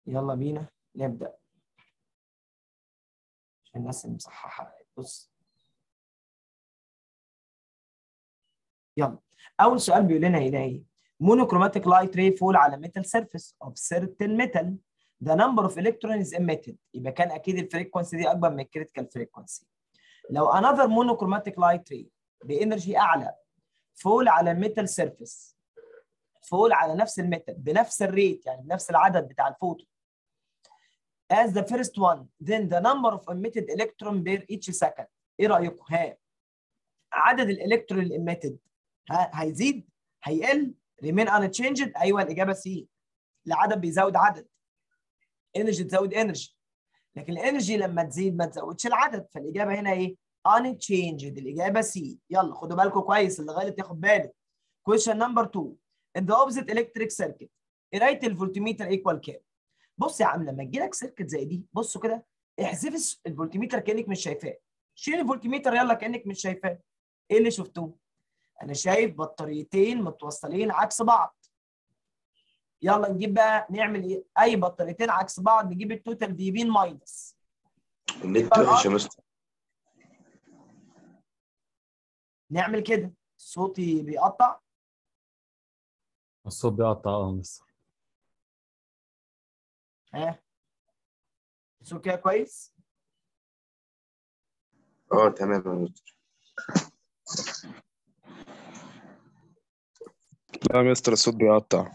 يلا بينا نبدا عشان الناس المصححه بص يلا اول سؤال بيقول لنا هنا ايه monochromatic light ray fall على metal surface of certain metal the number of electrons emitted يبقى كان اكيد الفريكونسي دي اكبر من الكريتيكال فريكونسي لو another monochromatic light ray بانرجي اعلى فول على الميتال سيرفيس فول على نفس الميتال بنفس الريت يعني بنفس العدد بتاع الفوتون as the first one then the number of emitted electron per each second ايه رايكم ها عدد الالكترون الاميتد هيزيد هيقل remain unchanged ايوه الاجابه سي العدد بيزود عدد انرجي تزود انرجي لكن الانرجي لما تزيد ما تزودش العدد فالاجابه هنا ايه unchanged الاجابه سي يلا خدوا بالكم كويس اللي غلط ياخد باله question number 2 in the opposite electric circuit قرايه الفولتميتر ايكوال كام بص يا عم لما تجي لك سيركت زي دي بصوا كده احذف الفولتميتر كانك مش شايفاه شيل الفولتميتر يلا كانك مش شايفاه ايه اللي شفتوه انا شايف بطاريتين متوصلين عكس بعض يلا نجيب بقى نعمل ايه اي بطاريتين عكس بعض نجيب التوتال في بي ماينس النت وحش يا مستر نعمل كده صوتي بيقطع الصوت بيقطع اه مستر ها الصوت كده كويس اه تمام يا مستر لا يا مستر الصوت بيقطع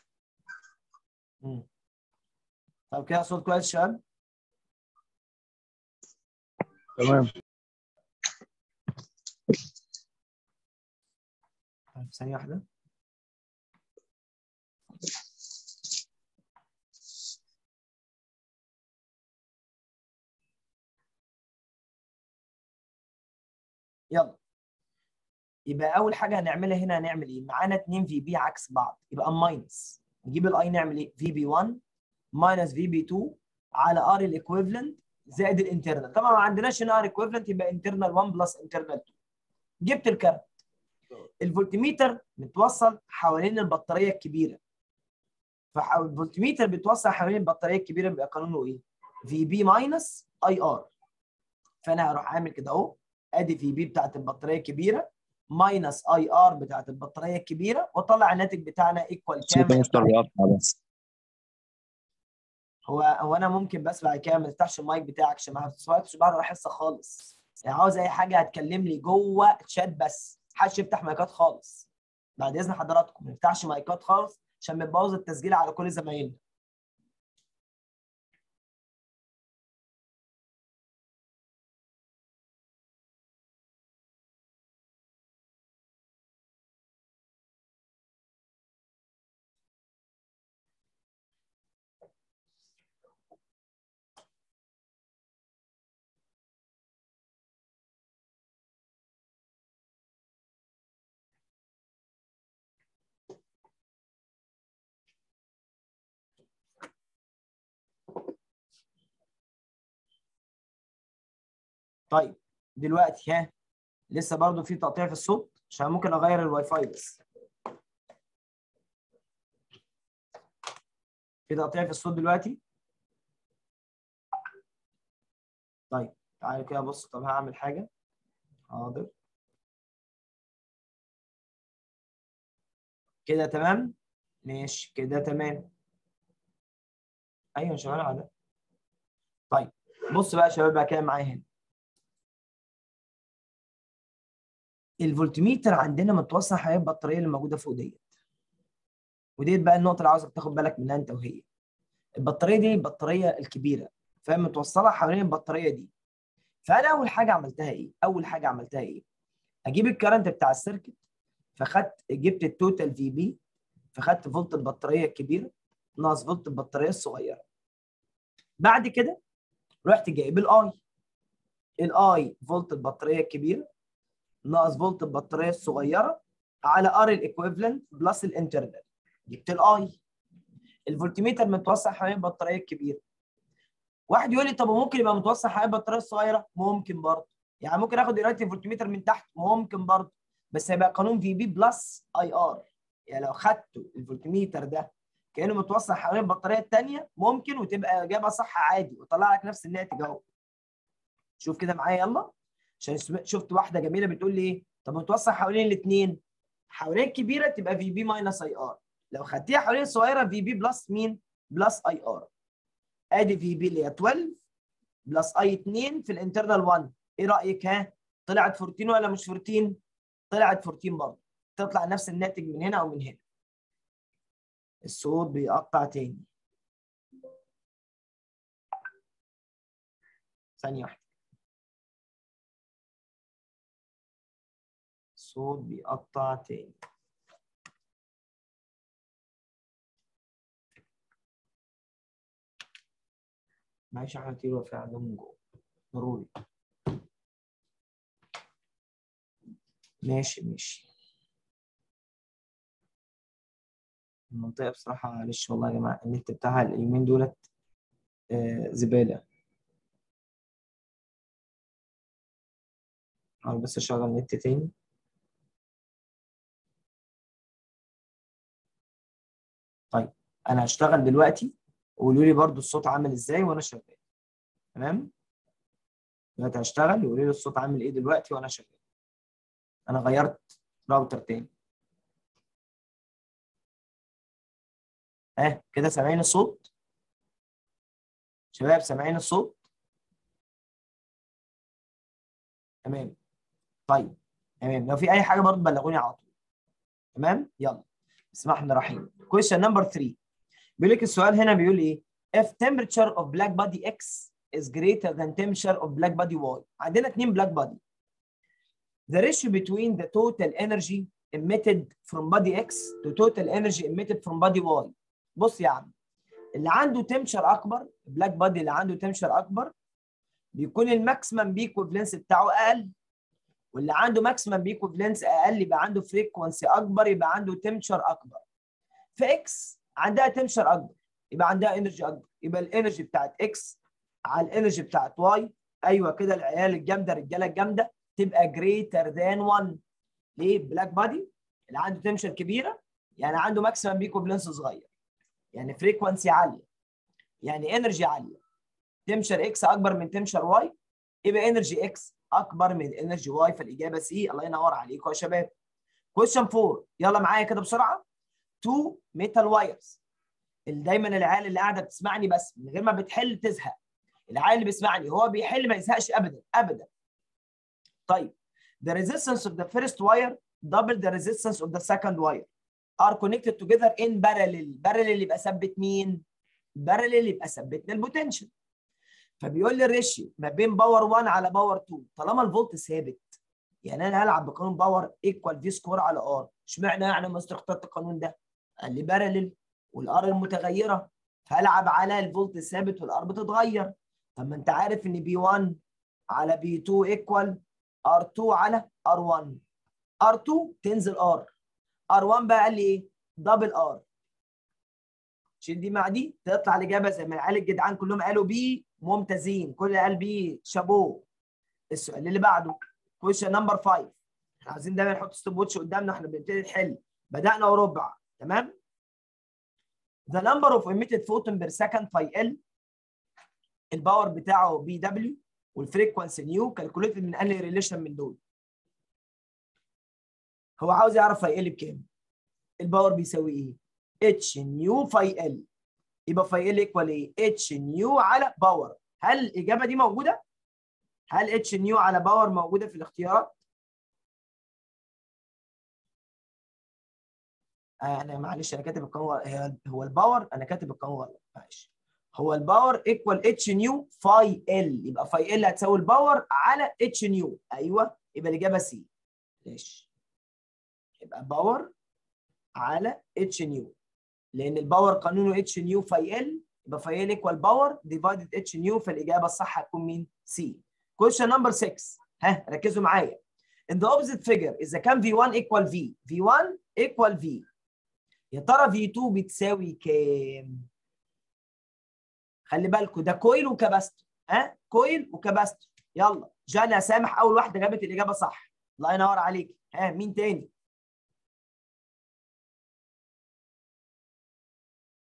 مم. طب كده صوت كويس يا شباب تمام طيب ثانية واحدة يلا يبقى أول حاجة هنعملها هنا هنعمل إيه؟ معانا 2 في بي عكس بعض يبقى ماينس نجيب الأي نعمل إيه؟ في بي 1 ماينس في بي 2 على ار الايكويفالنت زائد الانترنال طبعا ما عندناش هنا ار ايكويفالنت يبقى انترنال 1 بلس انترنال 2 جبت الكارت الفولتميتر متوصل حوالين البطاريه الكبيره فالفولتميتر بيتوصل حوالين البطاريه الكبيره بيبقى قانونه ايه؟ في بي ماينس اي ار فانا هروح عامل كده اهو ادي في بي بتاعت البطاريه الكبيره ماينس اي ار بتاعت البطاريه الكبيره واطلع الناتج بتاعنا ايكوال الصوت كام يا مستر بيقطع بس هو هو انا ممكن بس بعد كده ما تفتحش المايك بتاعك عشان ما تسمعش بعد الحصه خالص يعني عاوز اي حاجه هتكلم لي جوه الشات بس محدش يفتح مايكات خالص بعد اذن حضراتكم ما نفتحش مايكات خالص عشان بنبوظ التسجيل على كل زمايلنا طيب دلوقتي ها لسه برضو في تقطيع في الصوت عشان ممكن اغير الواي فاي بس في تقطيع في الصوت دلوقتي طيب تعالى كده بص طب هعمل حاجه حاضر كده تمام ماشي كده تمام ايوه شغال على ده طيب بص بقى يا شباب بقى كده معايا هنا الفولتميتر عندنا متوصل حوالين البطاريه اللي موجوده فوق ديت وديت بقى النقطه اللي عاوزك تاخد بالك منها انت وهي البطاريه دي البطاريه الكبيره فاهم متوصله حوالين البطاريه دي فانا اول حاجه عملتها ايه اول حاجه عملتها ايه اجيب الكرنت بتاع السيركت فخدت جبت التوتال في بي فخدت فولت البطاريه الكبيره ناقص فولت البطاريه الصغيره بعد كده رحت جايب الاي الاي فولت البطاريه الكبيره ناقص فولت البطاريه الصغيره على ار الايكويفالنت بلس الانترنال جبت الاي الفولتميتر متوصل حوالين البطاريه الكبيره واحد يقول لي طب ممكن يبقى متوصل حوالين البطاريه الصغيره ممكن برضه يعني ممكن اخد قرايه الفولتميتر من تحت ممكن برضه بس هيبقى قانون في بي بلس اي ار يعني لو خدت الفولتميتر ده كانه متوصل حوالين البطاريه الثانيه ممكن وتبقى اجابه صح عادي وطلع لك نفس الناتج اهو شوف كده معايا يلا عشان سم- شفت واحده جميله بتقول لي ايه طب متوصل حوالين الاثنين حوالين الكبيره تبقى في بي ماينس اي ار لو خدتيها حوالين الصغيره في بي بلس مين بلس اي ار ادي في بي اللي هي 12 بلس اي 2 في الانترنال 1 ايه رايك ها طلعت 14 ولا مش 14 طلعت 14 برضه تطلع نفس الناتج من هنا او من هنا الصوت بيقطع تاني ثانيه واحده الصوت بيقطع تاني معلش احنا كتير وفي عندهم جوه ضروري ماشي ماشي المنطقة بصراحة معلش والله يا جماعة النت بتاعها اليومين دولت آه زبالة حاول بس اشغل النت تاني طيب انا هشتغل دلوقتي وقولوا لي برضو الصوت عامل ازاي وانا شغال تمام دلوقتي هشتغل وقولوا لي الصوت عامل ايه دلوقتي وانا شغال انا غيرت راوتر تاني ها كده سامعين الصوت شباب سامعين الصوت تمام طيب تمام لو في اي حاجه برضه بلغوني على طول تمام يلا بسم الله الرحمن الرحيم question number 3 بيقول لك السؤال هنا بيقول ايه if temperature of black body x is greater than temperature of black body y عندنا اثنين black body the ratio between the total energy emitted from body x to total energy emitted from body y بص يا عم اللي عنده تمشر اكبر البلاك بادي اللي عنده تمشر اكبر بيكون الماكسيمم بيكوفلنس بتاعه اقل واللي عنده ماكسيمم بيكوفلنس اقل يبقى عنده فريكونسي اكبر يبقى عنده تمشر اكبر فاكس عندها تمشر اكبر يبقى عندها انرجي اكبر يبقى الانرجي بتاعت اكس على الانرجي بتاعت واي ايوه كده العيال الجامده الرجاله الجامده تبقى جريتر ذان 1 ليه بلاك بادي اللي عنده تمشر كبيره يعني عنده ماكسيمم بيكوفلنس صغير يعني فريكونسي عاليه يعني انرجي عاليه تمشر اكس اكبر من تمشر واي يبقى انرجي اكس اكبر من انرجي واي فالاجابه سي الله ينور عليكم يا شباب كويشن 4 يلا معايا كده بسرعه تو ميتال وايرز اللي دايما العيال اللي قاعده بتسمعني بس من غير ما بتحل تزهق العيال اللي بيسمعني هو بيحل ما يزهقش ابدا ابدا طيب the resistance of the first wire double the resistance of the second wire are connected together in parallel parallel يبقى ثبت مين parallel يبقى ثبتنا البوتنشال فبيقول لي الريشيو ما بين باور 1 على باور 2 طالما الفولت ثابت يعني انا هلعب بقانون باور ايكوال في سكور على ار اشمعنى يعني مستر اخترت القانون ده قال لي بارلل والار المتغيره فهلعب على الفولت الثابت والار بتتغير طب ما انت عارف ان بي 1 على بي 2 ايكوال ار 2 على ار 1 ار 2 تنزل ار ار 1 بقى قال لي ايه دبل ار شيل دي مع دي تطلع الاجابه زي ما العيال الجدعان كلهم قالوا بي ممتازين كل قال بي شابوه السؤال اللي بعده كويشن نمبر 5 احنا عايزين دايما نحط ستوب ووتش قدامنا احنا بنبتدي نحل بدانا وربع تمام the number of emitted photon per second phi L الباور بتاعه بي دبليو والفريكونسي نيو كالكوليتد من انهي ريليشن من دول هو عاوز يعرف فاي ال بكام الباور بيساوي ايه اتش نيو فاي ال يبقى فاي ال ايكوال ايه اتش نيو على باور هل الاجابه دي موجوده هل اتش نيو على باور موجوده في الاختيارات آه انا معلش انا كاتب القانون غلط. هو الباور انا كاتب القانون غلط معلش هو الباور ايكوال اتش نيو فاي ال يبقى فاي ال هتساوي الباور على اتش نيو ايوه يبقى الاجابه سي ماشي يبقى باور على اتش نيو لان الباور قانونه اتش نيو فاي ال يبقى فاي ال ايكوال باور ديفايدد اتش نيو فالاجابه الصح هتكون مين؟ سي. كويشن نمبر 6 ها ركزوا معايا. In the opposite figure اذا كان V1 equal V V1 equal V يا ترى V2 بتساوي كام؟ خلي بالكم ده كويل وكباستور ها كويل وكباستور يلا جانا سامح اول واحده جابت الاجابه صح الله ينور عليك ها مين تاني؟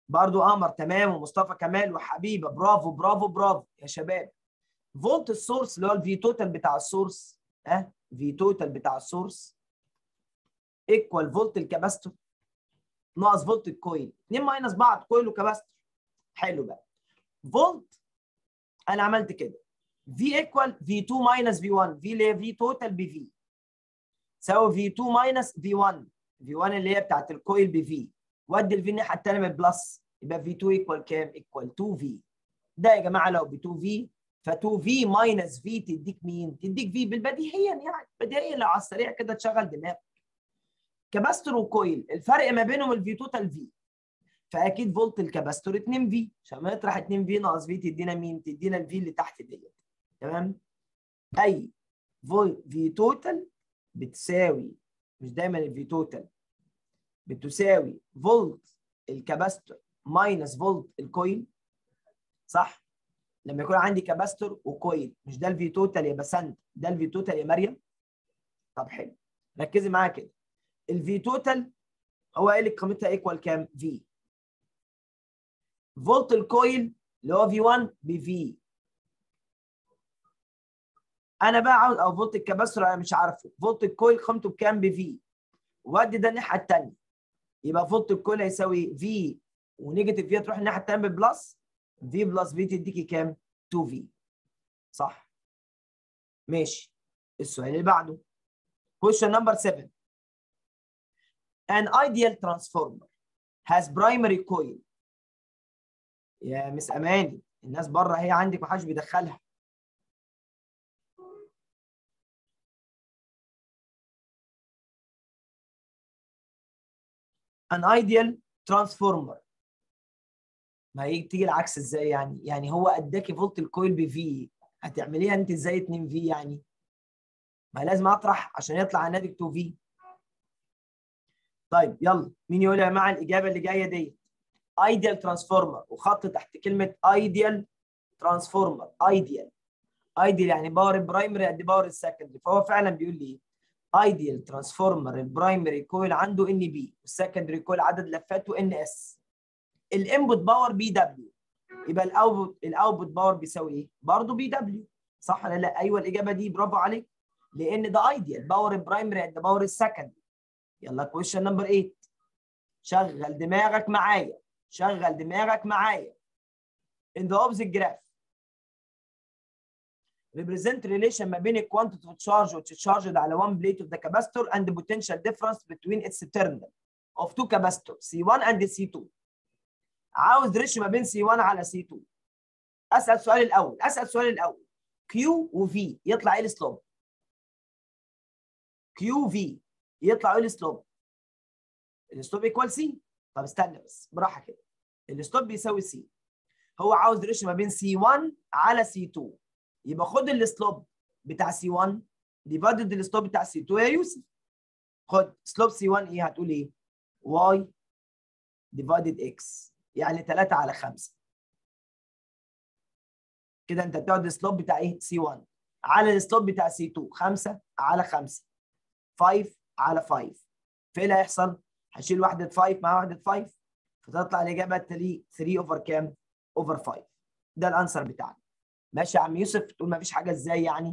برضو قمر تمام ومصطفى كمال وحبيبه برافو برافو برافو يا شباب فولت السورس اللي هو الفي توتال بتاع السورس ها في توتال بتاع السورس ايكوال فولت الكاباستور ناقص فولت الكويل اثنين ماينس بعض كويل وكاباستور حلو بقى فولت انا عملت كده في ايكوال في 2 ماينس في 1 في اللي هي في توتال بفي تساوي في 2 ماينس في 1 في 1 اللي هي بتاعت الكويل بفي ودي الفي الناحيه الثانيه بالبلس يبقى في 2 ايكوال كام؟ ايكوال 2 في ده يا جماعه لو ب 2 في ف 2 في ماينس في تديك مين؟ تديك في بالبديهيا يعني بديهيا لو على السريع كده تشغل دماغك كاباستور وكويل الفرق ما بينهم الفي توتال في فاكيد فولت الكاباستور 2 في عشان ما نطرح 2 في ناقص في تدينا مين؟ تدينا الفي اللي تحت ديت تمام؟ اي فولت في توتال بتساوي مش دايما الفي توتال بتساوي فولت الكاباستور ماينس فولت الكويل صح؟ لما يكون عندي كاباستور وكويل مش ده الفي توتال يا بسنت ده الفي توتال يا مريم طب حلو ركزي معايا كده الفي توتال هو قال لك قيمتها ايكوال كام؟ في فولت الكويل اللي هو في 1 بفي انا بقى عاوز او فولت الكاباستور انا مش عارفه فولت الكويل قيمته بكام بفي وادي ده الناحيه الثانيه يبقى فولت الكويل هيساوي في ونيجاتيف في تروح الناحيه الثانيه ببلس في بلس في تديكي كام 2 في صح ماشي السؤال اللي بعده question number 7 an ideal transformer has primary coil يا مس اماني الناس بره هي عندك محدش بيدخلها an ideal transformer ما هي تيجي العكس ازاي يعني يعني هو اداكي فولت الكويل بفي هتعمليها انت ازاي 2 في يعني ما لازم اطرح عشان يطلع الناتج 2 في طيب يلا مين يقول يا جماعه الاجابه اللي جايه دي ايديال ترانسفورمر وخط تحت كلمه ايديال ترانسفورمر ايديال ايديال يعني باور البرايمري قد باور السكندري فهو فعلا بيقول لي ايه ايديال ترانسفورمر البرايمري كويل عنده ان بي والسكندري كويل عدد لفاته ان اس الانبوت باور بي دبليو يبقى الاوتبوت الاوتبوت باور بيساوي ايه؟ برضه بي دبليو صح ولا لا؟ ايوه الاجابه دي برافو عليك لان ده ايديال باور البرايمري قد باور السكندري يلا كويشن نمبر 8 شغل دماغك معايا شغل دماغك معايا in the opposite graph represent relation ما بين quantity of charge which is charged على one plate of the capacitor and the potential difference between its terminal of two capacitors C1 and C2 عاوز ريشيو ما بين C1 على C2 اسال السؤال الاول اسال السؤال الاول Q و V يطلع ايه السلوب Q V يطلع ايه السلوب السلوب ايكوال سي طب استنى بس براحه كده السلوب بيساوي سي هو عاوز ريشيو ما بين C1 على C2 يبقى خد السلوب بتاع C1 ديفايدد السلوب بتاع C2 يا يوسف خد سلوب C1 ايه هتقول ايه y ديفايدد x يعني 3 على 5 كده انت بتاخد السلوب بتاع ايه C1 على السلوب بتاع C2 5 على 5 5 على 5 فايه اللي هيحصل؟ هشيل وحده 5 مع وحده 5 فتطلع الاجابه 3 3 اوفر كام؟ اوفر 5 ده الانسر بتاعنا ماشي يا عم يوسف تقول ما فيش حاجه ازاي يعني؟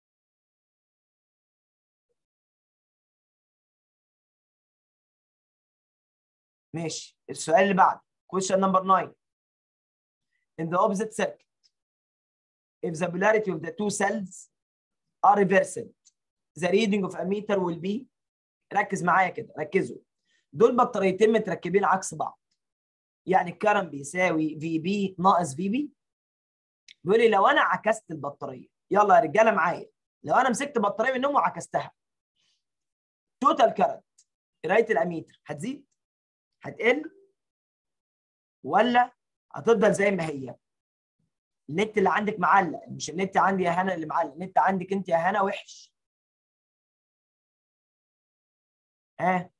ماشي السؤال اللي بعده question number 9 in the opposite circuit if the polarity of the two cells are reversed the reading of a meter will be ركز معايا كده ركزوا دول بطاريتين متركبين عكس بعض يعني الكرم بيساوي في بي ناقص في بي بيقول لي لو انا عكست البطاريه يلا يا رجاله معايا لو انا مسكت بطاريه منهم وعكستها توتال كارنت قرايه الاميتر هتزيد هتقل ولا هتفضل زي ما هي النت اللي عندك معلق مش النت عندي يا هنا اللي معلق النت عندك انت يا هنا وحش ها آه.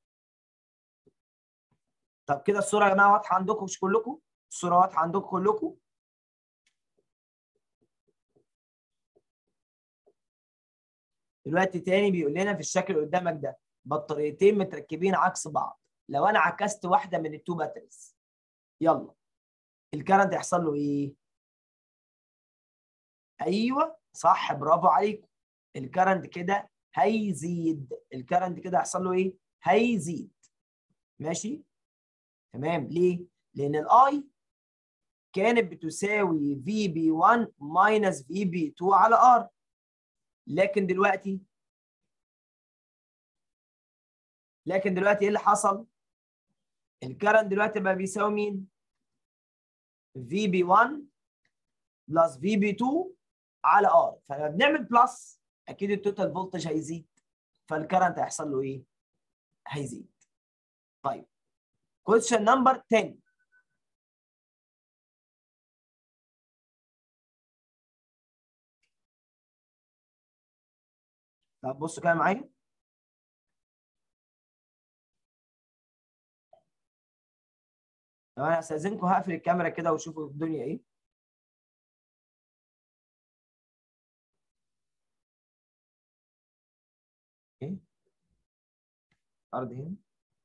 طب كده الصوره يا جماعه واضحه عندكم مش كلكم الصوره واضحه عندكم كلكم دلوقتي تاني بيقول لنا في الشكل اللي قدامك ده بطاريتين متركبين عكس بعض لو انا عكست واحده من التو باتريز يلا الكرنت يحصل له ايه ايوه صح برافو عليكم الكرنت كده هيزيد الكرنت كده هيحصل له ايه هيزيد ماشي تمام ليه لان الاي كانت بتساوي في بي 1 ماينس في بي 2 على ار لكن دلوقتي لكن دلوقتي ايه اللي حصل الكرنت دلوقتي بقى بيساوي مين في بي 1 بلس في بي 2 على ار فلما بنعمل بلس اكيد التوتال فولتج هيزيد فالكرنت هيحصل له ايه هيزيد طيب question number 10 طب بصوا كده معايا طب انا استاذنكم هقفل الكاميرا كده وشوفوا الدنيا ايه ايه ارض هنا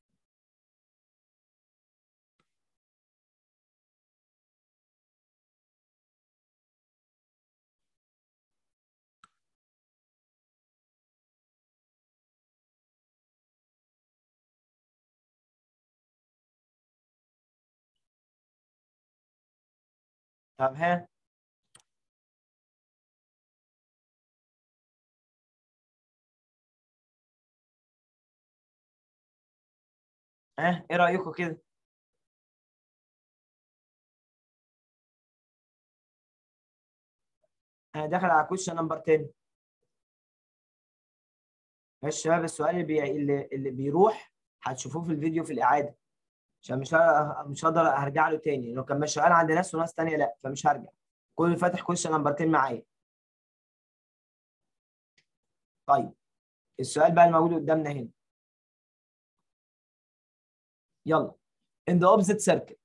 طب ها ها ايه رايكم كده انا داخل على كويشن نمبر 10 يا شباب السؤال اللي بي... اللي, اللي بيروح هتشوفوه في الفيديو في الاعاده عشان مش ه... مش هقدر هرجع له تاني لو كان مش شغال عند ناس وناس تانية لا فمش هرجع كل اللي فاتح كويشن نمبر 10 معايا طيب السؤال بقى الموجود قدامنا هنا يلا in the opposite circuit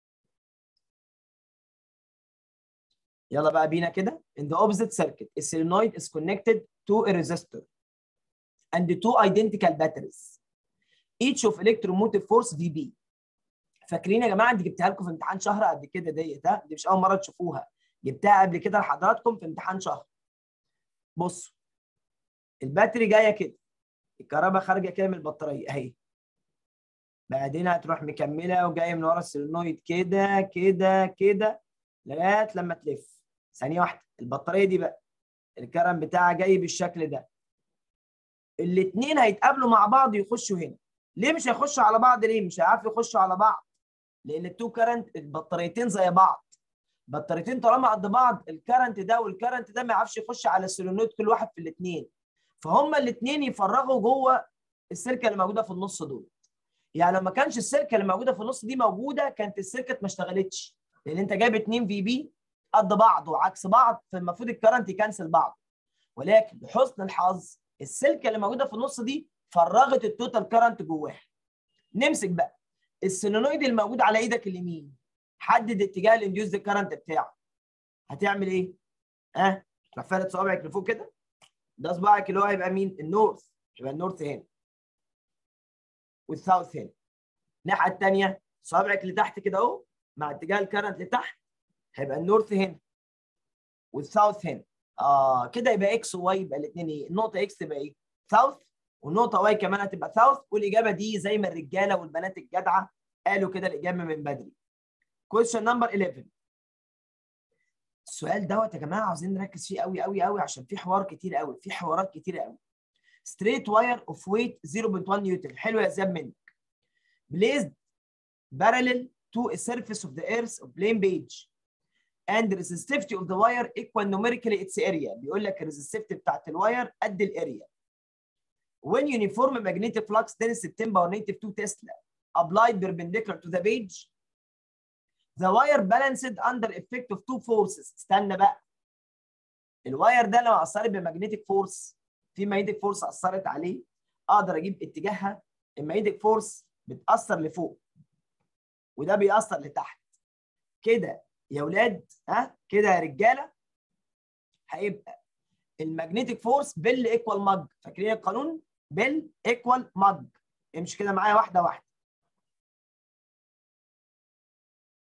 يلا بقى بينا كده in the opposite circuit a solenoid is connected to a resistor and two identical batteries each of electromotive force VB فاكرين يا جماعه دي جبتها لكم في امتحان شهر قبل كده ديت ها دي مش اول مره تشوفوها جبتها قبل كده لحضراتكم في امتحان شهر بصوا الباتري جايه كده الكهرباء خارجه كده من البطاريه اهي بعدين هتروح مكمله وجايه من ورا السولينويد كده كده كده لغايه لما تلف ثانيه واحده البطاريه دي بقى الكرم بتاعها جاي بالشكل ده الاثنين هيتقابلوا مع بعض يخشوا هنا ليه مش هيخشوا على بعض ليه مش هيعرفوا يخشوا على بعض لان التو كرنت البطاريتين زي بعض بطاريتين طالما قد بعض الكرنت ده والكرنت ده ما يعرفش يخش على السولينويد كل واحد في الاثنين فهم الاثنين يفرغوا جوه السلكه اللي موجوده في النص دول يعني لو ما كانش السلكه اللي موجوده في النص دي موجوده كانت السلكه ما اشتغلتش لان انت جايب 2 في بي قد بعض وعكس بعض فالمفروض الكرنت يكنسل بعض ولكن لحسن الحظ السلكه اللي موجوده في النص دي فرغت التوتال كرنت جواها نمسك بقى السولينويد الموجود على ايدك اليمين حدد اتجاه الانديوز كرنت بتاعه هتعمل ايه؟ ها؟ أه؟ تروح فارد صوابعك لفوق كده ده صباعك اللي هو هيبقى مين؟ النورث يبقى النورث هنا والساوث هنا الناحيه الثانيه صوابعك اللي تحت كده اهو مع اتجاه الكرنت لتحت هيبقى النورث هنا والساوث هنا اه كده يبقى اكس وواي يبقى الاثنين ايه؟ النقطه اكس تبقى ايه؟ ساوث والنقطه واي كمان هتبقى ساوث والاجابه دي زي ما الرجاله والبنات الجدعه قالوا كده الاجابه من بدري. كويشن نمبر 11 السؤال دوت يا جماعه عاوزين نركز فيه قوي قوي قوي عشان في حوار كتير قوي في حوارات كتير قوي. ستريت واير اوف ويت 0.1 نيوتن حلو يا زياد منك. placed parallel to a surface of the earth of plane page and resistivity of the wire equal numerically its area بيقول لك الريزستيفيتي بتاعت الواير قد الاريا when uniform magnetic flux density 10 power negative 2 Tesla applied perpendicular to the page the wire balanced under effect of two forces استنى بقى الواير ده لو اثرت بمagnetic فورس في magnetic فورس اثرت عليه اقدر اجيب اتجاهها المagnetic فورس بتاثر لفوق وده بيأثر لتحت كده يا ولاد ها كده يا رجاله هيبقى المagnetic فورس بال ايكوال مج فاكرين القانون بال ايكوال مج امشي كده معايا واحده واحده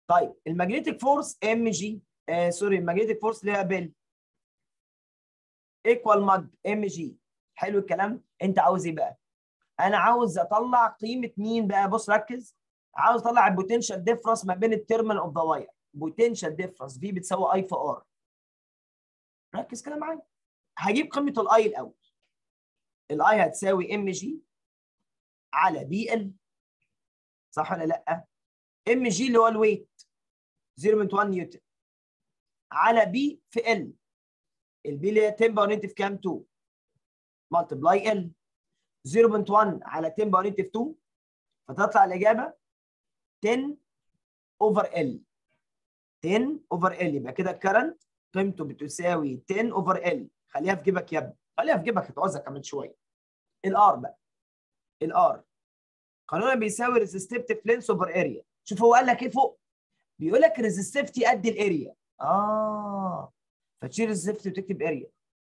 طيب المagnetic فورس ام جي آه سوري المagnetic فورس اللي هي بيل ايكوال ماج ام جي حلو الكلام انت عاوز ايه بقى انا عاوز اطلع قيمه مين بقى بص ركز عاوز اطلع البوتنشال ديفرنس ما بين التيرمينال اوف ذا واير بوتنشال ديفرنس في بتساوي اي في ار ركز كده معايا هجيب قيمه الاي الاول الاي هتساوي ام جي على بي ال صح ولا لا ام جي اللي هو الويت 0.1 نيوتن على بي في ال البي اللي هي 10 باور نيجاتيف كام 2 ملتبلاي ال 0.1 على 10 باور نيجاتيف 2 فتطلع الاجابه 10 اوفر ال 10 اوفر ال يبقى كده الكرنت قيمته بتساوي 10 اوفر ال خليها في جيبك يا ابني خليها في جيبك هتعوزها كمان شويه الار بقى الار قانونا بيساوي ريزستيف لينس اوفر اريا شوف هو قال لك ايه فوق بيقول لك ريزستيفتي قد الاريا اه فتشيل ريزستيفتي وتكتب اريا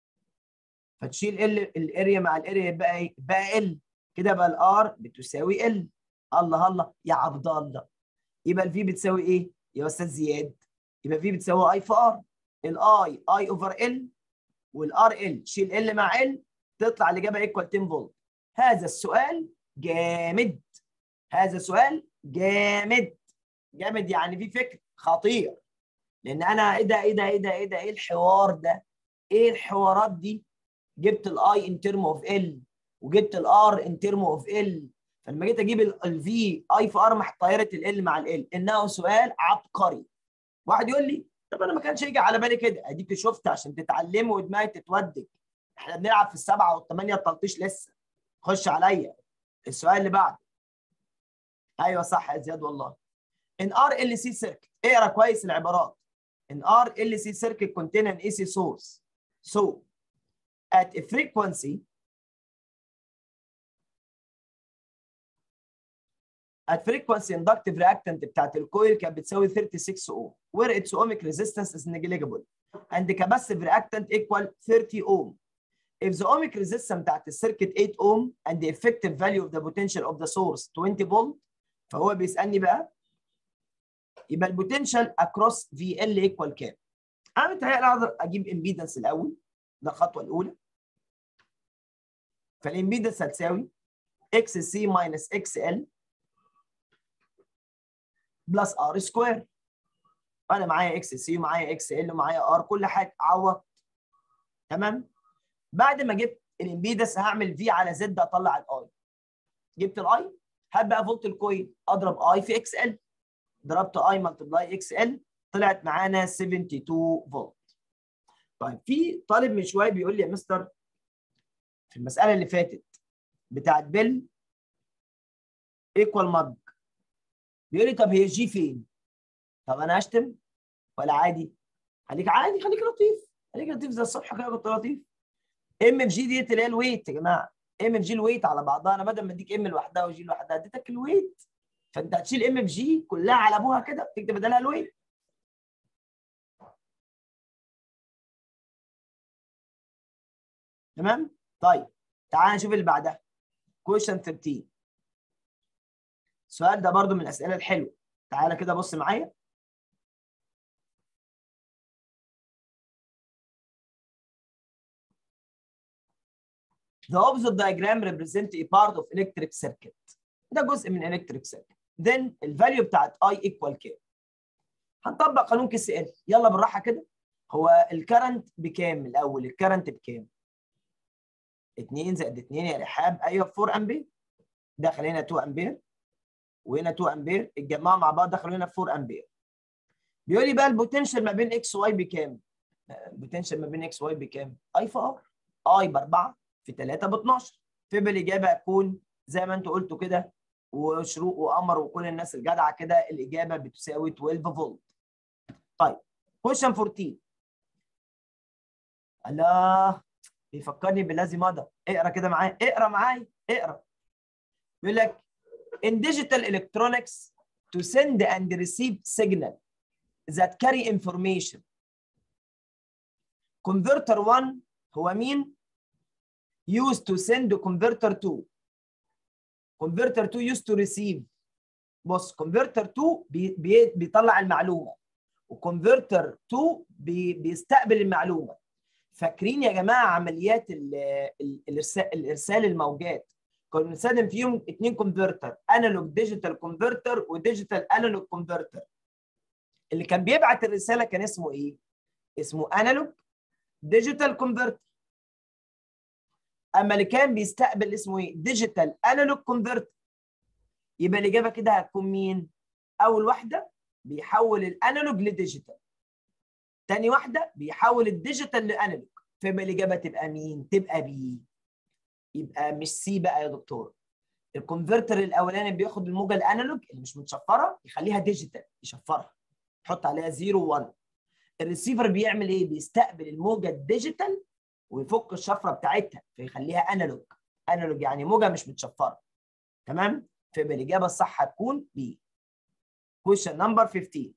فتشيل ال الاريا مع الاريا يبقى ايه بقى ال كده بقى الار بتساوي ال الله الله يا عبد الله يبقى الفي بتساوي ايه يا استاذ زياد يبقى في بتساوي اي في ار الاي اي اوفر ال والار ال شيل ال مع ال تطلع الاجابه ايكوال 10 فولت هذا السؤال جامد هذا سؤال جامد جامد يعني في فكر خطير لان انا ايه ده ايه ده ايه ده ايه ده ايه الحوار ده ايه الحوارات دي جبت الاي ان ترم اوف ال وجبت الار ان ترم اوف ال فلما جيت اجيب الفي اي في ار مع طايره ال مع ال انه سؤال عبقري واحد يقول لي طب انا ما كانش يجي على بالي كده اديك شفت عشان تتعلموا ودماغك تتودك احنا بنلعب في السبعه والثمانيه التلطيش لسه خش عليا السؤال اللي بعده ايوه صح يا زياد والله ان ار ال سي سيركت اقرا كويس العبارات ان ار ال سي سيركت contain an AC source so at a frequency at frequency inductive reactant بتاعت الكويل كانت بتساوي 36 ohm where its ohmic resistance is negligible and the capacitive reactant equal 30 ohm if the ohmic resistance بتاعت السيركت 8 ohm and the effective value of the potential of the source 20 volt فهو بيسالني بقى يبقى البوتنشال اكروس في ال ايكوال كام؟ انا متهيألي اقدر اجيب امبيدنس الاول ده الخطوه الاولى فالامبيدنس هتساوي اكس سي ماينس اكس ال بلس ار سكوير انا معايا اكس سي ومعايا اكس ال ومعايا ار كل حاجه عوض تمام بعد ما جبت الامبيدنس هعمل في على زد اطلع الاي جبت الاي هات بقى فولت الكويل اضرب اي في اكس ال ضربت اي ملتبلاي اكس ال طلعت معانا 72 فولت طيب في طالب من شويه بيقول لي يا مستر في المساله اللي فاتت بتاعت بيل ايكوال مج بيقول لي طب هي جي فين؟ طب انا اشتم ولا عادي؟ خليك عادي خليك لطيف خليك لطيف زي الصبح كده كنت لطيف ام اف جي ديت اللي هي الويت يا جماعه ام اف جي الويت على بعضها انا بدل ما اديك ام لوحدها وجي لوحدها اديتك الويت فانت هتشيل ام اف جي كلها على ابوها كده تكتب بدلها الويت تمام طيب تعال نشوف اللي بعدها كويشن 13 السؤال ده برضو من الاسئله الحلوه تعالى كده بص معايا The opposite diagram represent a part of electric circuit. ده جزء من electric circuit. Then الفاليو بتاعت I equal كام؟ هنطبق قانون كي سي ال يلا بالراحه كده هو الكرنت بكام الاول؟ الكرنت بكام؟ 2 زائد 2 يا رحاب ايوه 4 امبير دخل هنا 2 امبير وهنا 2 امبير اتجمعوا مع بعض دخلوا هنا 4 امبير بيقول لي بقى البوتنشال ما بين اكس واي بكام؟ البوتنشال ما بين اكس واي بكام؟ اي في ار اي ب 4 في 3 ب 12 فيبقى الاجابه هتكون زي ما انتوا قلتوا كده وشروق وقمر وكل الناس الجدعه كده الاجابه بتساوي 12 فولت. طيب كويشن 14 الله بيفكرني بالذي مضى اقرا كده معايا اقرا معايا اقرا بيقول لك in digital electronics to send and receive signal that carry information converter 1 هو مين used to send converter 2 converter 2 used to receive بص كونفرتر 2 بي بي بيطلع المعلومه وكونفرتر 2 بي بيستقبل المعلومه فاكرين يا جماعه عمليات ال ال الارسال الارسال الموجات كنا بنستخدم فيهم اثنين كونفرتر انالوج ديجيتال كونفرتر وديجيتال انالوج كونفرتر اللي كان بيبعت الرساله كان اسمه ايه اسمه انالوج ديجيتال كونفرتر اما اللي كان بيستقبل اسمه ايه ديجيتال انالوج كونفرتر يبقى الاجابه كده هتكون مين اول واحده بيحول الانالوج لديجيتال تاني واحده بيحول الديجيتال لانالوج فيبقى الاجابه تبقى مين تبقى بي يبقى مش سي بقى يا دكتور الكونفرتر الاولاني بياخد الموجه الانالوج اللي مش متشفره يخليها ديجيتال يشفرها يحط عليها 0 1 الريسيفر بيعمل ايه بيستقبل الموجه الديجيتال ويفك الشفره بتاعتها فيخليها انالوج انالوج يعني موجه مش متشفره تمام فيبقى الاجابه الصح هتكون بي question number 15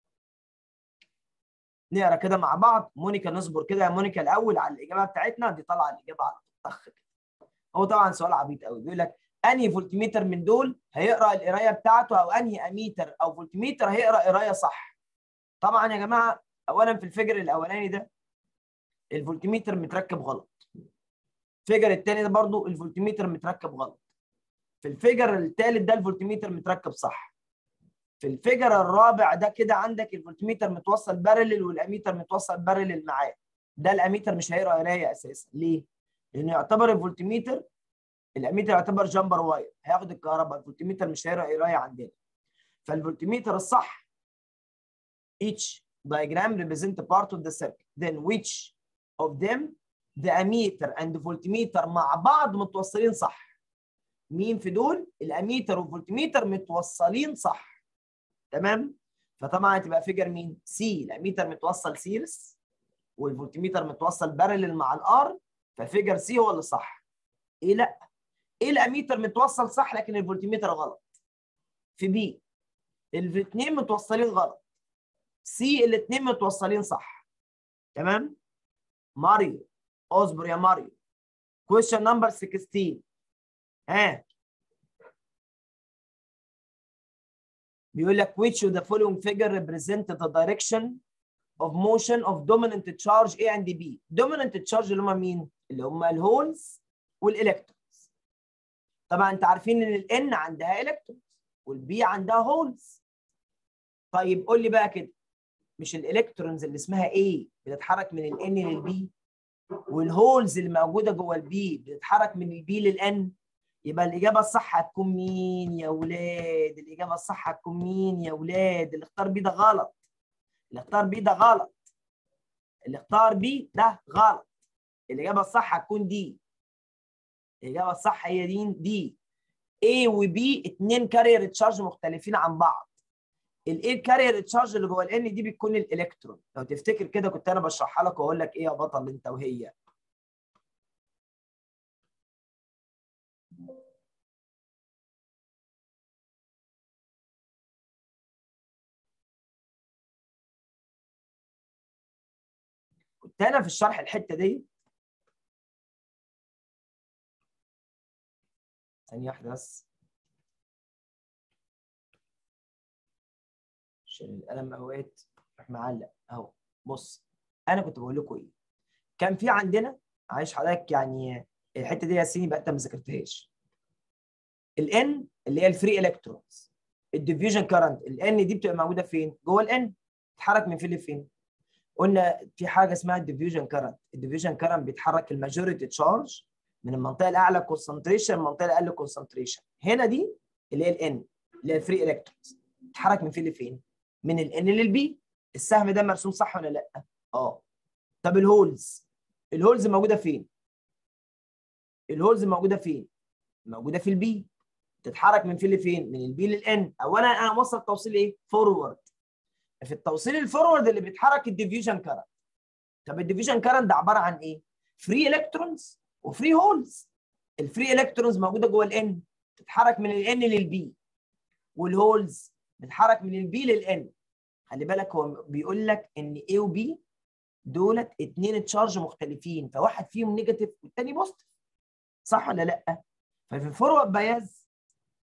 نقرا كده مع بعض مونيكا نصبر كده يا مونيكا الاول على الاجابه بتاعتنا دي طالعه الاجابه على طخ كده هو طبعا سؤال عبيط قوي بيقول لك انهي فولتميتر من دول هيقرا القرايه بتاعته او انهي اميتر او فولتميتر هيقرا قرايه صح طبعا يا جماعه اولا في الفجر الاولاني ده الفولتميتر متركب غلط الفجر الثاني ده برضو الفولتميتر متركب غلط في الفجر الثالث ده الفولتميتر متركب صح في الفجر الرابع ده كده عندك الفولتميتر متوصل بارلل والاميتر متوصل بارلل معاه ده الاميتر مش هيقرا قرايه اساسا ليه؟ لانه يعتبر الفولتميتر الاميتر يعتبر جامبر واير هياخد الكهرباء الفولتميتر مش هيقرا قرايه عندنا فالفولتميتر الصح each diagram represent part of the circuit then which of them the ammeter and the voltmeter مع بعض متوصلين صح مين في دول الاميتر والفولتميتر متوصلين صح تمام فطبعا هتبقى فيجر مين سي الاميتر متوصل سيرس والفولتميتر متوصل بارلل مع الار ففيجر سي هو اللي صح ايه لا ايه الاميتر متوصل صح لكن الفولتميتر غلط في بي الاثنين متوصلين غلط سي الاثنين متوصلين صح تمام ماريو اصبر يا ماريو question number 16 ها بيقول لك which of the following figure represent the direction of motion of dominant charge A and B dominant charge اللي هم مين اللي هم الهولز والالكترونز طبعا انت عارفين ان الان عندها الكترونز والبي عندها هولز طيب قول لي بقى كده مش الالكترونز اللي اسمها A بتتحرك من الان للبي والهولز اللي موجوده جوه البي بتتحرك من البي للان يبقى الاجابه الصح هتكون مين يا ولاد الاجابه الصح هتكون مين يا ولاد اللي اختار بي ده غلط اللي اختار بي ده غلط اللي اختار بي ده غلط الاجابه الصح هتكون دي الاجابه الصح هي دي دي A و B اتنين كارير تشارج مختلفين عن بعض الايه كارير تشارج اللي جوه الان دي بتكون الالكترون لو تفتكر كده كنت انا بشرحها لك واقول لك ايه يا بطل انت وهي كنت انا في الشرح الحته دي ثانيه واحده بس عشان القلم اوقات راح معلق اهو بص انا كنت بقول لكم ايه كان في عندنا عايش حضرتك يعني الحته دي يا سيدي بقى انت ما ذاكرتهاش الان اللي هي الفري الكترونز الديفيوجن كارنت الان دي بتبقى موجوده فين جوه الان تتحرك من فين لفين قلنا في حاجه اسمها الديفيوجن كارنت الديفيوجن كارنت بيتحرك الماجوريتي تشارج من المنطقه الاعلى كونسنتريشن للمنطقه الاقل كونسنتريشن هنا دي اللي هي الان اللي هي الفري الكترونز تتحرك من فين لفين من الان للبي السهم ده مرسوم صح ولا لا اه طب الهولز الهولز موجوده فين الهولز موجوده فين موجوده في البي تتحرك من فين لفين من البي للان اولا انا موصل توصيل ايه فورورد في التوصيل الفورورد اللي بيتحرك الديفيوجن كارنت طب الديفيوجن كارنت ده عباره عن ايه فري الكترونز وفري هولز الفري الكترونز موجوده جوه الان تتحرك من الان للبي والهولز بتتحرك من البي للان خلي بالك هو بيقول لك ان A و B دولت اتنين تشارج مختلفين فواحد فيهم نيجاتيف والتاني بوزيتيف صح ولا لا؟ ففي الفورورد بايز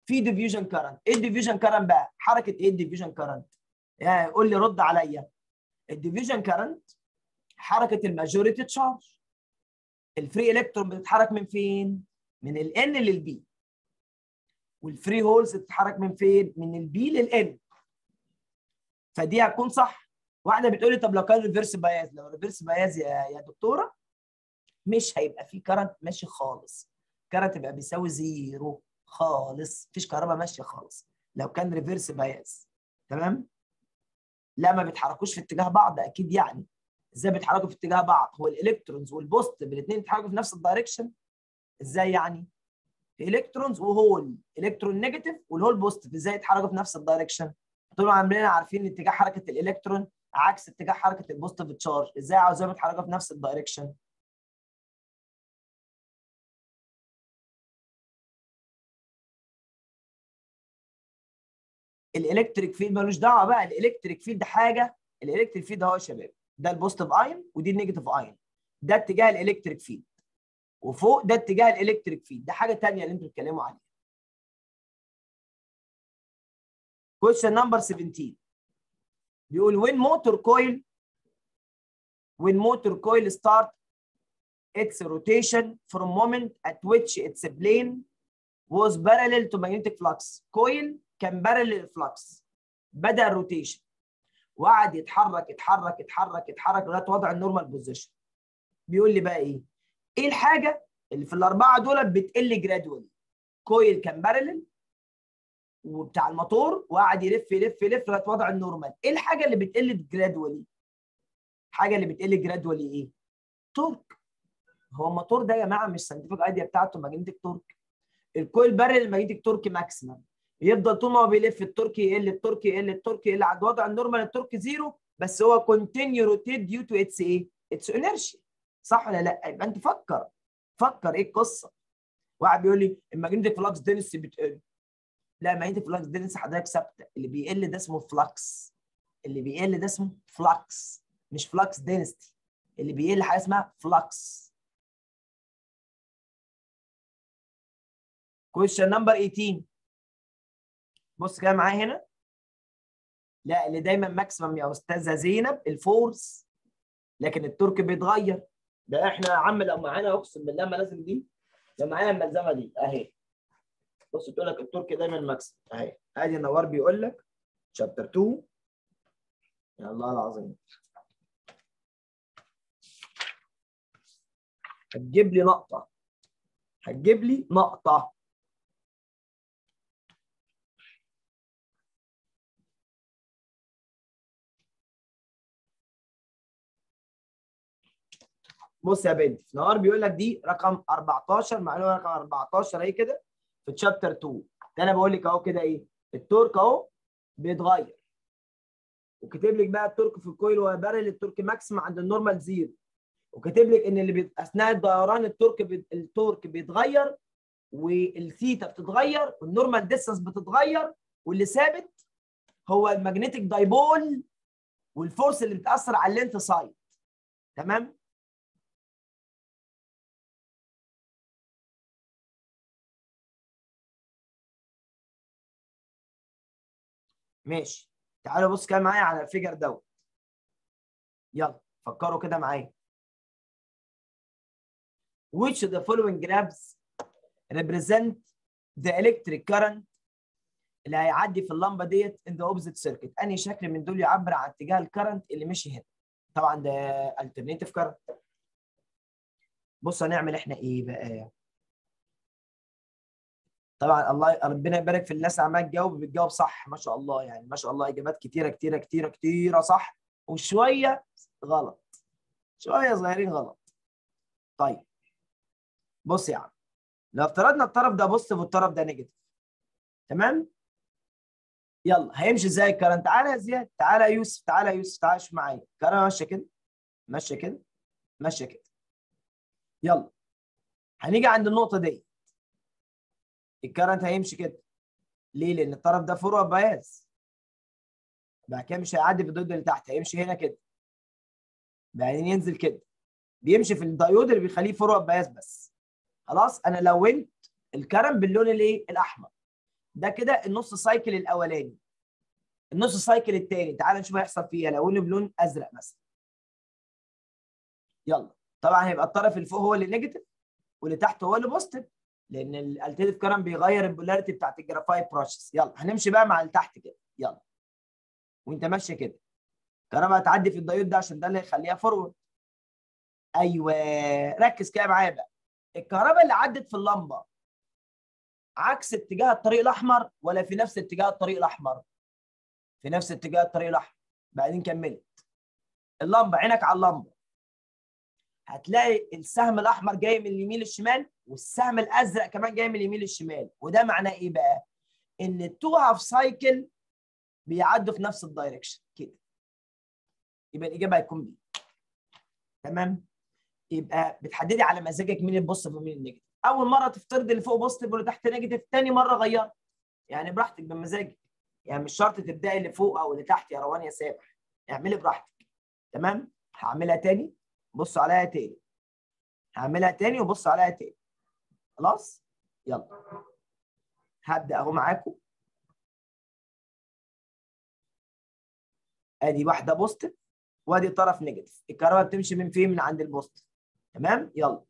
في ديفيوجن كارنت ايه الديفيوجن كارنت بقى حركه ايه الديفيوجن كارنت يعني قول لي رد عليا الديفيوجن كارنت حركه الماجوريتي تشارج الفري الكترون بتتحرك من فين من الان للبي والفري هولز بتتحرك من فين من البي للان فدي هتكون صح واحده بتقول لي طب لو كان ريفرس باياز لو ريفرس باياز يا يا دكتوره مش هيبقى في كارنت ماشي خالص كارنت يبقى بيساوي زيرو خالص مفيش كهرباء ماشيه خالص لو كان ريفرس باياز تمام لا ما بيتحركوش في اتجاه بعض اكيد يعني ازاي بيتحركوا في اتجاه بعض هو الالكترونز والبوست الاثنين بيتحركوا في نفس الدايركشن ازاي يعني الكترونز وهول الكترون نيجاتيف والهول بوزيتيف ازاي يتحركوا في نفس الدايركشن طول عمرنا عارفين ان اتجاه حركه الالكترون عكس اتجاه حركه البوزيتيف تشارج ازاي عاوزاهم يتحركوا في نفس الدايركشن الالكتريك فيلد ملوش دعوه بقى الالكتريك فيلد حاجه الالكتريك فيلد اهو يا شباب ده البوزيتيف ايون ودي النيجاتيف ايون ده اتجاه الالكتريك فيلد وفوق ده اتجاه الالكتريك فيلد ده حاجه ثانيه اللي انتوا بتتكلموا عليها question number 17 بيقول when motor coil when motor coil start its rotation from moment at which its plane was parallel to magnetic flux coil كان parallel flux بدا الروتيشن وقعد يتحرك يتحرك يتحرك يتحرك لغايه وضع النورمال بوزيشن بيقول لي بقى ايه ايه الحاجه اللي في الاربعه دول بتقل جرادولي كويل كان بارلل وبتاع الموتور وقعد يلف يلف يلف لغايه وضع النورمال ايه الحاجه اللي بتقل جرادولي حاجه اللي بتقل جرادولي ايه تورك هو الموتور ده يا جماعه مش ساينتفك ايديا بتاعته ماجنتيك تورك الكويل بارلل الماجنتيك تورك ماكسيمم يفضل طول ما هو بيلف التورك يقل التورك يقل التورك يقل عند وضع النورمال التورك زيرو بس هو كونتينيو روتيت ديو تو اتس ايه؟ اتس انرشيا صح ولا لا؟ يبقى انت فكر فكر ايه القصه؟ واحد بيقول لي الماجنتيك فلكس دينسي بتقل لا الماجنتيك فلكس دينسي حضرتك ثابته اللي بيقل ده اسمه فلكس اللي بيقل ده اسمه فلكس مش فلكس دينستي اللي بيقل حاجه اسمها فلكس question number 18 بص كده معايا هنا لا اللي دايما ماكسيمم يا استاذه زينب الفورس لكن التورك بيتغير ده احنا يا عم لو معانا اقسم بالله ما لازم دي لو معايا الملزمه دي اهي بص تقول لك التورك دايما ماكسيمم اهي ادي نوار بيقول لك شابتر 2 يا الله العظيم هتجيب لي نقطه هتجيب لي نقطه بص يا بنت نهار بيقول لك دي رقم 14 معلومه رقم 14 اهي كده في تشابتر 2 ده انا بقول لك اهو كده ايه التورك اهو بيتغير وكاتب لك بقى التورك في الكويل وهو بارل التورك ماكسيم عند النورمال زيرو وكاتب لك ان اللي بي... اثناء الدوران التورك بي... التورك بيتغير والثيتا بتتغير والنورمال ديستانس بتتغير واللي ثابت هو الماجنتيك دايبول والفورس اللي بتاثر على اللينث سايد تمام ماشي تعالوا بص كده معايا على الفيجر دوت يلا فكروا كده معايا which of the following graphs represent the electric current اللي هيعدي في اللمبه ديت in the opposite circuit انهي شكل من دول يعبر عن اتجاه الكرنت اللي مشي هنا طبعا ده alternative current بص هنعمل احنا ايه بقى طبعا الله ربنا يبارك في الناس عماله تجاوب بتجاوب صح ما شاء الله يعني ما شاء الله اجابات كتيره كتيره كتيره كتيره صح وشويه غلط شويه صغيرين غلط طيب بص يا عم لو افترضنا الطرف ده بوزيتيف والطرف ده نيجاتيف تمام يلا هيمشي ازاي الكرنت تعالى يا زياد تعالى يا يوسف تعالى يا يوسف تعالى شوف معايا الكرنت ماشيه كده ماشيه كده ماشيه كده يلا هنيجي عند النقطه دي الكرنت هيمشي كده ليه؟ لان الطرف ده فروع بايز بعد كده مش هيعدي في الضد اللي تحت هيمشي هنا كده بعدين ينزل كده بيمشي في الدايود اللي بيخليه فروع بايز بس خلاص انا لونت الكرم باللون الايه؟ الاحمر ده كده النص سايكل الاولاني النص سايكل الثاني تعال نشوف هيحصل فيه لو قلنا بلون ازرق مثلا يلا طبعا هيبقى الطرف اللي فوق هو اللي نيجاتيف واللي تحت هو اللي بوزيتيف لان الالتيف كرم بيغير البولاريتي بتاعت الجرافايت بروسيس يلا هنمشي بقى مع اللي تحت كده يلا وانت ماشي كده كهرباء هتعدي في الدايود ده عشان ده اللي هيخليها فورورد ايوه ركز كده معايا بقى الكهرباء اللي عدت في اللمبه عكس اتجاه الطريق الاحمر ولا في نفس اتجاه الطريق الاحمر في نفس اتجاه الطريق الاحمر بعدين كملت اللمبه عينك على اللمبه هتلاقي السهم الاحمر جاي من اليمين للشمال والسهم الازرق كمان جاي من اليمين للشمال وده معناه ايه بقى ان التو هاف سايكل بيعدوا في نفس الدايركشن كده يبقى الاجابه هتكون بي تمام يبقى بتحددي على مزاجك مين البوزيتيف ومين النيجاتيف اول مره تفترض اللي فوق بوزيتيف واللي تحت نيجاتيف ثاني مره غير يعني براحتك بمزاجك يعني مش شرط تبداي اللي فوق او اللي تحت يا روان يا سامح اعملي براحتك تمام هعملها تاني بص عليها تاني هعملها تاني وبص عليها تاني خلاص يلا هبدا اهو معاكم ادي واحده بوزيتيف وادي طرف نيجاتيف الكهرباء بتمشي من فين من عند البوزيتيف تمام يلا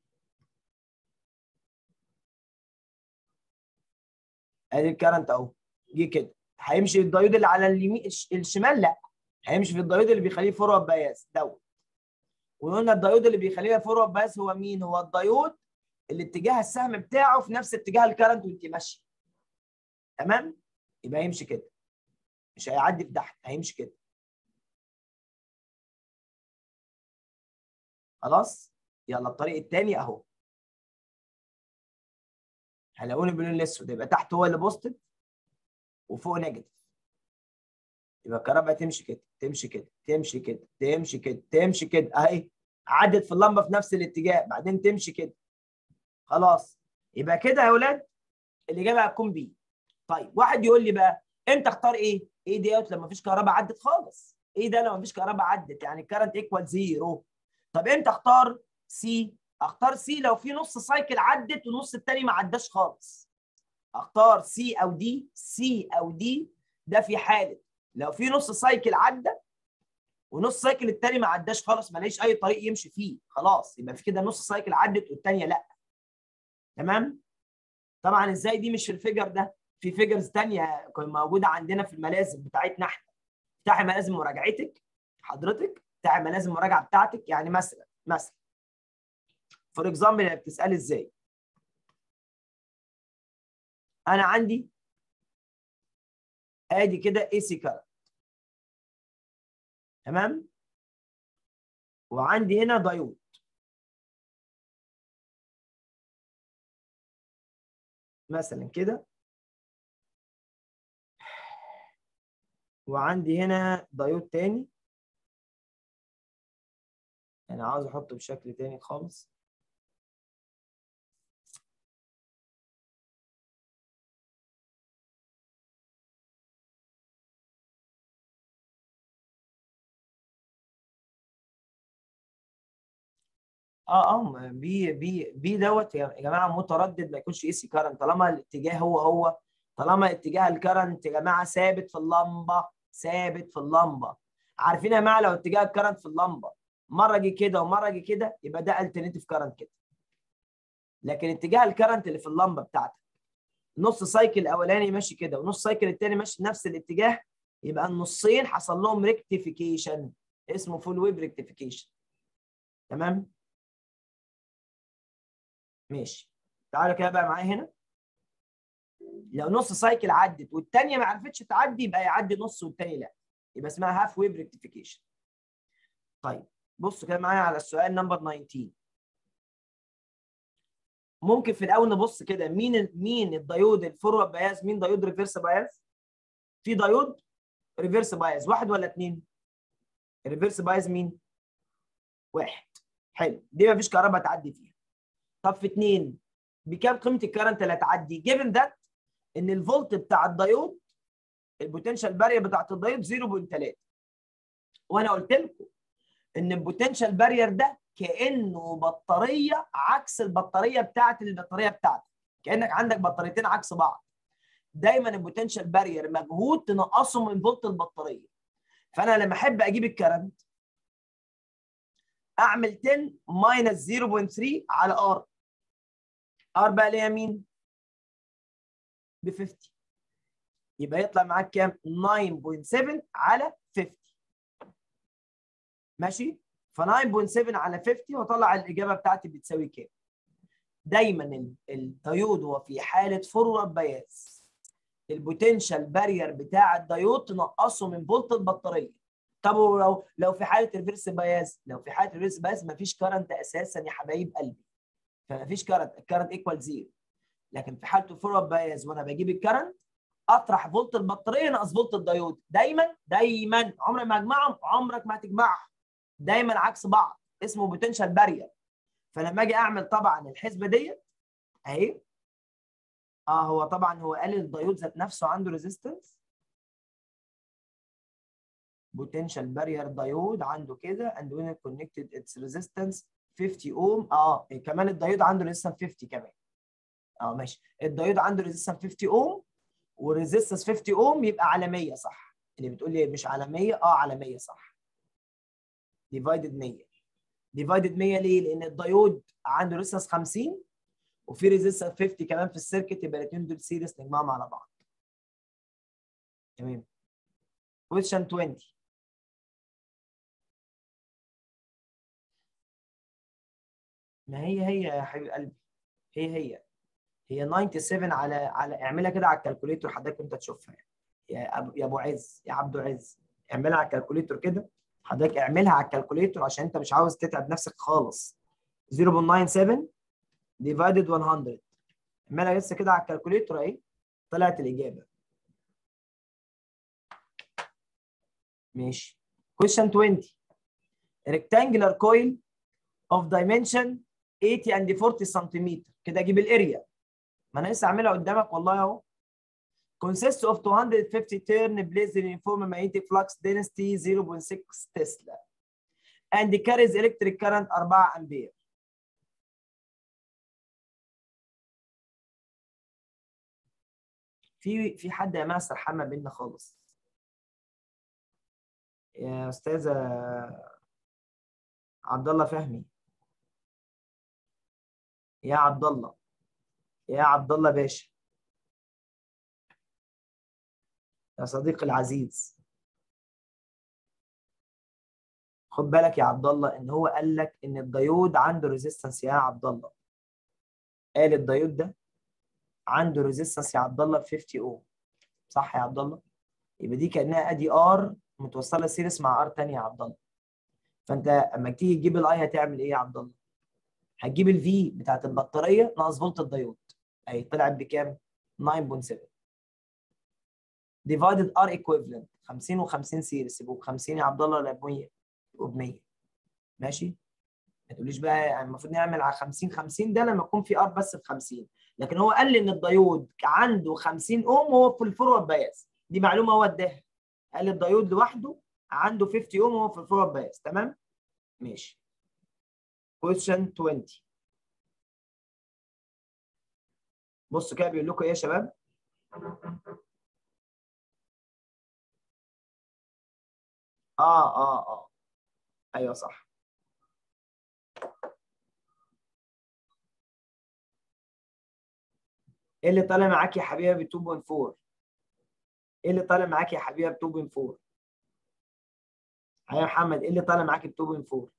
ادي الكرنت اهو جه كده هيمشي الدايود اللي على اليمين الشمال لا هيمشي في الدايود اللي بيخليه فورورد باياس دوت وقلنا الدايود اللي بيخليه فورورد باياس هو مين هو الدايود اللي اتجاه السهم بتاعه في نفس اتجاه الكرنت وانت ماشي تمام يبقى هيمشي كده مش هيعدي في تحت هيمشي كده خلاص يلا الطريق الثاني اهو هلاقوني باللون الاسود يبقى تحت هو اللي بوزيتيف وفوق نيجاتيف يبقى الكهرباء تمشي كده تمشي كده تمشي كده تمشي كده تمشي كده اهي عدت في اللمبه في نفس الاتجاه بعدين تمشي كده خلاص يبقى كده يا اولاد الاجابه هتكون بي طيب واحد يقول لي بقى انت اختار ايه؟ ايه ديت لما مفيش كهرباء عدت خالص ايه ده لما مفيش كهرباء عدت يعني الكرنت ايكوال زيرو طب امتى اختار سي اختار سي لو في نص سايكل عدت والنص التاني ما عداش خالص اختار سي او دي سي او دي ده في حاله لو في نص سايكل عدى ونص سايكل التاني ما عداش خالص ما اي طريق يمشي فيه خلاص يبقى في كده نص سايكل عدت والتانيه لا تمام طبعا ازاي دي مش في الفيجر ده في فيجرز تانية موجوده عندنا في الملازم بتاعتنا احنا افتحي ملازم مراجعتك حضرتك افتحي ملازم المراجعه بتاعتك يعني مثلا مثلا فور اكزامبل يعني بتسالي ازاي انا عندي ادي كده اي سي كارت تمام وعندي هنا دايود مثلا كده وعندي هنا دايود تاني انا عاوز احطه بشكل تاني خالص اه اه بي بي بي دوت يا جماعه متردد ما يكونش اي سي كارنت طالما الاتجاه هو هو طالما اتجاه الكرنت يا جماعه ثابت في اللمبه ثابت في اللمبه عارفين يا جماعه لو اتجاه الكرنت في اللمبه مره جه كده ومره جه كده يبقى ده الترنتيف كرنت كده لكن اتجاه الكرنت اللي في اللمبه بتاعتك نص سايكل الاولاني ماشي كده ونص سايكل الثاني ماشي نفس الاتجاه يبقى النصين حصل لهم ريكتيفيكيشن اسمه فول ويب ريكتيفيكيشن تمام ماشي تعالوا كده بقى معايا هنا لو نص سايكل عدت والثانيه ما عرفتش تعدي يبقى يعدي نص والثاني لا يبقى اسمها هاف ويب ريكتيفيكيشن طيب بصوا كده معايا على السؤال نمبر 19 ممكن في الاول نبص كده مين مين الدايود الفورورد باياز مين دايود ريفرس باياز في دايود ريفرس باياز واحد ولا اثنين الريفرس باياز مين واحد حلو دي ما فيش كهرباء تعدي فيها طب في اثنين بكام قيمه الكرنت اللي هتعدي جيفن ذات ان الفولت بتاع الدايود البوتنشال بارير بتاعت الدايود 0.3 وانا قلت لكم ان البوتنشال بارير ده كانه بطاريه عكس البطاريه بتاعت البطاريه بتاعتك كانك عندك بطاريتين عكس بعض دايما البوتنشال بارير مجهود تنقصه من فولت البطاريه فانا لما احب اجيب الكرنت اعمل 10 ماينس 0.3 على ار ار بقى ليها مين؟ ب 50 يبقى يطلع معاك كام؟ 9.7 على 50 ماشي؟ ف 9.7 على 50 واطلع الاجابه بتاعتي بتساوي كام؟ دايما الديود هو في حاله فورورد باياس البوتنشال بارير بتاع الديود تنقصه من فولت البطاريه طب لو لو في حاله ريفرس باياس لو في حاله ريفرس باياس مفيش كرنت اساسا يا حبايب قلبي فمفيش كرنت الكرنت ايكوال زيرو لكن في حاله الفورورد باياس وانا بجيب الكرنت اطرح فولت البطاريه ناقص فولت الديود دايما دايما عمرك ما اجمعهم عمرك ما هتجمعهم دايما عكس بعض اسمه بوتنشال بارير فلما اجي اعمل طبعا الحسبه ديت اهي اه هو طبعا هو قال الديود ذات نفسه عنده ريزيستنس potential barrier diode عنده كده and when it connected its resistance 50 ohm اه كمان الديود عنده resistance 50 كمان اه ماشي الديود عنده resistance 50 ohm وريزيستنس 50 ohm يبقى على 100 صح اللي بتقول لي مش على 100 اه على 100 صح divided 100 divided 100 ليه؟ لان الديود عنده ريزيستنس 50 وفي ريزيستنس 50 كمان في السيركت يبقى الاثنين دول سيريس نجمعهم على بعض تمام question 20 ما هي هي يا حبيب قلبي هي هي هي 97 على على اعملها كده على الكالكوليتور حضرتك انت تشوفها يا ابو يا ابو عز يا عبدو عز اعملها على الكالكوليتور كده حضرتك اعملها على الكالكوليتور عشان انت مش عاوز تتعب نفسك خالص 0.97 ديفايدد 100 اعملها لسه كده على الكالكوليتور اهي طلعت الاجابه ماشي question 20 rectangular coil of dimension 80 and 40 سنتيمتر كده اجيب الاريا ما انا لسه عاملها قدامك والله اهو consists of 250 turn placed in uniform magnetic flux density 0.6 تسلا and carries electric current 4 امبير في في حد يا جماعه سرحان ما بيننا خالص يا استاذه عبد الله فهمي يا عبد الله يا عبد الله باشا يا صديقي العزيز خد بالك يا عبد الله ان هو قال لك ان الديود عنده ريزيستنس يا عبد الله قال الديود ده عنده ريزيستنس يا عبد الله ب 50 اوم صح يا عبد الله يبقى دي كانها ادي ار متوصله سيريس مع ار ثانيه يا عبد الله فانت اما تيجي تجيب الاي هتعمل ايه يا عبد الله هتجيب الفي بتاعت البطاريه ناقص فولت الديود اهي طلعت بكام 9.7 ديفايدد ار ايكويفالنت 50 و50 سيريس يبقوا ب 50 يا عبد الله ولا ب 100 يبقوا ب 100 ماشي ما تقوليش بقى يعني المفروض نعمل على 50 50 ده لما يكون في ار بس ب 50 لكن هو قال لي ان الديود عنده 50 اوم وهو في الفورورد بايس دي معلومه هو اداها قال لي الديود لوحده عنده 50 اوم وهو في الفورورد بايس تمام ماشي question 20 بصوا كده بيقول لكم ايه يا شباب اه اه اه ايوه صح ايه اللي طالع معاك يا حبيبي ب 2.4 ايه اللي طالع معاك يا حبيبي ب 2.4 ايوه يا محمد ايه اللي طالع معاك ب 2.4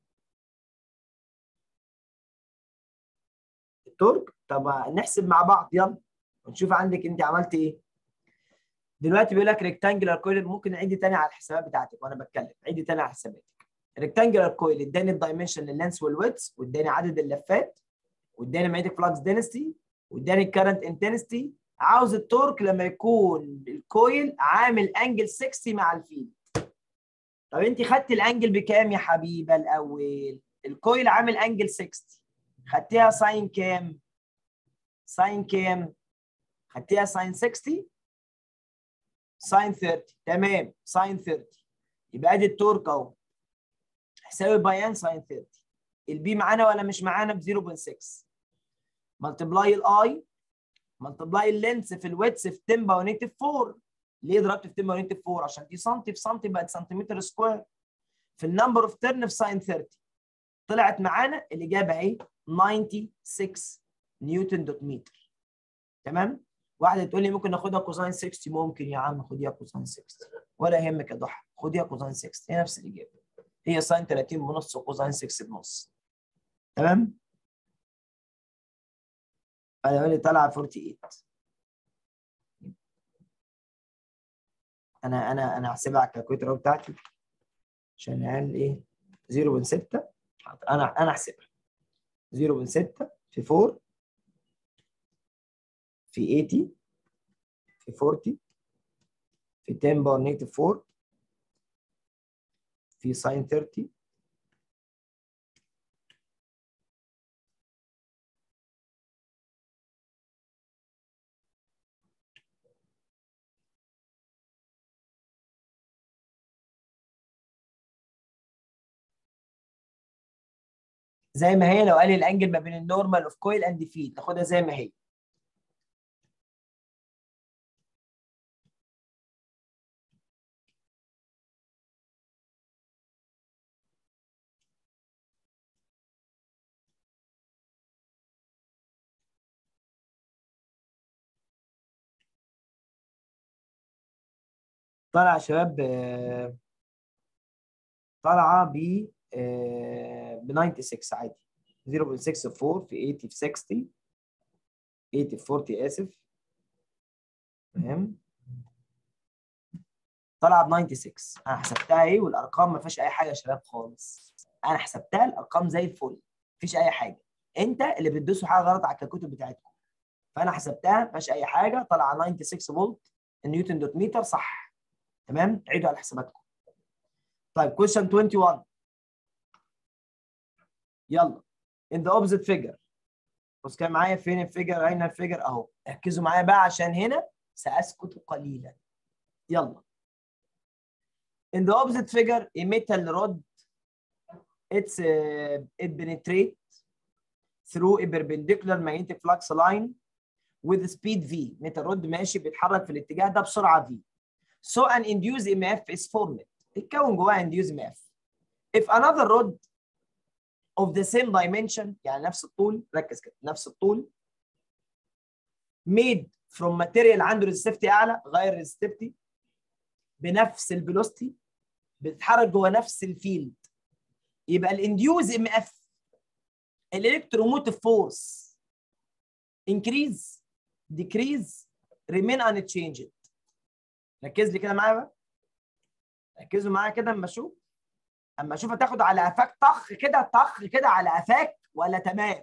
التورك طب نحسب مع بعض يلا ونشوف عندك انت عملت ايه دلوقتي بيقول لك ريكتانجلر كويل ممكن نعيد تاني على الحسابات بتاعتك وانا بتكلم عيدي تاني على حساباتك ريكتانجلر كويل اداني الدايمنشن لللينس والويدث واداني عدد اللفات واداني ماجنتيك فلكس دينستي واداني الكرنت انتنستي عاوز التورك لما يكون الكويل عامل انجل 60 مع الفيلد طب انت خدت الانجل بكام يا حبيبه الاول الكويل عامل انجل 60 خدتيها ساين كام ساين كام خدتيها ساين 60 ساين 30 تمام ساين 30 يبقى ادي التورك اهو حسابي بيان ساين 30 البي معانا ولا مش معانا ب 0.6 ملتبلاي الاي ملتبلاي اللينس في الويتس في 10 باور نيجاتيف 4 ليه ضربت في 10 باور نيجاتيف 4 عشان دي سنتي في سنتي بقت سنتيمتر سكوير في النمبر اوف ترن في ساين 30 طلعت معانا الاجابه اهي 96 نيوتن دوت متر تمام واحده تقول لي ممكن ناخدها كوزاين 60 ممكن يا عم خديها كوزاين 60 ولا يهمك يا ضحى خديها كوزاين 60 هي نفس الاجابه هي ساين 30 بنص وكوزاين 6 بنص تمام انا لي طالعه 48 انا انا انا هحسبها على الكالكوليتر بتاعتي عشان العيال ايه 0.6 انا انا احسبها 0.6 في 4 في 80 في 40 في 10 باور نيجاتيف 4 في ساين 30 زي ما هي لو قال لي الانجل ما بين النورمال اوف كويل اند فيد تاخدها زي ما هي طالعه يا شباب آه، طالعه ب ب 96 عادي 0.64 في 80 في 60 80 في 40 اسف تمام طالعه ب 96 انا حسبتها ايه والارقام ما فيهاش اي حاجه يا شباب خالص انا حسبتها الارقام زي الفل مفيش اي حاجه انت اللي بتدوسوا حاجه غلط على الكتب بتاعتكم فانا حسبتها ما فيهاش اي حاجه طالعه 96 فولت نيوتن دوت متر صح تمام عيدوا على حساباتكم طيب question 21 يلا in the opposite figure بص كده معايا فين الفيجر اين الفيجر اهو ركزوا معايا بقى عشان هنا ساسكت قليلا يلا in the opposite figure a metal rod it's uh, it penetrate through a perpendicular magnetic flux line with speed v metal rod ماشي بيتحرك في الاتجاه ده بسرعه v so an induced EMF is formed اتكون جواها induced EMF if another rod of the same dimension يعني نفس الطول ركز كده نفس الطول made from material عنده resistivity اعلى غير resistivity بنفس الفيلوسيتي بتتحرك جوه نفس الفيلد يبقى الانديوز ام اف الالكتروموتيف فورس increase decrease remain unchanged ركز لي كده معايا بقى ركزوا معايا كده اما اشوف اما اشوف هتاخد على قفاك طخ كده طخ كده على قفاك ولا تمام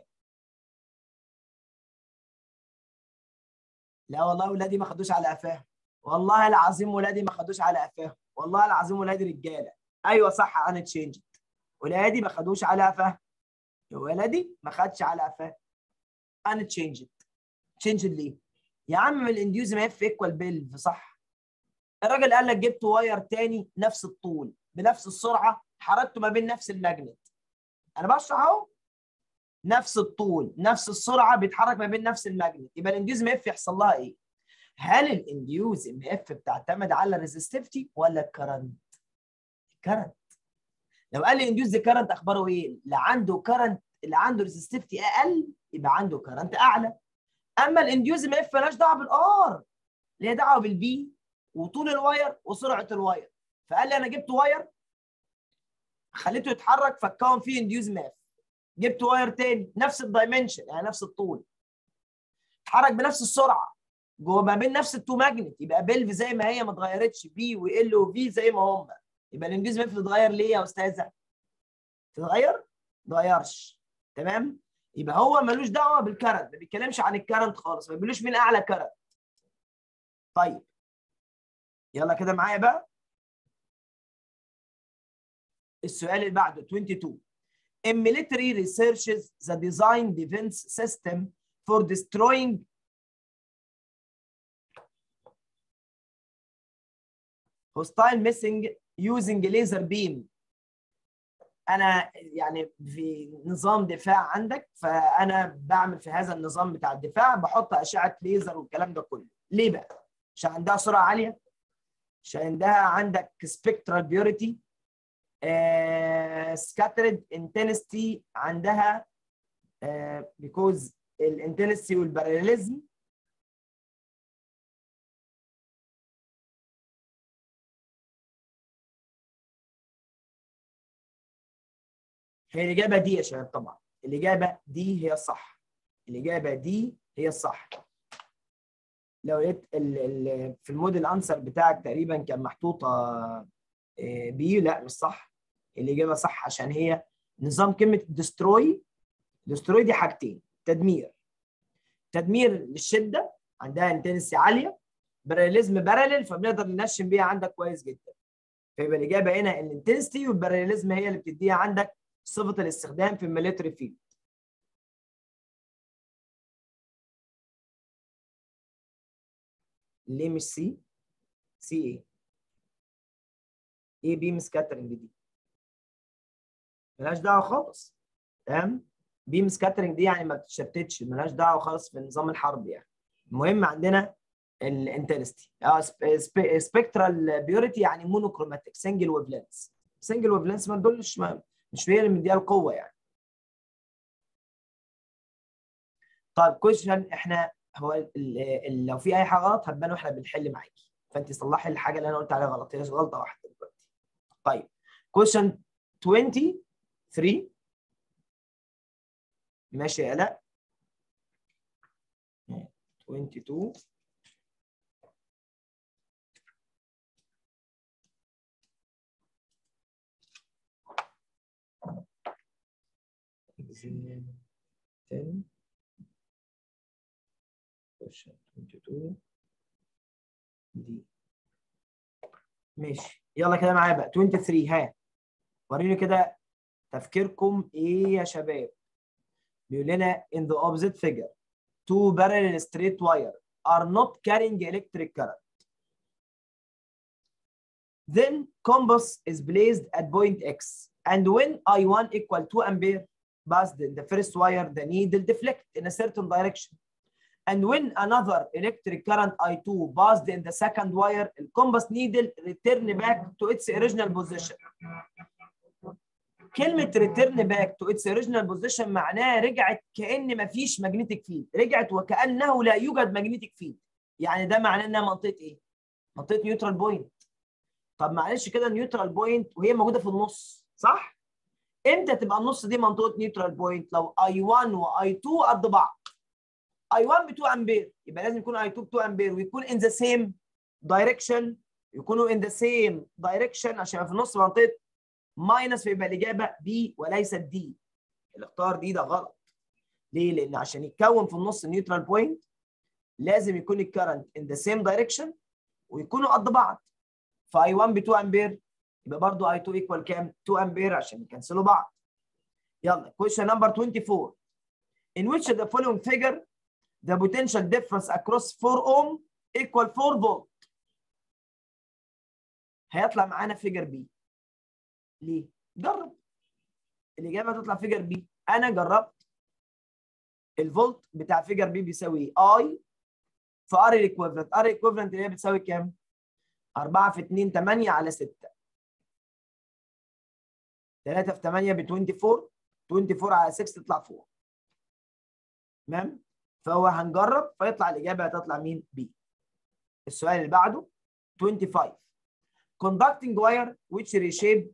لا والله ولادي ما خدوش على قفاهم والله العظيم ولادي ما خدوش على قفاهم والله العظيم ولادي رجاله ايوه صح انا تشينجت ولادي ما خدوش على قفاهم ولدي ما خدش على قفاه انا تشينجت تشينجت ليه يا عم الانديوز ما اف ايكوال بيلف صح الراجل قال لك جبت واير تاني نفس الطول بنفس السرعه حركته ما بين نفس الماجنت انا بشرح اهو نفس الطول نفس السرعه بيتحرك ما بين نفس الماجنت يبقى الانديوز ام اف يحصل لها ايه هل الانديوز ام اف بتعتمد على الريزستيفيتي ولا الكرنت الكرنت لو قال لي انديوز كرنت اخباره ايه اللي عنده كرنت اللي عنده ريزستيفيتي اقل يبقى عنده كرنت اعلى اما الانديوز ام اف مالهاش دعوه بالار ليها دعوه بالبي وطول الواير وسرعه الواير فقال لي انا جبت واير خليته يتحرك فكون فيه انديوز ام اف جبت واير تاني نفس الدايمنشن يعني نفس الطول اتحرك بنفس السرعه جوه ما بين نفس التو ماجنت يبقى بيلف زي ما هي ما اتغيرتش بي وال وفي زي ما هم يبقى الانديوز ام اف تتغير ليه يا استاذه؟ تتغير؟ ما تتغيرش تمام؟ يبقى هو ملوش دعوه بالكرنت ما بيتكلمش عن الكرنت خالص ما بيقولوش مين اعلى كرنت طيب يلا كده معايا بقى السؤال اللي بعده 22 In military researches the design defense system for destroying hostile missing using laser beam انا يعني في نظام دفاع عندك فانا بعمل في هذا النظام بتاع الدفاع بحط اشعه ليزر والكلام ده كله ليه بقى عشان عندها سرعه عاليه عشان عندها عندك سبيكترال بيوريتي سكاترد انتنستي عندها بيكوز الانتنستي والباراليزم هي الإجابة دي يا شباب طبعا الإجابة دي هي الصح الإجابة دي هي الصح لو لقيت ال ال في الموديل انسر بتاعك تقريبا كان محطوطة آه، بي لا مش صح الإجابة صح عشان هي نظام كلمة دستروي دستروي دي حاجتين تدمير تدمير للشدة عندها انتنسي عالية باراليزم باراليل فبنقدر ننشن بيها عندك كويس جدا فيبقى الإجابة هنا الانتنسيتي والباراليزم هي اللي بتديها عندك صفة الاستخدام في الميليتري فيلد ليه مش سي؟ سي ايه؟ ايه بيم سكاترنج دي؟ ملهاش دعوة خالص تمام؟ بيم سكاترنج دي يعني ما بتتشتتش ملهاش دعوة خالص في نظام الحرب يعني المهم عندنا الانتنستي اه سبيكترال بيوريتي يعني مونوكروماتيك سنجل ويف لينس سنجل ويف لينس ما تدلش ما مش هي اللي مديها القوه يعني طيب كويشن احنا هو ال ال لو في اي حاجه غلط هتبان واحنا بنحل معاكي فانت صلحي الحاجه اللي انا قلت عليها غلط هي غلطه واحده دلوقتي طيب كويشن 23 ماشي يا الاء 22 exam 10 question 22 دي ماشي يلا كده معايا بقى 23 ها وريني كده تفكيركم ايه يا شباب بيقول لنا in the opposite figure two parallel straight wire are not carrying electric current then compass is placed at point x and when I1 equal 2 ampere passed in the first wire, the needle deflect in a certain direction. And when another electric current I2 passed in the second wire, the compass needle return back to its original position. كلمة return back to its original position معناها رجعت كأن ما فيش magnetic field، رجعت وكأنه لا يوجد magnetic field. يعني ده معناه انها منطقة ايه؟ منطقة نيوترال بوينت. طب معلش كده نيوترال بوينت وهي موجودة في النص، صح؟ امتى تبقى النص دي منطقه نيوترال بوينت لو I1 و I2 قد بعض I1 ب 2 امبير يبقى لازم يكون I2 ب 2 امبير ويكون in the same direction يكونوا in the same direction عشان في النص منطقه ماينس فيبقى الاجابه B وليست D اللي اختار دي ده غلط ليه؟ لان عشان يتكون في النص نيوترال بوينت لازم يكون الكرنت in the same direction ويكونوا قد بعض ف I1 ب 2 امبير يبقى برضه I2 equal كام؟ 2 امبير عشان يكنسلوا بعض. يلا question number 24 in which the following figure the potential difference across 4 ohm equal 4 volt هيطلع معانا فيجر بي ليه؟ جرب الإجابة هتطلع فيجر بي أنا جربت الفولت بتاع فيجر بي بيساوي اي في ار الايكويفالنت ار الايكويفالنت اللي هي بتساوي كام؟ 4 في 2 8 على 6 3 في 8 ب 24 24 على 6 تطلع 4 تمام فهو هنجرب فيطلع الاجابه هتطلع مين بي السؤال اللي بعده 25 conducting wire which reshape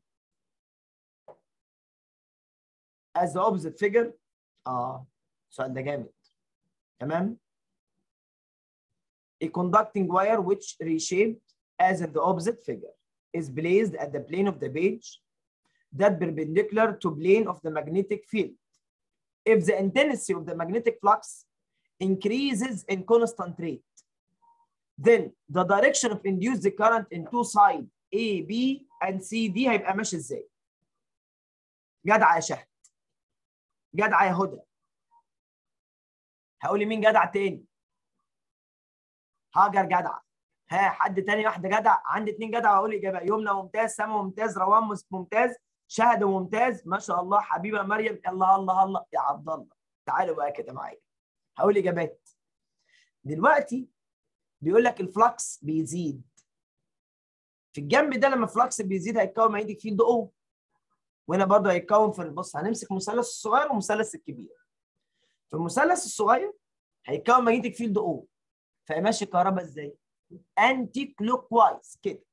as the opposite figure اه السؤال ده جامد تمام a conducting wire which reshaped as in the opposite figure is placed at the plane of the page that perpendicular to plane of the magnetic field. If the intensity of the magnetic flux increases in constant rate, then the direction of induced current in two sides A, B, and C دي هيبقى ماشي ازاي؟ جدع يا شهد. جدع يا هدى. هقول مين جدع تاني؟ هاجر جدع. ها حد تاني واحده جدع عندي اتنين جدع واقول اجابه يمنى ممتاز سما ممتاز روان ممتاز شهد ممتاز ما شاء الله حبيبه مريم الله الله الله يا عبد الله تعالوا بقى كده معايا هقول اجابات دلوقتي بيقول لك الفلكس بيزيد في الجنب ده لما الفلكس بيزيد هيتكون ماجنتيك فيلد او وهنا برضه هيتكون في بص هنمسك المثلث الصغير والمثلث الكبير في المثلث الصغير هيتكون ماجنتيك فيلد او فيمشي الكهرباء ازاي؟ انتي كلوك وايز كده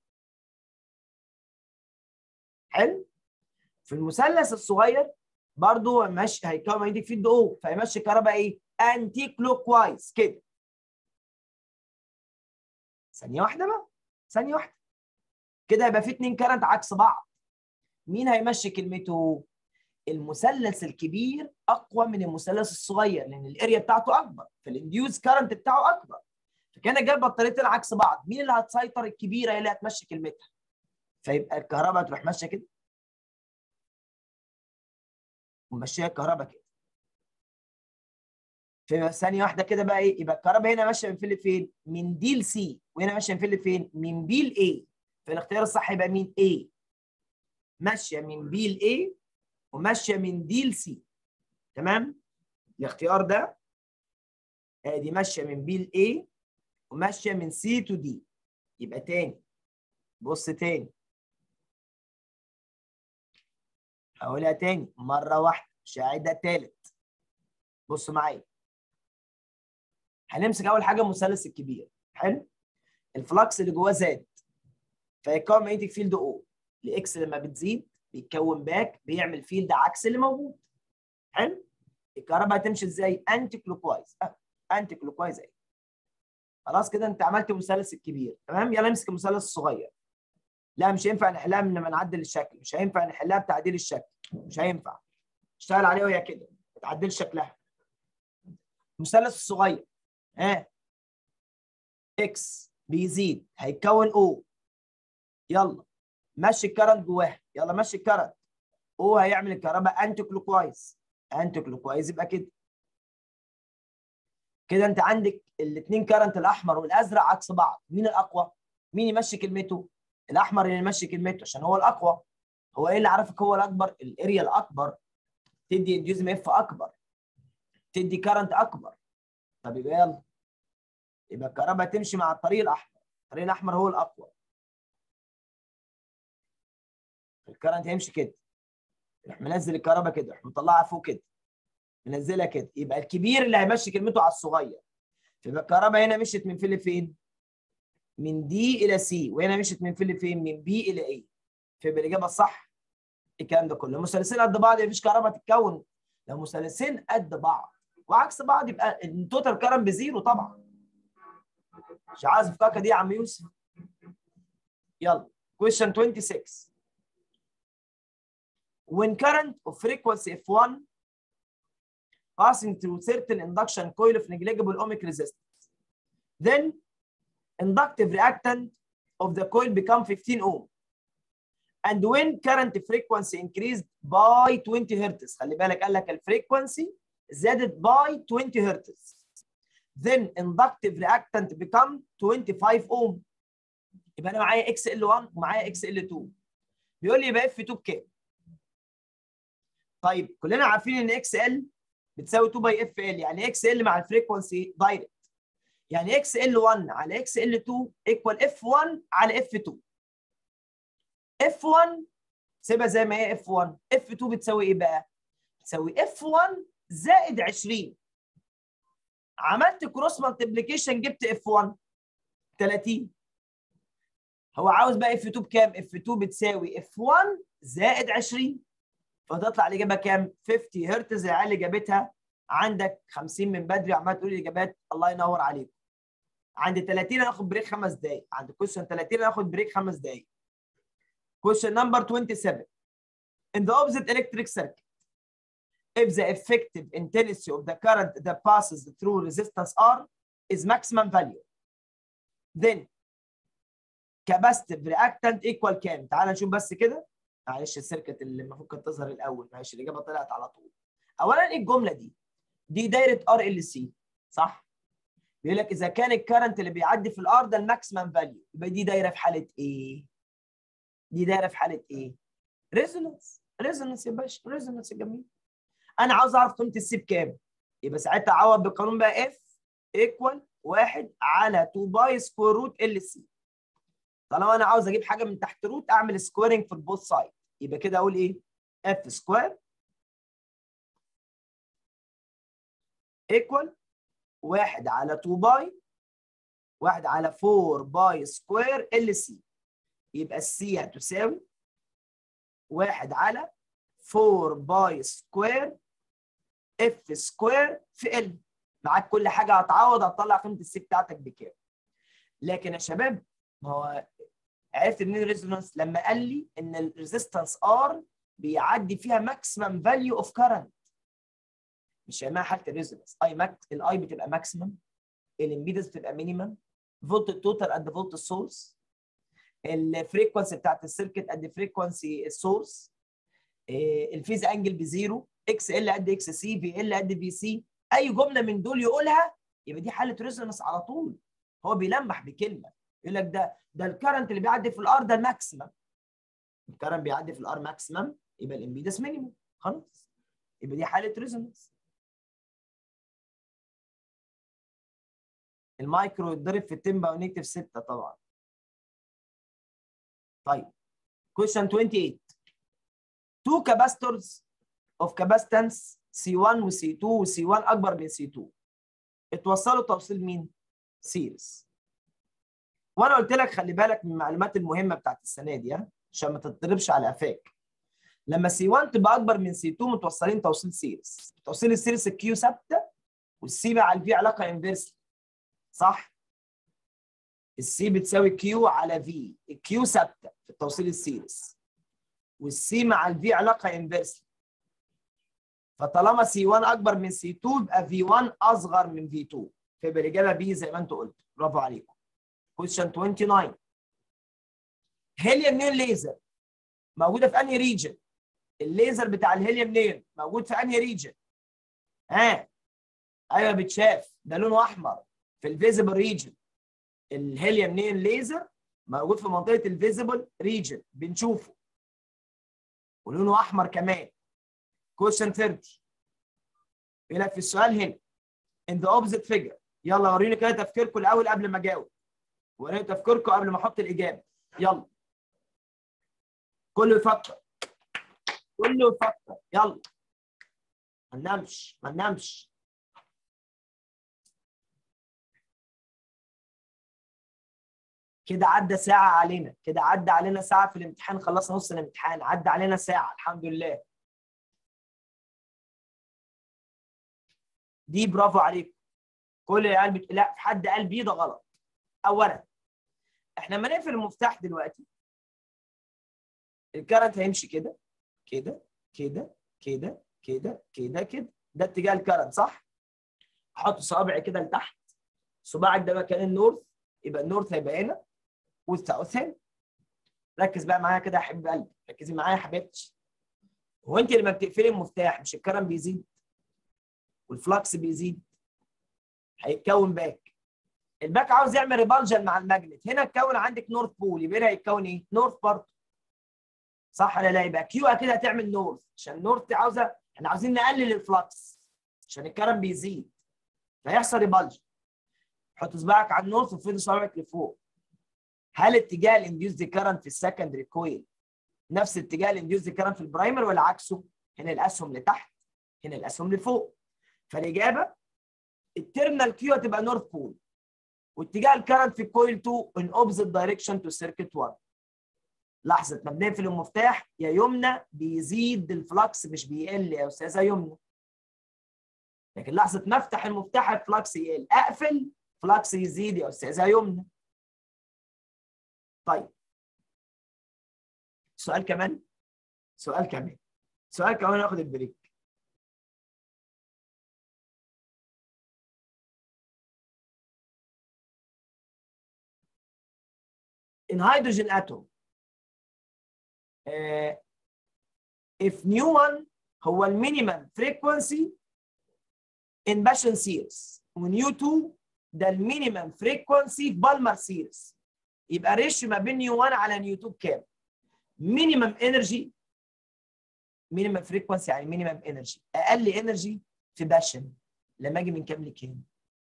حلو في المثلث الصغير برضه ماشي هيكون ماجنتيك فيلد او فيمشي الكهرباء ايه؟ انتي كلوك وايز كده ثانيه واحده بقى ثانيه واحده كده يبقى في اتنين كارنت عكس بعض مين هيمشي كلمته؟ المثلث الكبير اقوى من المثلث الصغير لان الاريا بتاعته اكبر فالانديوز كارنت بتاعه اكبر فكان جايب بطاريتين عكس بعض مين اللي هتسيطر الكبيره هي اللي هتمشي كلمتها فيبقى الكهرباء تروح ماشيه كده ومشيها الكهرباء كده في ثانيه واحده كده بقى ايه يبقى الكهرباء هنا ماشيه من فين لفين من دي لسي وهنا ماشيه من فين لفين من بي لاي فالاختيار الصح يبقى مين ايه ماشيه من بي لاي وماشيه من دي لسي تمام الاختيار ده ادي ماشيه من بي لاي وماشيه من سي تو دي يبقى تاني بص تاني هقولها تاني مره واحده مش هعيدها تالت بص معايا هنمسك اول حاجه المثلث الكبير حلو الفلكس اللي جواه زاد فيتكون ماجنتيك فيلد او الاكس لما بتزيد بيتكون باك بيعمل فيلد عكس اللي موجود حلو الكهرباء هتمشي ازاي انتي كلوك وايز أه. انتي كلوك وايز اهي خلاص كده انت عملت المثلث الكبير تمام يلا امسك المثلث الصغير لا مش هينفع نحلها من لما نعدل الشكل مش هينفع نحلها بتعديل الشكل مش هينفع اشتغل عليها وهي كده ما تعدلش شكلها المثلث الصغير ها اكس بيزيد هيتكون او يلا مشي الكرنت جواها يلا مشي الكرنت او هيعمل الكهرباء انتي كلوك وايز انتي كلوك وايز يبقى كده كده انت عندك الاثنين كرنت الاحمر والازرق عكس بعض مين الاقوى مين يمشي كلمته الاحمر اللي يمشي كلمته عشان هو الاقوى هو ايه اللي عرفك هو الاكبر الاريا الاكبر تدي انديوزم اف اكبر تدي كرنت اكبر طب يبقى يلا يبقى الكهرباء تمشي مع الطريق الاحمر الطريق الاحمر هو الاقوى الكرنت هيمشي كده يروح منزل الكهرباء كده يروح مطلعها فوق كده منزلها كده يبقى الكبير اللي هيمشي كلمته على الصغير يبقى الكهرباء هنا مشيت من فين لفين؟ من دي الى سي وهنا مشيت من فين لفين؟ من بي الى اي فيبقى الاجابه الصح الكلام ده كله مثلثين قد بعض مفيش كهرباء تتكون لو مثلثين قد بعض وعكس بعض يبقى التوتال كرم بزيرو طبعا مش عايز الفكاكه دي يا عم يوسف يلا question 26 when current of frequency F1 passing through certain induction coil of negligible ohmic resistance. Then inductive reactant of the coil become 15 ohm. And when current frequency increased by 20 hertz, خلي بالك قال لك الفريكونسي زادت by 20 hertz. Then inductive reactant become 25 ohm. يبقى انا معايا اكس ال 1 ومعايا اكس ال 2. بيقول لي يبقى اف 2 بكام؟ طيب كلنا عارفين ان اكس ال بتساوي 2 باي اف ال يعني اكس ال مع الفريكونسي دايركت يعني اكس ال 1 على اكس ال 2 ايكوال اف 1 على اف 2 اف 1 سيبها زي ما هي اف 1 اف 2 بتساوي ايه بقى؟ بتساوي اف 1 زائد 20 عملت كروس مالتيبليكيشن جبت اف 1 30 هو عاوز بقى اف 2 بكام؟ اف 2 بتساوي اف 1 زائد 20 فتطلع الاجابه كام؟ 50 هرتز العيال اللي جابتها عندك 50 من بدري عمال تقول اجابات الله ينور عليكم. عند 30 هاخد بريك خمس دقائق، عند كويشن 30 هاخد بريك خمس دقائق. كويشن نمبر 27 In the opposite electric circuit, if the effective intensity of the current that passes through resistance R is maximum value, then capacitive reactant equal كام؟ تعال نشوف بس كده. معلش السيركت اللي المفروض كانت تظهر الاول معلش الاجابه طلعت على طول اولا ايه الجمله دي دي دايره ار ال سي صح بيقول لك اذا كان الكرنت اللي بيعدي في الار ده الماكسيمم فاليو يبقى دي دايره في حاله ايه دي دايره في حاله ايه ريزونانس ريزونانس يا باشا ريزونانس يا جميل انا عاوز اعرف قيمه السي بكام يبقى ساعتها اعوض بالقانون بقى اف ايكوال 1 على 2 باي سكوير روت ال سي طالما انا عاوز اجيب حاجه من تحت روت اعمل سكويرنج في البوث سايد يبقى كده اقول ايه اف سكوير ايكوال 1 على 2 باي 1 على 4 باي سكوير ال سي يبقى السي هتساوي 1 على 4 باي سكوير اف سكوير في ال معاك كل حاجه هتعوض هتطلع قيمه السي بتاعتك بكام لكن يا شباب ما هو عرفت منين الريزونانس لما قال لي ان الريزيستنس ار بيعدي فيها ماكسيمم فاليو اوف كارنت مش هيعملها حاله الريزونانس اي ماكس الاي بتبقى ماكسيمم الامبيدنس بتبقى مينيمم فولت التوتال قد فولت السورس الفريكونسي بتاعت السيركت قد فريكونسي السورس الفيز انجل بزيرو اكس ال قد اكس سي في ال قد في سي اي جمله من دول يقولها يبقى دي حاله ريزونانس على طول هو بيلمح بكلمه يقول لك ده ده الكرنت اللي بيعدي في الار ده الماكسيمم الكرنت بيعدي في الار ماكسيمم يبقى الامبيدنس مينيمم خلاص يبقى دي حاله ريزونانس المايكرو يتضرب في التمبا ونكتب 6 طبعا طيب question 28 two capacitors of capacitance C1 و C2 و C1 اكبر من C2 اتوصلوا توصيل مين؟ سيريز وانا قلت لك خلي بالك من المعلومات المهمه بتاعت السنه دي ها عشان ما تتضربش على قفاك لما C1 تبقى اكبر من C2 متوصلين توصيل سيريز توصيل السيريز الكيو ثابته والسي مع الفي علاقه انفيرس صح؟ السي بتساوي كيو على في الكيو ثابته في التوصيل السيريز والسي مع الفي علاقه انفيرس فطالما سي 1 اكبر من سي 2 يبقى في 1 اصغر من في 2 فيبقى الاجابه بي زي ما انتوا قلتوا برافو عليكم كويشن 29 هيليوم نيون ليزر موجوده في انهي ريجن الليزر بتاع الهيليوم نيون موجود في انهي ريجن ها ايوه بتشاف ده لونه احمر في الفيزيبل ريجن الهيليوم نيون ليزر موجود في منطقه الفيزيبل ريجن بنشوفه ولونه احمر كمان كويشن 30 يقول لك في السؤال هنا in the opposite figure يلا وريني كده تفكيركم الاول قبل ما اجاوب وريني تفكيركم قبل ما احط الاجابه يلا كله يفكر كله يفكر يلا ما ننامش ما ننامش كده عدى ساعة علينا كده عدى علينا ساعة في الامتحان خلصنا نص الامتحان عدى علينا ساعة الحمد لله دي برافو عليكم كل العيال بت... لا في حد قال بي ده غلط اولا احنا لما نقفل المفتاح دلوقتي الكرنت هيمشي كده كده كده كده كده كده كده ده اتجاه الكرنت صح؟ احط صوابعي كده لتحت صباعك ده مكان النورث يبقى النورث هيبقى هنا والساوث هنا ركز بقى معايا كده يا حبيب قلبي ركزي معايا يا حبيبتي هو انت لما بتقفلي المفتاح مش الكرنت بيزيد والفلكس بيزيد هيتكون باك الباك عاوز يعمل ريبالجن مع الماجنت هنا اتكون عندك نورث بول يبقى هنا هيتكون ايه؟ نورث برضه صح ولا لا؟ يبقى كيو اكيد هتعمل نورث عشان نورث عاوزه احنا عاوزين نقلل الفلكس عشان الكرم بيزيد فيحصل ريبالجن حط صباعك على النورث وفرد صباعك لفوق هل اتجاه الانديوزد كرنت في السكندري كويل نفس اتجاه الانديوزد كرنت في البرايمر ولا عكسه؟ هنا الاسهم لتحت هنا الاسهم لفوق فالاجابه التيرمينال كيو هتبقى نورث بول واتجاه الكرنت في الكويل 2 ان اوبزيت دايركشن تو سيركت 1 لحظه ما بنقفل المفتاح يا يمنى بيزيد الفلكس مش بيقل يا استاذه يمنى لكن لحظه ما افتح المفتاح الفلكس يقل اقفل فلكس يزيد يا استاذه يمنى طيب سؤال كمان سؤال كمان سؤال كمان ناخد البريك in hydrogen atom uh, if new one هو المينيمم فريكونسي in باشن سيريز ونيو 2 ده المينيمم فريكونسي في بالمر سيريز يبقى ريش ما بين نيو 1 على نيو 2 بكام؟ مينيمم انرجي مينيمم فريكونسي يعني مينيمم انرجي اقل انرجي في باشن لما اجي من كام لكام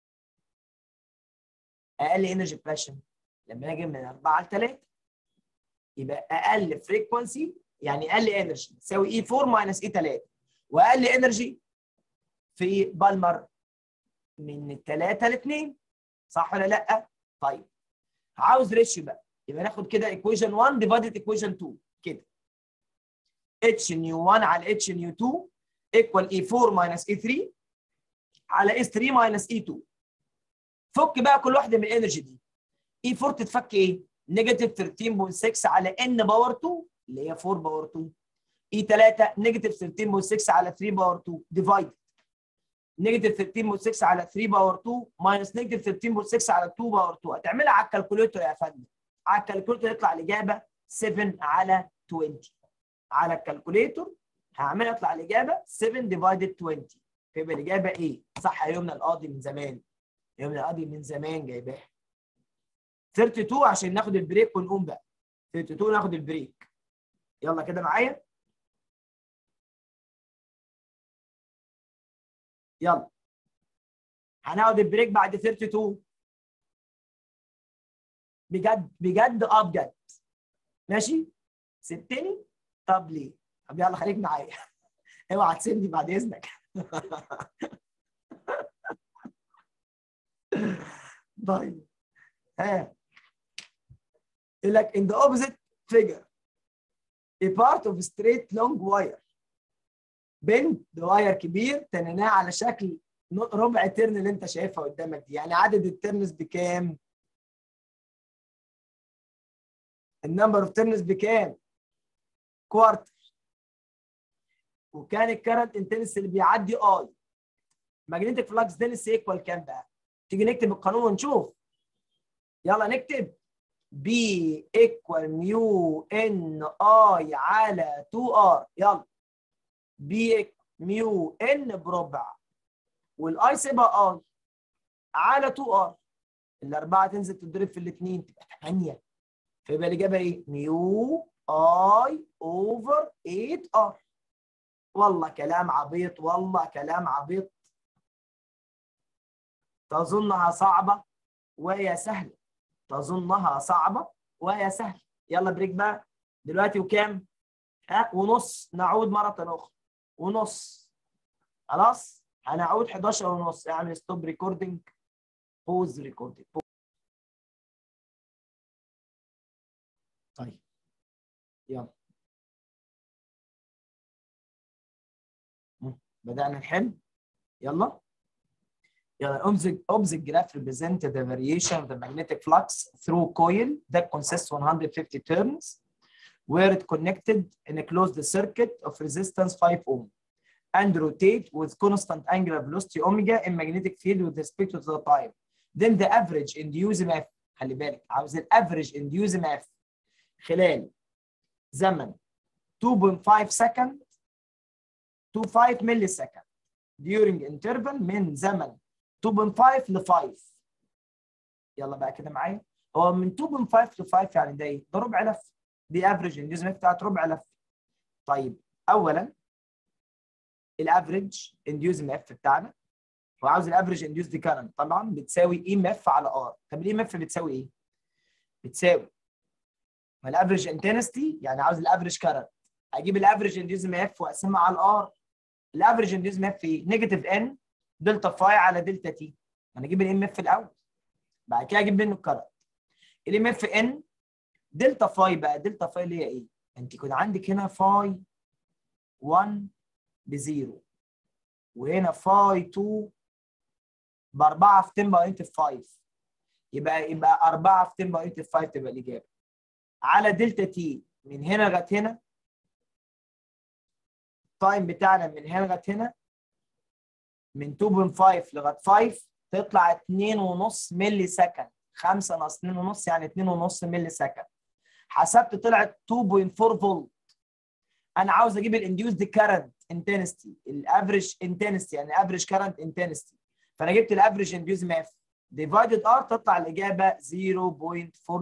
اقل انرجي في باشن لما اجي من 4 ل 3 يبقى اقل فريكونسي يعني اقل انرجي تساوي اي 4 ماينس اي 3 واقل انرجي في بالمر من 3 ل 2 صح ولا لا؟ طيب عاوز ريشيو بقى يبقى ناخد كده ايكويشن 1 ديفايدد ايكويشن 2 كده اتش نيو 1 على اتش نيو 2 ايكوال اي 4 ماينس اي 3 على اي 3 ماينس اي 2 فك بقى كل واحده من الانرجي دي اي 4 تتفك ايه؟ نيجاتيف 13.6 على ان باور 2 اللي هي 4 باور 2 اي 3 نيجاتيف 13.6 على 3 باور 2 ديفايد نيجاتيف 13.6 على 3 باور 2 ماينس نيجاتيف 13.6 على 2 باور 2 هتعملها على الكالكوليتر يا فندم على الكالكوليتر يطلع الاجابه 7 على 20 على الكالكوليتر هعملها يطلع الاجابه 7 ديفايدد 20 فيبقى الاجابه ايه؟ صح يا يومنا القاضي من زمان يومنا القاضي من زمان جايباها 32 عشان ناخد البريك ونقوم بقى 32 ناخد البريك يلا كده معايا يلا هناخد البريك بعد 32 بجد بجد اه بجد ماشي سبتني طب ليه طب يلا خليك معايا اوعى تسيبني بعد اذنك طيب ها يقول لك in the opposite figure a part of straight long wire بنت واير كبير تنيناه على شكل ربع ترن اللي انت شايفها قدامك دي يعني عدد الترنز بكام؟ النمبر اوف ترنز بكام؟ كوارتر وكان الكرنت انتنس اللي بيعدي اي ماجنتيك فلكس دينس ايكوال كام بقى؟ تيجي نكتب القانون ونشوف يلا نكتب بي ايكوال ميو ان اي على 2 ار يلا بي ميو ان بربع والاي سيبها اي على 2 ار الاربعه تنزل تضرب في الاثنين تبقى 8 فيبقى الاجابه ايه؟ ميو اي اوفر 8 ار والله كلام عبيط والله كلام عبيط تظنها صعبه وهي سهله تظنها صعبه وهي سهله يلا بريك بقى دلوقتي وكام؟ ها ونص نعود مره اخرى ونص خلاص هنعود 11 ونص اعمل ستوب ريكوردنج بوز ريكوردنج طيب يلا بدأنا نحل يلا يلا object object graph represent the variation of the magnetic flux through coil that consists 150 turns where it connected in a closed circuit of resistance 5 ohm and rotate with constant angular velocity omega in magnetic field with respect to the time. Then the average induced MF خلي بالك عاوز الافريج induced MF خلال زمن 2.5 second to 5 ملي second during interval من زمن 2.5 ل 5 يلا بقى كده معايا هو من 2.5 ل 5 يعني ده ايه؟ ده ربع لف دي افريج induced MF بتاعت ربع لف طيب اولا الافريج انديوز ام اف بتاعنا وعاوز الافريج انديوز دي كارنت طبعا بتساوي اي ام اف على ار طب الاي ام اف بتساوي ايه؟ بتساوي ما الافريج انتنستي يعني عاوز الافريج كارنت اجيب الافريج انديوز ام اف واقسمها على الار الافريج انديوز ام اف ايه؟ نيجاتيف ان دلتا فاي على دلتا تي انا اجيب الام اف الاول بعد كده اجيب منه الكارنت الام اف ان دلتا فاي بقى دلتا فاي اللي هي ايه؟ انت يكون عندك هنا فاي 1 بزيرو وهنا فاي 2 ب 4 في 10 باور 5 يبقى يبقى 4 في 10 باور 5 تبقى الاجابه على دلتا تي من هنا لغايه هنا التايم بتاعنا من هنا لغايه هنا من 2.5 لغايه 5 تطلع 2.5 ملي سكند 5 ناقص 2.5 يعني 2.5 ملي سكند حسبت طلعت 2.4 فولت انا عاوز اجيب الانديوسد كارنت انتنستي الافريج انتنستي يعني افريج كارنت انتنستي فانا جبت الافريج انديوز ماف ديفايدد ار تطلع الاجابه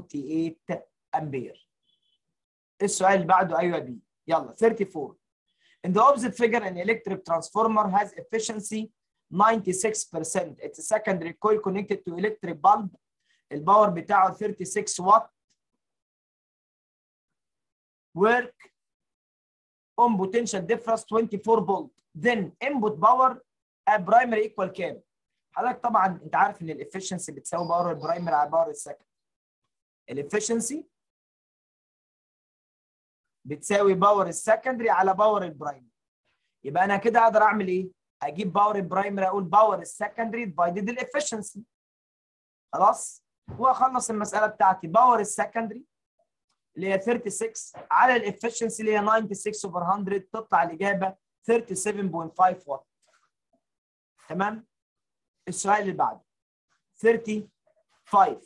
0.48 امبير السؤال اللي بعده ايوه بي يلا 34 In the opposite figure, an electric transformer has efficiency 96%. It's a secondary coil connected to electric bulb. الباور بتاعه 36 watt. Work on potential difference 24 volt. Then input power at primary equal كام؟ حضرتك طبعا انت عارف ان الافشنسي بتساوي باور البرايمري على باور السكند. الافشنسي بتساوي باور السكندري على باور البرايمري. يبقى انا كده اقدر اعمل ايه؟ اجيب باور البرايمري اقول باور السكندري ديفايدد الافشنسي. خلاص؟ واخلص المساله بتاعتي باور السكندري اللي هي 36 على الافشنسي اللي هي 96 اوفر 100 تطلع الاجابه 37.5 واط. تمام؟ السؤال اللي بعده 35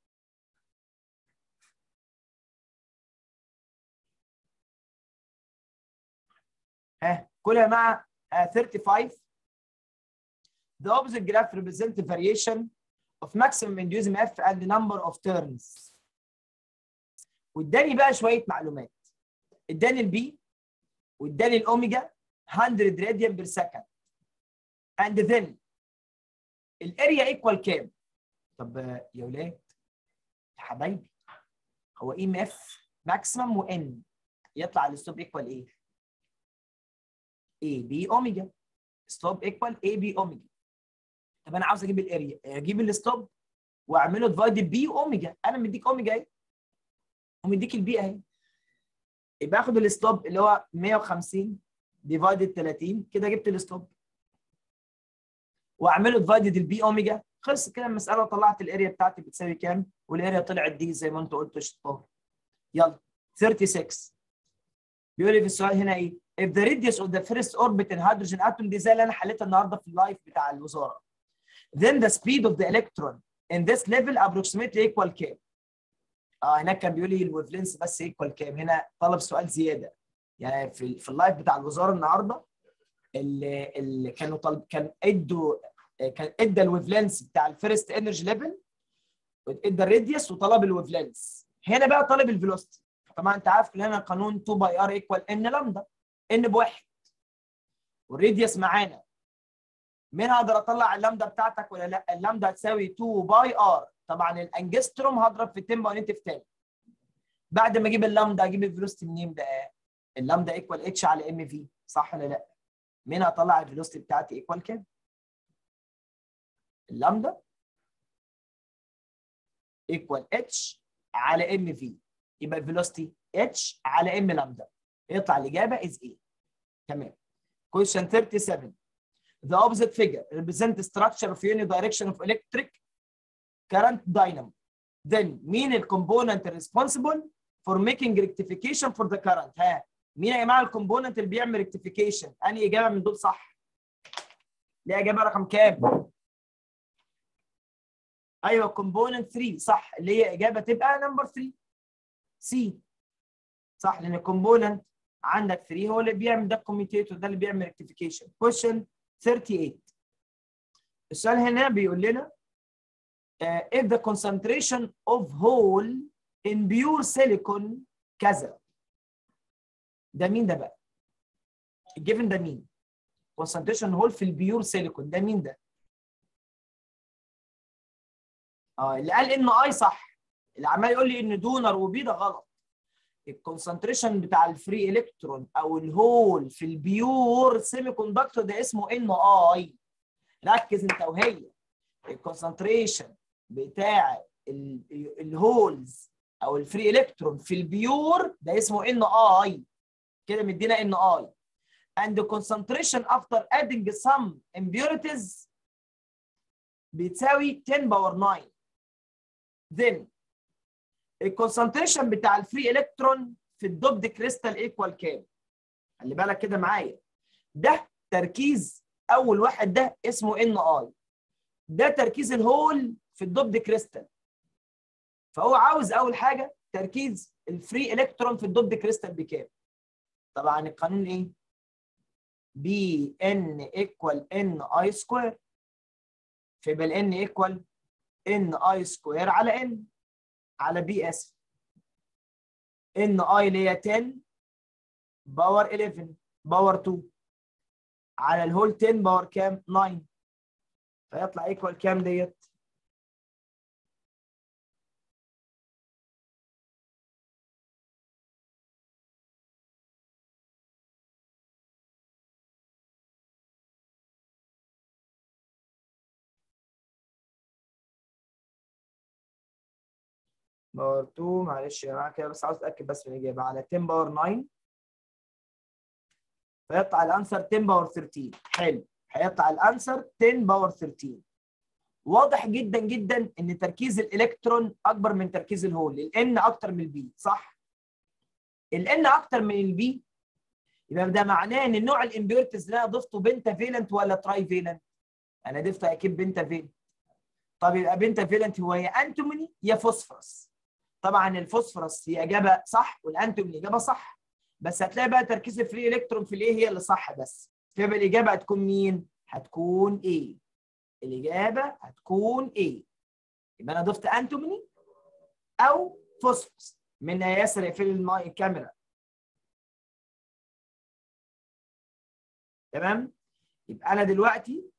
ها كلها مع uh, 35 The opposite graph represents the variation of maximum induced F and the number of turns. واداني بقى شويه معلومات. اداني البي واداني الاوميجا 100 راديان بير سكند. And then الاريا ايكوال كام؟ طب يا ولاد يا حبايبي هو ام اف ماكسيمم وان يطلع الستوب ايكوال ايه؟ اي بي اوميجا ستوب ايكوال اي بي اوميجا طب انا عاوز اجيب الاريا اجيب الستوب واعمله ديفايد بي اوميجا انا مديك اوميجا اهي ومديك البي اهي يبقى اخد الستوب اللي هو 150 ديفايد 30 كده جبت الستوب واعمله ديفايدد البي اوميجا خلص كده المساله وطلعت الاريا بتاعتي بتساوي كام والاريا طلعت دي زي ما انت قلت يا شطار يلا 36 بيقول لي في السؤال هنا ايه if the radius of the first orbit in hydrogen atom دي زي اللي انا حليتها النهارده في اللايف بتاع الوزاره then the speed of the electron in this level approximately equal كام اه هناك كان بيقول لي الويف لينس بس equal كام هنا طلب سؤال زياده يعني في في اللايف بتاع الوزاره النهارده اللي, اللي كانوا طلب كان ادوا كان ادى الويف لينس بتاع الفيرست انرجي ليفل ادى الراديوس وطلب الويف لينس هنا بقى طالب الفيلوسيتي طبعا انت عارف كلنا قانون 2 باي ار ايكوال ان لامدا ان بواحد والراديوس معانا مين هقدر اطلع اللامدا بتاعتك ولا لا اللامدا هتساوي 2 باي ار طبعا الانجستروم هضرب في 10 باور نيجاتيف 10 بعد ما اجيب اللامدا اجيب الفيلوسيتي منين بقى اللامدا ايكوال اتش على ام في صح ولا لا مين هطلع الفيلوسيتي بتاعتي ايكوال كام اللامدا ايكوال اتش على ام في يبقى الفيلوسيتي اتش على ام لامدا يطلع الاجابه از ايه تمام question 37 the opposite figure represent the structure of unidirection of electric current dynamo then مين الكومبوننت responsible for making rectification for the current ها مين يا جماعه الكومبوننت اللي بيعمل ريكتيفيكيشن انهي اجابه من دول صح ليه اجابه رقم كام ايوه كومبوننت 3 صح اللي هي اجابه تبقى نمبر 3 سي صح لان الكومبوننت عندك 3 هو اللي بيعمل ده الكوميتيتور ده اللي بيعمل ريكتيفيكيشن كويشن 38 السؤال هنا بيقول لنا uh, if the concentration of hole in pure silicon كذا ده مين ده بقى؟ الجيفن ده مين؟ concentration hole في البيور سيليكون ده مين ده؟ اه اللي قال ان اي صح اللي عمال يقول لي ان دونر وبي ده غلط الكونسنتريشن بتاع الفري الكترون او الهول في البيور سيمي كوندكتور ده اسمه ان اي ركز انت وهي الكونسنتريشن بتاع الهولز او الفري الكترون في البيور ده اسمه ان اي كده مدينا ان اي and the concentration after adding some impurities بتساوي 10 باور 9 then الكونسنتريشن بتاع الفري الكترون في الدوبد كريستال ايكوال كام؟ خلي بالك كده معايا ده تركيز اول واحد ده اسمه ان اي ده تركيز الهول في الدوبد كريستال فهو عاوز اول حاجه تركيز الفري الكترون في الدوبد كريستال بكام؟ طبعا القانون ايه؟ بي ان ايكوال ان اي سكوير فيبقى الان ايكوال ان اي سكوير على ان على بي اس ان اي اللي هي 10 باور 11 باور 2 على الهول 10 باور كام 9 فيطلع ايكوال كام ديت باور 2 معلش يا جماعه كده بس عاوز اتاكد بس من الاجابه على 10 باور 9 فيطلع الانسر 10 باور 13 حلو هيطلع الانسر 10 باور 13 واضح جدا جدا ان تركيز الالكترون اكبر من تركيز الهول الان اكتر من البي صح الان اكتر من البي يبقى ده معناه ان النوع الامبيورتز اللي انا ضفته بنتا فيلنت ولا تراي فيلنت انا ضفت اكيد بنتا فيلنت طب يبقى بنتا فيلنت هو يا انتوموني يا فوسفورس طبعا الفوسفورس هي اجابه صح والانتوموني اجابه صح بس هتلاقي بقى تركيز الفري الكترون في الايه هي اللي صح بس فيبقى الاجابه هتكون مين هتكون ايه الاجابه هتكون ايه يبقى انا ضفت انتوموني او فوسفورس من ياسر يقفل الماء الكاميرا تمام يبقى انا دلوقتي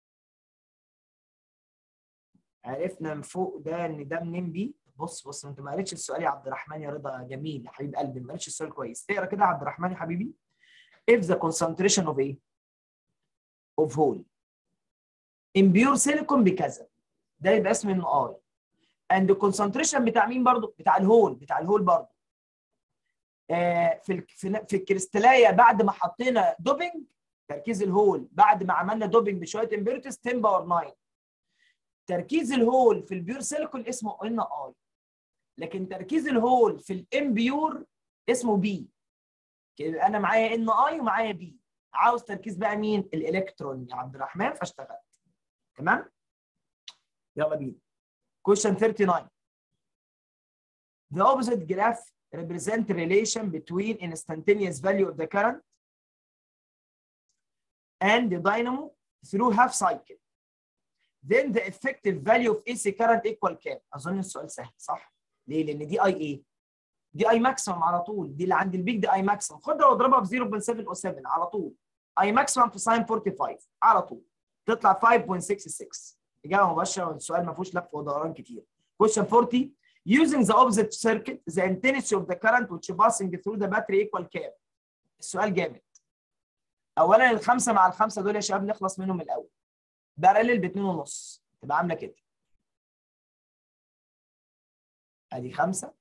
عرفنا من فوق ده ان ده منين بي بص بص انت ما قريتش السؤال يا عبد الرحمن يا رضا جميل يا حبيب قلبي ما قريتش السؤال كويس اقرا كده يا عبد الرحمن يا حبيبي if the concentration of ايه of whole in pure silicon بكذا ده يبقى اسمه انه اي and the concentration بتاع مين برضو بتاع الهول بتاع الهول برضو آه في ال في, في الكريستاليه بعد ما حطينا دوبنج تركيز الهول بعد ما عملنا دوبنج بشويه امبيرتس 10 باور 9 تركيز الهول في البيور سيليكون اسمه قلنا اي لكن تركيز الهول في الامبيور اسمه بي كده انا معايا ان اي ومعايا بي عاوز تركيز بقى مين الالكترون يا عبد الرحمن فاشتغلت تمام يلا بينا question 39 the opposite graph represent relation between instantaneous value of the current and the dynamo through half cycle then the effective value of AC current equal كام؟ اظن السؤال سهل صح؟ ليه؟ لان دي اي ايه؟ دي اي ماكسيمم على طول دي اللي عند البيك دي اي ماكسيمم خدها واضربها في 0.707 على طول اي ماكسيمم في ساين 45 على طول تطلع 5.66 اجابه مباشره والسؤال ما فيهوش لف ودوران كتير question 40 using the opposite circuit the intensity of the current which passing through the battery equal كام؟ السؤال جامد اولا الخمسه مع الخمسه دول يا شباب نخلص منهم من الاول بارلل ب 2.5 تبقى عامله كده ادي 5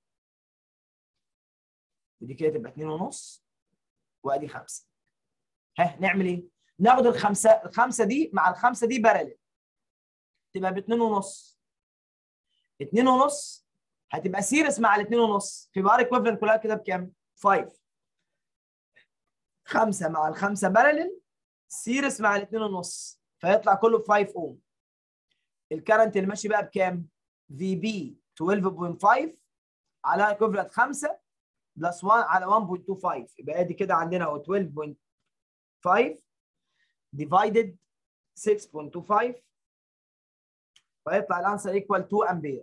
ودي كده تبقى 2.5 وادي 5 ها نعمل ايه؟ ناخد الخمسه الخمسه دي مع الخمسه دي بارلل تبقى ب 2.5 2.5 هتبقى سيريس مع ال 2.5 في بار ايكويفالنت كلها كده بكام؟ 5 5 مع الخمسه بارلل سيريس مع ال 2.5 فيطلع كله ب 5 اوم الكرنت اللي ماشي بقى بكام؟ في بي 12.5 على ايكوفلنت 5 بلس 1 على 1.25 يبقى ادي كده عندنا اهو 12.5 ديفايدد 6.25 فيطلع الانسر ايكوال 2 امبير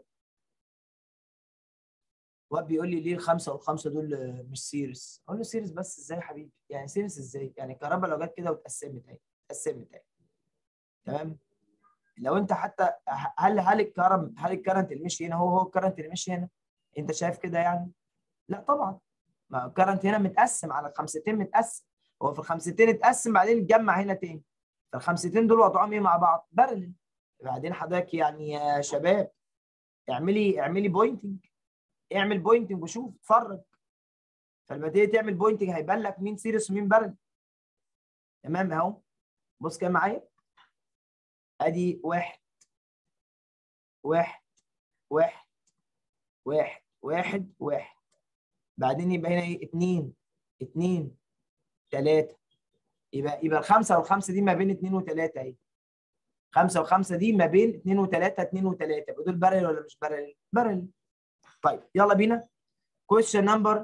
واب بيقول لي ليه الخمسه والخمسه دول مش سيريس؟ اقول له سيريس بس ازاي يا حبيبي؟ يعني سيريس ازاي؟ يعني الكهرباء لو جت كده واتقسمت اهي اتقسمت اهي تمام لو انت حتى هل هل الكرم هل الكرنت اللي مشي هنا هو هو الكرنت اللي مشي هنا انت شايف كده يعني لا طبعا ما الكرنت هنا متقسم على الخمستين متقسم هو في الخمستين اتقسم بعدين اتجمع هنا تاني فالخمستين دول وضعهم ايه مع بعض بارلل بعدين حضرتك يعني يا شباب اعملي اعملي بوينتنج اعمل بوينتنج وشوف اتفرج فلما تيجي تعمل بوينتنج هيبان لك مين سيريس ومين بارلل تمام اهو بص كده معايا ادي واحد واحد واحد واحد واحد واحد بعدين يبقى هنا ايه اتنين اتنين تلاتة يبقى يبقى الخمسة والخمسة دي ما بين اتنين وتلاتة اهي خمسة وخمسة دي ما بين اتنين وتلاتة اتنين وتلاتة يبقى دول بارل ولا مش بارل؟ بارل طيب يلا بينا question number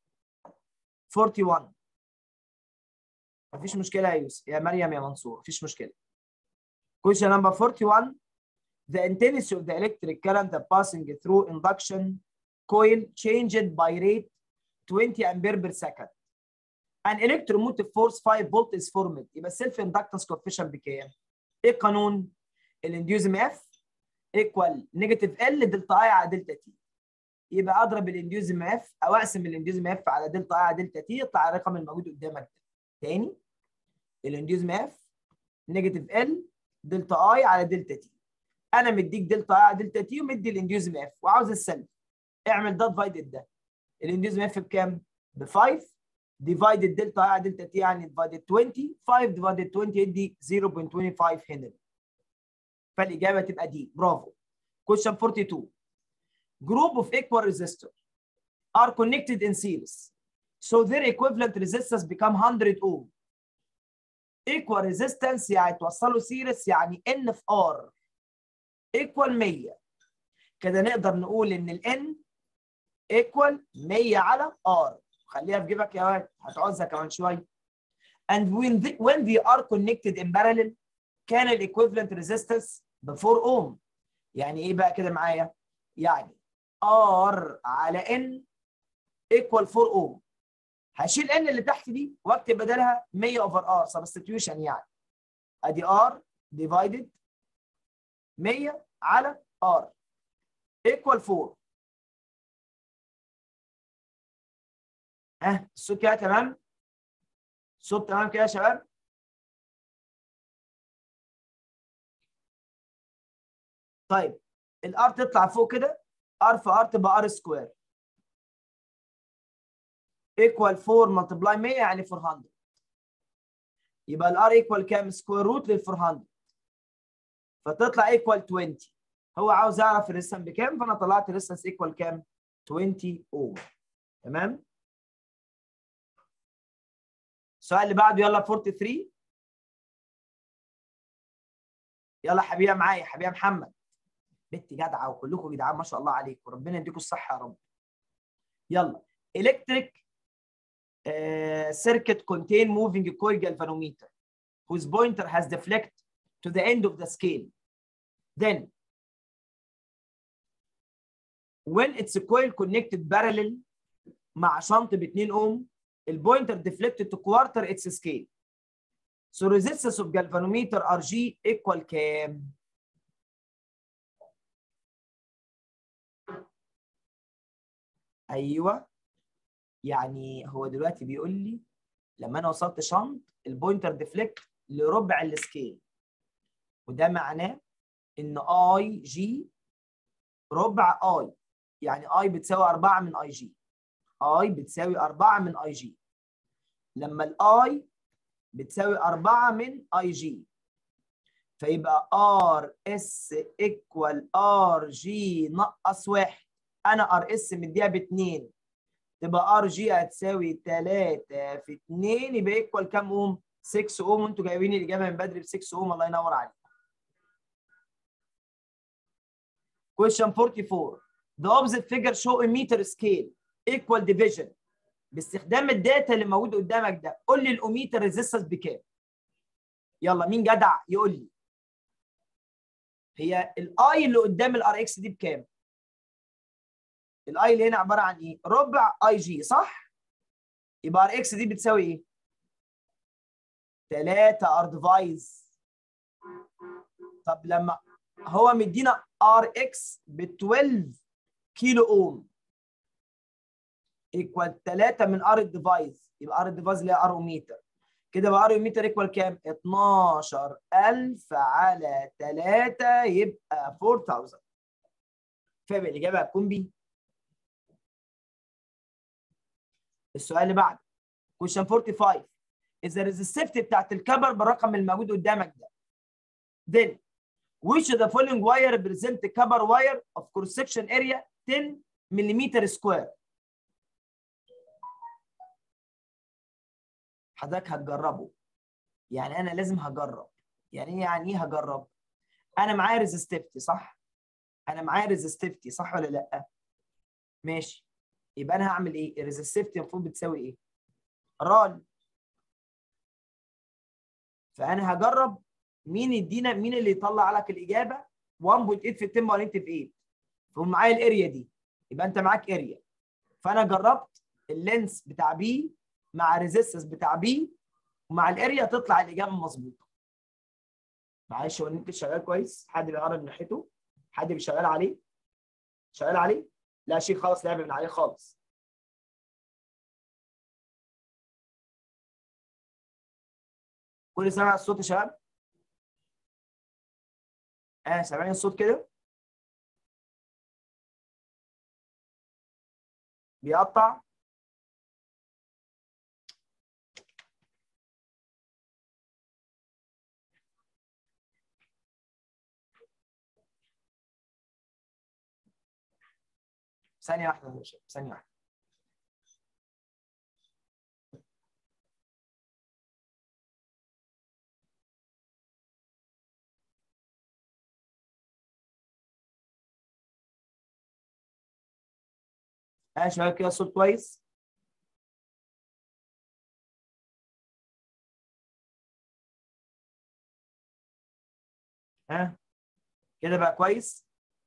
41 مفيش مشكلة يا يوسف يا مريم يا منصور مفيش مشكلة Question number 41. The intensity of the electric current passing through induction coil changed by rate 20 ampere per second. an electromotive force 5 فولت is formed يبقى السيلف اندكتنس coefficient بكام؟ ايه القانون؟ الانديوزم اف ايكوال نيجاتيف ال دلتا اي على دلتا تي يبقى اضرب الانديوزم اف او اقسم الانديوزم اف على دلتا اي على دلتا تي يطلع الرقم الموجود قدامك ده تاني الانديوزم اف نيجاتيف ال دلتا اي على دلتا تي انا مديك دلتا اي على دلتا تي ومدي الانديوزم اف وعاوز السلب اعمل ده ديفايدد ده الانديوزم اف بكام؟ ب 5 ديفايدد دلتا اي على دلتا تي يعني ديفايدد 20 5 ديفايدد 20 يدي 0.25 هنري فالاجابه تبقى دي برافو question 42 group of equal resistors are connected in series so their equivalent resistance become 100 ohm equal resistance يعني توصلوا سيريس يعني n في r equal 100 كده نقدر نقول ان ال n equal 100 على r خليها في جيبك يا واد هتعوزها كمان شويه and when the, when they are connected in parallel كان ال equivalent resistance ب 4 ohm يعني ايه بقى كده معايا يعني r على n equal 4 ohm هشيل n اللي تحت دي واكتب بدلها 100 over r substitution يعني ادي r divided 100 على r equal 4 ها الصوت كده تمام الصوت تمام كده يا شباب طيب الار تطلع فوق كده ار في ار تبقى ار سكوير ايكوال 4 ملتبلاي 100 يعني 400 يبقى الار ايكوال كام سكوير روت لل 400 فتطلع ايكوال 20 هو عاوز يعرف الريسن بكام فانا طلعت الريسنس ايكوال كام 20 اوم تمام السؤال اللي بعده يلا 43 يلا حبيبي معايا حبيبي محمد بنت جدعه وكلكم جدعان ما شاء الله عليكم ربنا يديكم الصحه يا رب يلا electric uh, circuit contain moving coil galvanometer whose pointer has deflect to the end of the scale then when it's a coil connected parallel مع شنط ب 2 اوم البوينتر deflected to quarter its scale so resistance of galvanometer RG equal كام؟ ايوه يعني هو دلوقتي بيقول لي لما انا وصلت شنط البوينتر ديفليكت لربع السكيل وده معناه ان اي جي ربع اي يعني اي بتساوي 4 من اي جي اي بتساوي 4 من اي جي لما الاي بتساوي 4 من اي جي فيبقى ار اس ايكوال ار جي نقص واحد انا ار اس مديها ب 2 تبقى ار جي هتساوي 3 في 2 يبقى ايكوال كام اوم؟ 6 اوم وانتوا جايبين الاجابه من بدري ب 6 اوم الله ينور عليك. Question 44 The opposite figure show a meter scale equal division باستخدام الداتا اللي موجود قدامك ده قول لي الاوميتر ريزيستنس بكام؟ يلا مين جدع يقول لي هي الاي اللي قدام الار اكس دي بكام؟ الاي اللي هنا عباره عن ايه؟ ربع اي جي صح؟ يبقى ار اكس دي بتساوي ايه؟ 3 ار ديفايز طب لما هو مدينا ار اكس ب 12 كيلو اوم ايكوال 3 من ار الديفايس يبقى ار الديفايس اللي هي ار اوميتر كده بقى ار اوميتر ايكوال كام؟ 12000 على 3 يبقى 4000 فيبقى الاجابه هتكون بي السؤال اللي بعده question 45 اذا الريزستيفيتي بتاعت الكبر بالرقم الموجود قدامك ده then which of the following wire represent the cover wire of cross section area 10 ملم سكوير حضرتك هتجربه يعني انا لازم هجرب يعني ايه يعني ايه هجرب انا معايا ريزستيفيتي صح انا معايا ريزستيفيتي صح ولا لا ماشي يبقى انا هعمل ايه الريزستيفيتي المفروض بتساوي ايه رال فانا هجرب مين يدينا مين اللي يطلع لك الاجابه 1.8 في 10 باور في 8 فهم معايا الاريا دي يبقى انت معاك اريا فانا جربت اللينس بتاع بي مع الريزيستنس بتاع بي ومع الاريا تطلع الاجابه مظبوطه معلش هو النت شغال كويس حد بيقرب ناحيته حد بيشغل عليه شغال عليه لا شيء خالص لعب من عليه خالص كل سامع الصوت يا شباب اه سامعين الصوت كده بيقطع ثانية واحدة يا شباب ثانية واحدة ها يا شباب كده الصوت كويس ها كده بقى كويس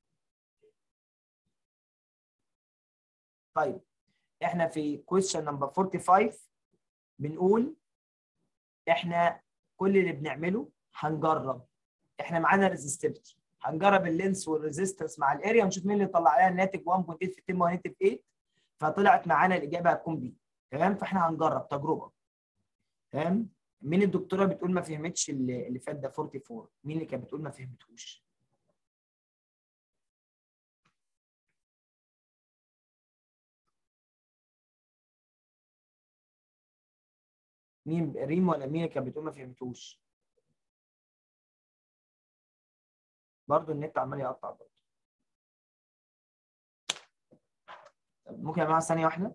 طيب احنا في question نمبر 45 بنقول احنا كل اللي بنعمله هنجرب احنا معانا ريزستيفيتي هنجرب اللينس والريزيستنس مع الاريا ونشوف مين اللي طلع لنا الناتج 1.8 في 10 نيجاتيف 8 فطلعت معانا الاجابه هتكون بي تمام فاحنا هنجرب تجربه تمام مين الدكتوره بتقول ما فهمتش اللي اللي فات ده 44 مين اللي كانت بتقول ما فهمتهوش مين ريم ولا مين اللي كانت بتقول ما فهمتوش برضه النت عمال يقطع برضه طب ممكن يا جماعه ثانيه واحده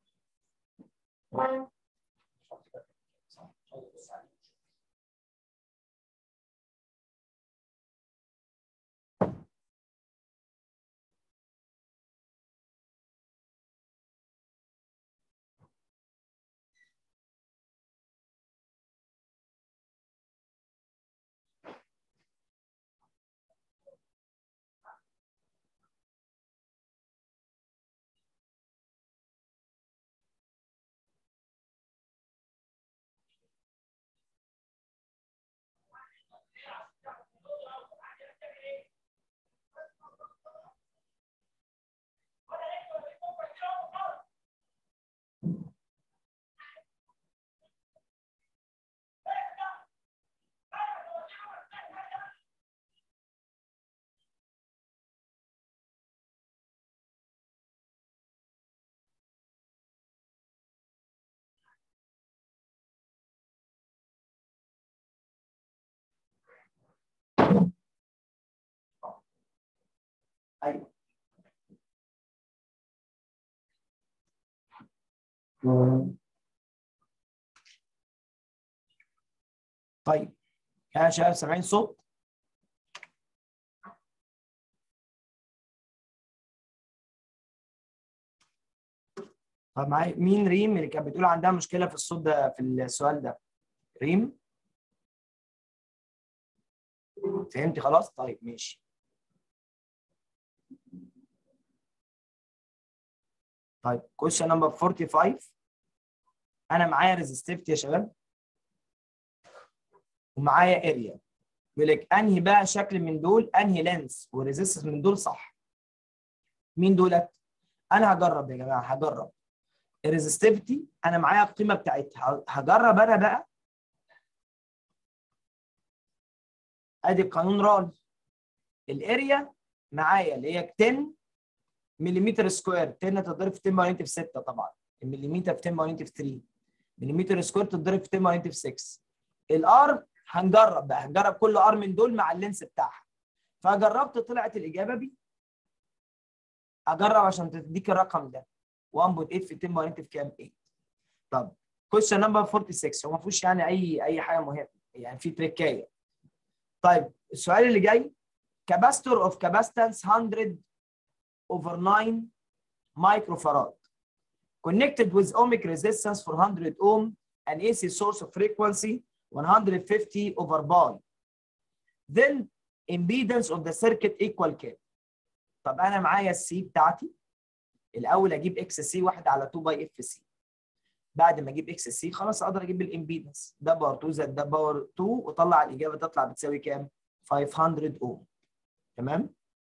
ايوه طيب يا شباب سامعين صوت طب معايا مين ريم اللي كانت بتقول عندها مشكله في الصوت ده في السؤال ده ريم فهمتي خلاص طيب ماشي طيب question نمبر 45 انا معايا ريزستيفيتي يا شباب ومعايا اريا يقول لك انهي بقى شكل من دول انهي لينس وريزيستنس من دول صح مين دولت انا هجرب يا جماعه هجرب الريزستيفيتي انا معايا القيمه بتاعتها هجرب انا بقى ادي قانون رال الاريا معايا اللي هي 10 مليمتر سكوير 10 تضرب في 10 باور في 6 طبعا المليمتر في 10 باور في 3 مليمتر سكوير تضرب في 10 باور في 6 الار هنجرب بقى هنجرب كل ار من دول مع اللينس بتاعها فجربت طلعت الاجابه بي اجرب عشان تديك الرقم ده 1.8 في 10 باور في كام 8 طب كويشن نمبر 46 هو ما فيهوش يعني اي اي حاجه مهمه يعني في تريكايه طيب السؤال اللي جاي capacitor of capacitance 100 over 9 microfarad connected with ohmic resistance for 100 ohm and AC source of frequency 150 over pi. Then impedance of the circuit equal كام؟ طب انا معايا السي بتاعتي الاول اجيب اكس سي 1 على 2 باي اف سي بعد ما اجيب اكس سي خلاص اقدر اجيب الامبيدنس ده باور 2 زائد ده باور 2 واطلع الاجابه تطلع بتساوي كام 500 اوم تمام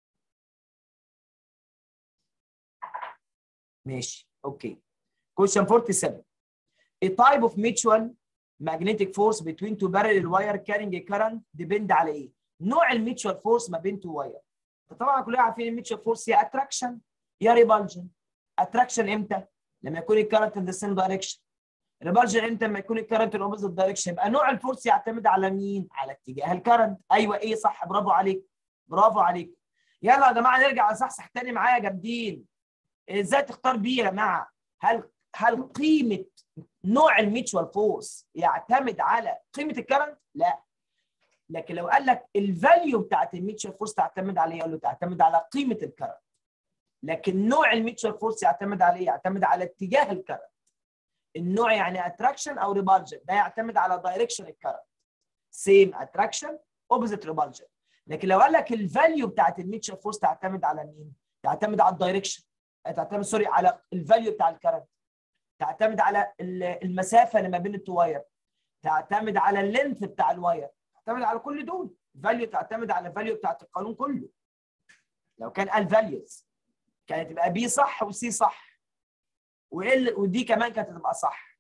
ماشي اوكي question 47 a type of mutual magnetic force between two parallel wire carrying a current depend على ايه نوع الميتشوال فورس ما بين تو واير طبعا كلنا عارفين الميتشوال فورس يا اتراكشن يا ريبالجن اتراكشن امتى لما يكون الكرنت ان ذا سيم دايركشن ريبالجن امتى لما يكون الكرنت ان اوبوزيت دايركشن يبقى نوع الفورس يعتمد على مين على اتجاه الكرنت ايوه ايه صح برافو عليك برافو عليك يلا يا جماعه نرجع نصحصح تاني معايا جامدين ازاي تختار بيه يا جماعه هل هل قيمه نوع الميتشوال فورس يعتمد على قيمه الكرنت لا لكن لو قال لك الفاليو بتاعت الميتشوال فورس تعتمد على ايه؟ قال له تعتمد على قيمه الكرنت. لكن نوع الميتشوال فورس يعتمد على ايه؟ يعتمد على اتجاه الكرنت. النوع يعني اتراكشن او ريبالجن ده يعتمد على دايركشن الكرنت. سيم اتراكشن اوبوزيت ريبالجن. لكن لو قال لك الفاليو بتاعت الميتشوال فورس تعتمد على مين؟ تعتمد على الدايركشن تعتمد سوري على الفاليو بتاع الكرنت. تعتمد على المسافه اللي ما بين التواير. تعتمد على اللينث بتاع الواير. تعتمد على كل دول فاليو تعتمد على الفاليو بتاعت القانون كله لو كان قال فاليوز كانت تبقى بي صح وسي صح وال ودي كمان كانت تبقى صح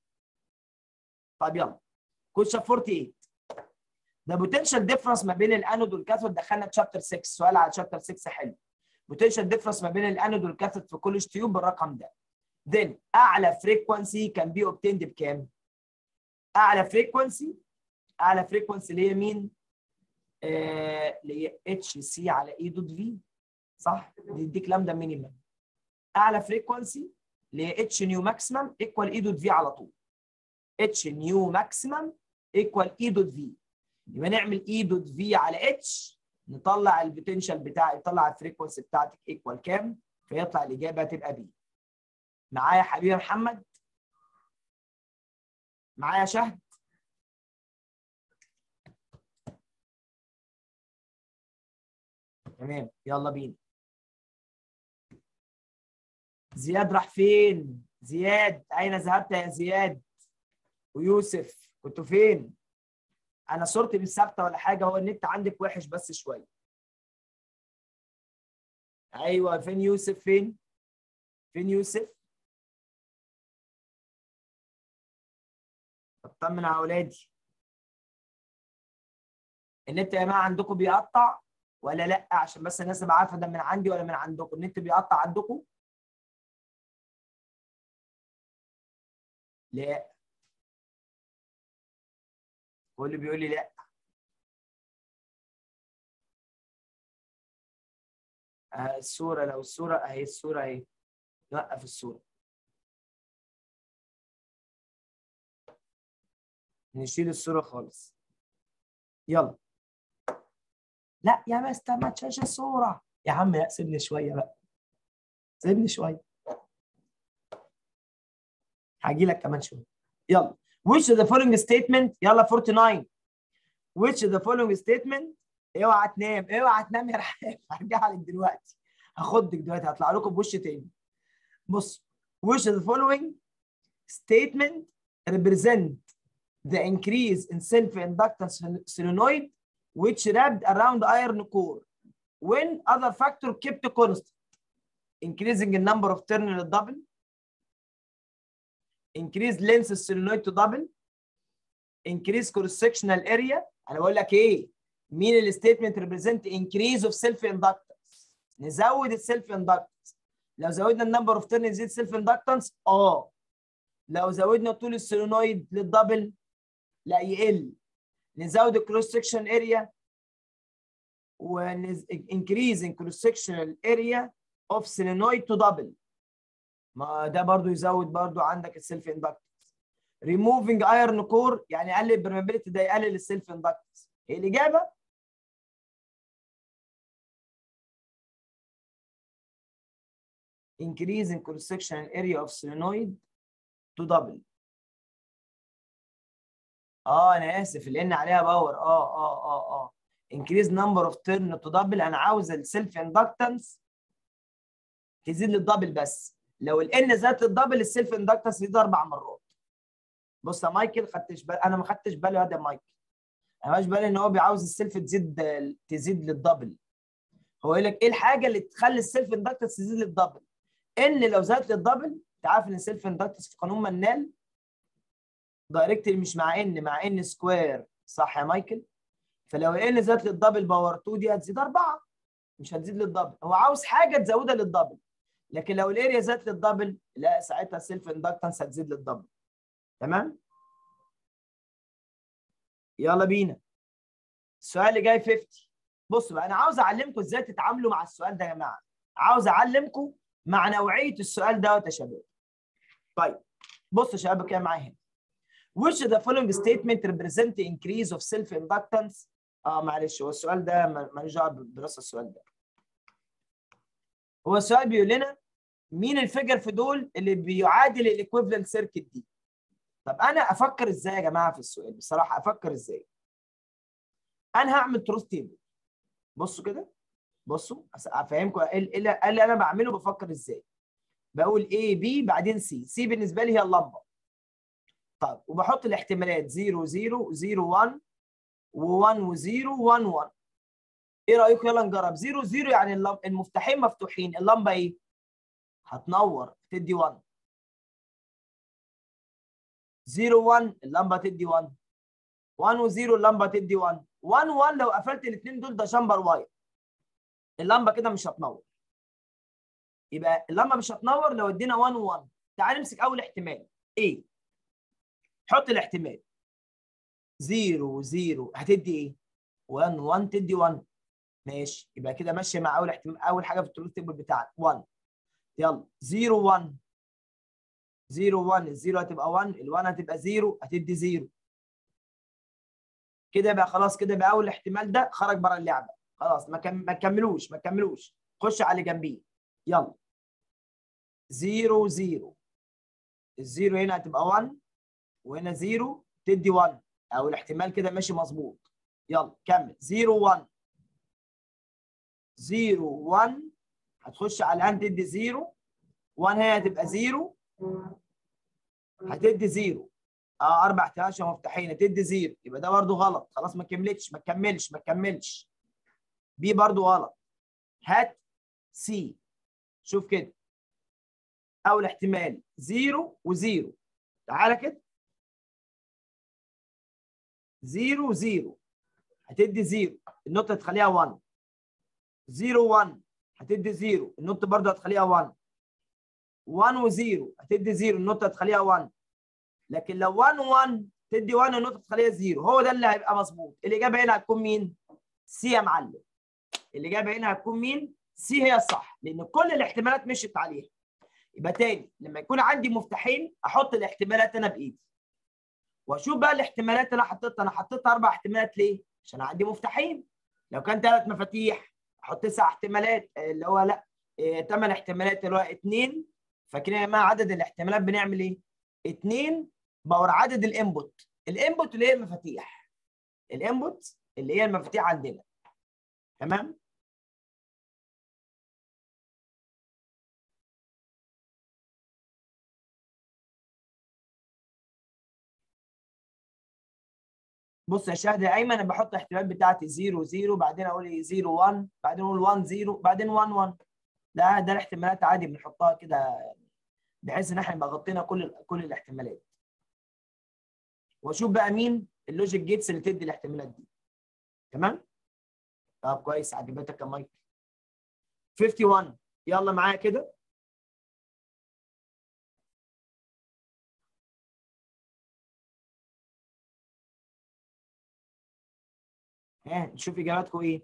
طب يلا كويشن 48 ده بوتنشال ديفرنس ما بين الانود والكاثود دخلنا تشابتر 6 سؤال على تشابتر 6 حلو بوتنشال ديفرنس ما بين الانود والكاثود في كل تيوب بالرقم ده then اعلى فريكوانسي كان بي اوبتيند بكام؟ اعلى فريكوانسي اعلى فريكونسي اللي هي مين؟ آه اللي هي اتش سي على اي دوت في صح؟ بيديك لامدا مينيمم اعلى فريكونسي اللي هي اتش نيو ماكسيمم ايكوال اي دوت في على طول اتش نيو ماكسيمم ايكوال اي دوت في يبقى نعمل اي دوت في على اتش نطلع البوتنشال بتاع نطلع الفريكونسي بتاعتك ايكوال كام فيطلع الاجابه تبقى بي معايا حبيبي محمد معايا شهد تمام يلا بينا زياد راح فين زياد اين ذهبت يا زياد ويوسف كنتوا فين انا صورتي مش ثابته ولا حاجه هو النت عندك وحش بس شويه ايوه فين يوسف فين فين يوسف اطمن على اولادي النت يا جماعه عندكم بيقطع ولا لا عشان بس الناس تبقى عارفه ده من عندي ولا من عندكم النت بيقطع عندكم لا كل بيقول لي لا آه الصوره لو الصوره اهي الصوره اهي نوقف الصوره نشيل الصوره خالص يلا لا يا مستر ما تشيلش الصوره يا عم لا سيبني شويه بقى سيبني شويه هاجي لك كمان شويه يلا which of the following statement يلا 49 which of the following statement اوعى تنام اوعى تنام يا رحاب هرجع لك دلوقتي هاخدك دلوقتي هطلع لكم بوش تاني بص which of the following statement represent the increase in self-inductance solenoid which wrapped around iron core when other factor kept constant increasing the number of turn double increase length solenoid to double increase cross sectional area انا بقول لك ايه مين الستيتمنت ريبريزنت increase of self inductance نزود السيلف inductance لو زودنا النمبر اوف تيرن يزيد سيلف inductance اه لو زودنا طول السولينويد للدبل لا يقل نزود الكروس سكشن اريا ونز increase in cross sectional area of solenoid to double ما ده برضو يزود برضو عندك السيلف inductance removing iron core يعني يقلل البرميبيليتي ده يقلل السيلف inductance هي الاجابه increase in cross sectional area of solenoid to double اه انا اسف لان عليها باور اه اه اه اه increase number of turn to double انا عاوز السيلف اندكتنس تزيد للدبل بس لو الان زادت الدبل السيلف اندكتنس يزيد اربع مرات بص يا مايكل خدتش بالي انا ما خدتش بالي يا مايكل انا مش بالي ان هو بيعاوز السيلف تزيد تزيد للدبل هو يقول لك ايه الحاجه اللي تخلي السيلف اندكتنس تزيد للدبل ان لو زادت للدبل انت عارف ان السيلف اندكتنس في قانون منال دايركتلي مش مع ان مع ان سكوير صح يا مايكل فلو ان زادت للدبل باور 2 دي هتزيد 4 مش هتزيد للدبل هو عاوز حاجه تزودها للدبل لكن لو الاريا زادت للدبل لا ساعتها السيلف اندكتنس هتزيد للدبل تمام يلا بينا السؤال اللي جاي 50 بصوا بقى انا عاوز اعلمكم ازاي تتعاملوا مع السؤال ده يا جماعه عاوز اعلمكم مع نوعيه السؤال دوت يا شباب طيب بصوا يا شباب كده معايا هنا which of the following statement represent the increase of self inductance اه معلش هو السؤال ده مالوش دعوه بدراسه السؤال ده هو السؤال بيقول لنا مين الفيجر في دول اللي بيعادل الايكويفالنت سيركت دي طب انا افكر ازاي يا جماعه في السؤال بصراحه افكر ازاي انا هعمل تروث تيبل بصوا كده بصوا افهمكم ايه اللي انا بعمله بفكر ازاي بقول A B بعدين C C بالنسبه لي هي اللمبه طب وبحط الاحتمالات 0 0 0 1 و1 و0 1 1 ايه رايكم يلا نجرب 0 0 يعني المفتاحين مفتوحين اللمبه ايه هتنور تدي 1 0 1 اللمبه تدي 1 1 و0 اللمبه تدي 1 1 1 لو قفلت الاثنين دول ده شامبر واير اللمبه كده مش هتنور يبقى اللمبه مش هتنور لو ادينا 1 و1 تعال نمسك اول احتمال ايه حط الاحتمال 0 0 هتدي ايه 1 1 تدي 1 ماشي يبقى كده ماشيه مع اول احتمال اول حاجه في التروث تيبل بتاعك 1 يلا 0 1 0 1 الزيرو هتبقى 1 ال1 هتبقى 0 هتدي 0 كده بقى خلاص كده بقى اول احتمال ده خرج بره اللعبه خلاص ما كم... ما تكملوش ما تكملوش خش على اللي جنبيه يلا 0 0 الزيرو هنا هتبقى 1 وهنا 0 تدي 1 او الاحتمال كده ماشي مظبوط يلا كمل 0 1 0 1 هتخش على الان تدي 0 1 هي هتبقى 0 هتدي 0 اه اربع احتمالات مفتاحين هتدي 0 يبقى ده برده غلط خلاص ما كملتش ما تكملش ما تكملش بي برده غلط هات سي شوف كده اول احتمال 0 و0 تعالى كده 0 0 هتدي 0 النقطه هتخليها 1 0 1 هتدي 0 النقطه برضه هتخليها 1 1 و0 هتدي 0 النقطه هتخليها 1 لكن لو 1 1 تدي 1 النقطه تخليها 0 هو ده اللي هيبقى مظبوط الاجابه هنا هتكون مين سي يا معلم الاجابه هنا هتكون مين سي هي الصح لان كل الاحتمالات مشيت عليها يبقى تاني لما يكون عندي مفتاحين احط الاحتمالات انا بايدي واشوف بقى الاحتمالات اللي انا حطيتها انا حطيت اربع احتمالات ليه عشان عندي مفتاحين لو كان ثلاث مفاتيح احط تسع احتمالات اللي هو لا ثمان احتمالات اللي هو اثنين فاكرين يا جماعه عدد الاحتمالات بنعمل ايه؟ اثنين باور عدد الانبوت الانبوت اللي هي المفاتيح الانبوت اللي هي المفاتيح عندنا تمام؟ بص يا شاهد يا ايمن انا بحط الاحتمالات بتاعتي 0 0 بعدين اقول 0 1 بعدين اقول 1 0 بعدين 1 1 ده ده الاحتمالات عادي بنحطها كده بحيث ان احنا نبقى غطينا كل كل الاحتمالات واشوف بقى مين اللوجيك جيتس اللي تدي الاحتمالات دي تمام طب كويس عجبتك يا مايك 51 يلا معايا كده ها نشوف اجاباتكم ايه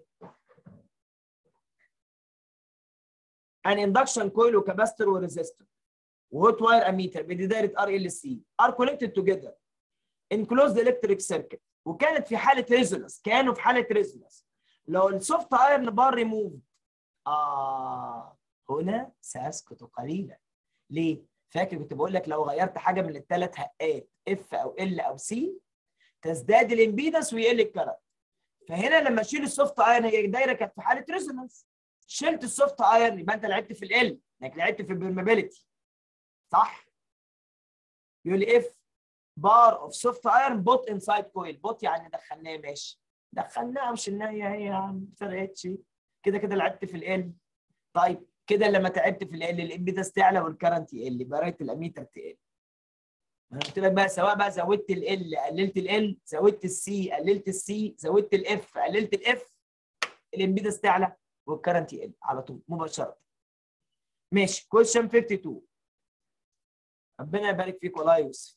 an induction coil وكاباستور وريزيستور وهوت واير اميتر بدي دايره ار ال سي ار كونكتد توجذر ان كلوزد الكتريك سيركت وكانت في حاله ريزونانس كانوا في حاله ريزونانس لو السوفت ايرن بار ريموفد اه هنا ساسكت قليلا ليه؟ فاكر كنت بقول لك لو غيرت حاجه من الثلاث هقات اف او ال او سي تزداد الامبيدنس ويقل الكرنت فهنا لما اشيل السوفت ايرن هي دايره كانت في حاله ريزونانس شلت السوفت ايرن يبقى انت لعبت في ال انك لعبت في البرمابيلتي صح؟ بيقول لي اف بار اوف سوفت ايرون بوت انسايد كويل بوت يعني دخلناه ماشي دخلناها مش ان هي هي يا عم ما فرقتش كده كده لعبت في ال طيب كده لما تعبت في ال الامبيدنس تعلى والكرنت يقل يبقى رايه الاميتر تقل انا قلت لك بقى سواء بقى زودت ال قللت ال زودت السي قللت السي زودت الاف قللت الاف الامبيدنس تعلى والكرنت يقل على طول مباشره ماشي كويشن 52 ربنا يبارك فيك والله يا يوسف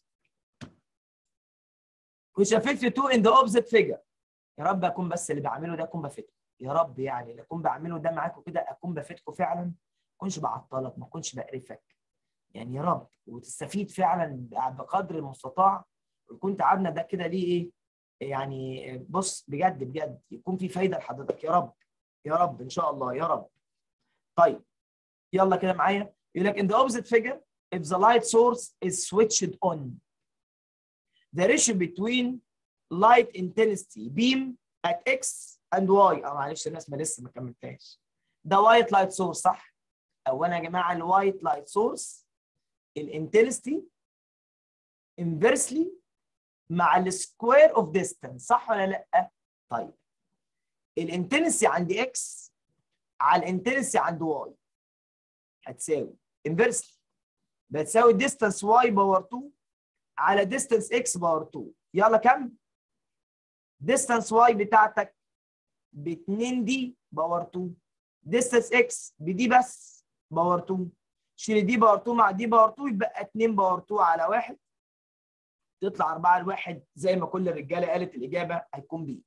كويشن 52 in the opposite figure يا رب اكون بس اللي بعمله ده اكون بفيدكم يا رب يعني اللي اكون بعمله ده معاكم كده اكون بفيدكم فعلا ما اكونش بعطلك ما اكونش بقرفك يعني يا رب وتستفيد فعلا بقدر المستطاع ويكون تعبنا ده كده ليه ايه يعني بص بجد بجد يكون في فايده لحضرتك يا رب يا رب ان شاء الله يا رب طيب يلا كده معايا يقول لك in the opposite figure if the light source is switched on the ratio between light intensity beam at x and y اه معلش الناس ما لسه ما كملتهاش ده وايت لايت سورس صح اولا يا جماعه الوايت لايت سورس الانتنستي انفرسلي مع السكوير اوف ديستانس صح ولا لا طيب الانتنسي عند اكس على الانتنسي عند واي هتساوي انفرسلي بتساوي ديستانس واي باور 2 على ديستانس اكس باور 2 يلا كم ديستانس واي بتاعتك ب 2 دي باور 2 ديستانس اكس بدي بس باور 2 شيل دي باور 2 مع دي باور 2 يبقى 2 باور 2 على 1 تطلع 4 لواحد زي ما كل الرجاله قالت الاجابه هيكون بي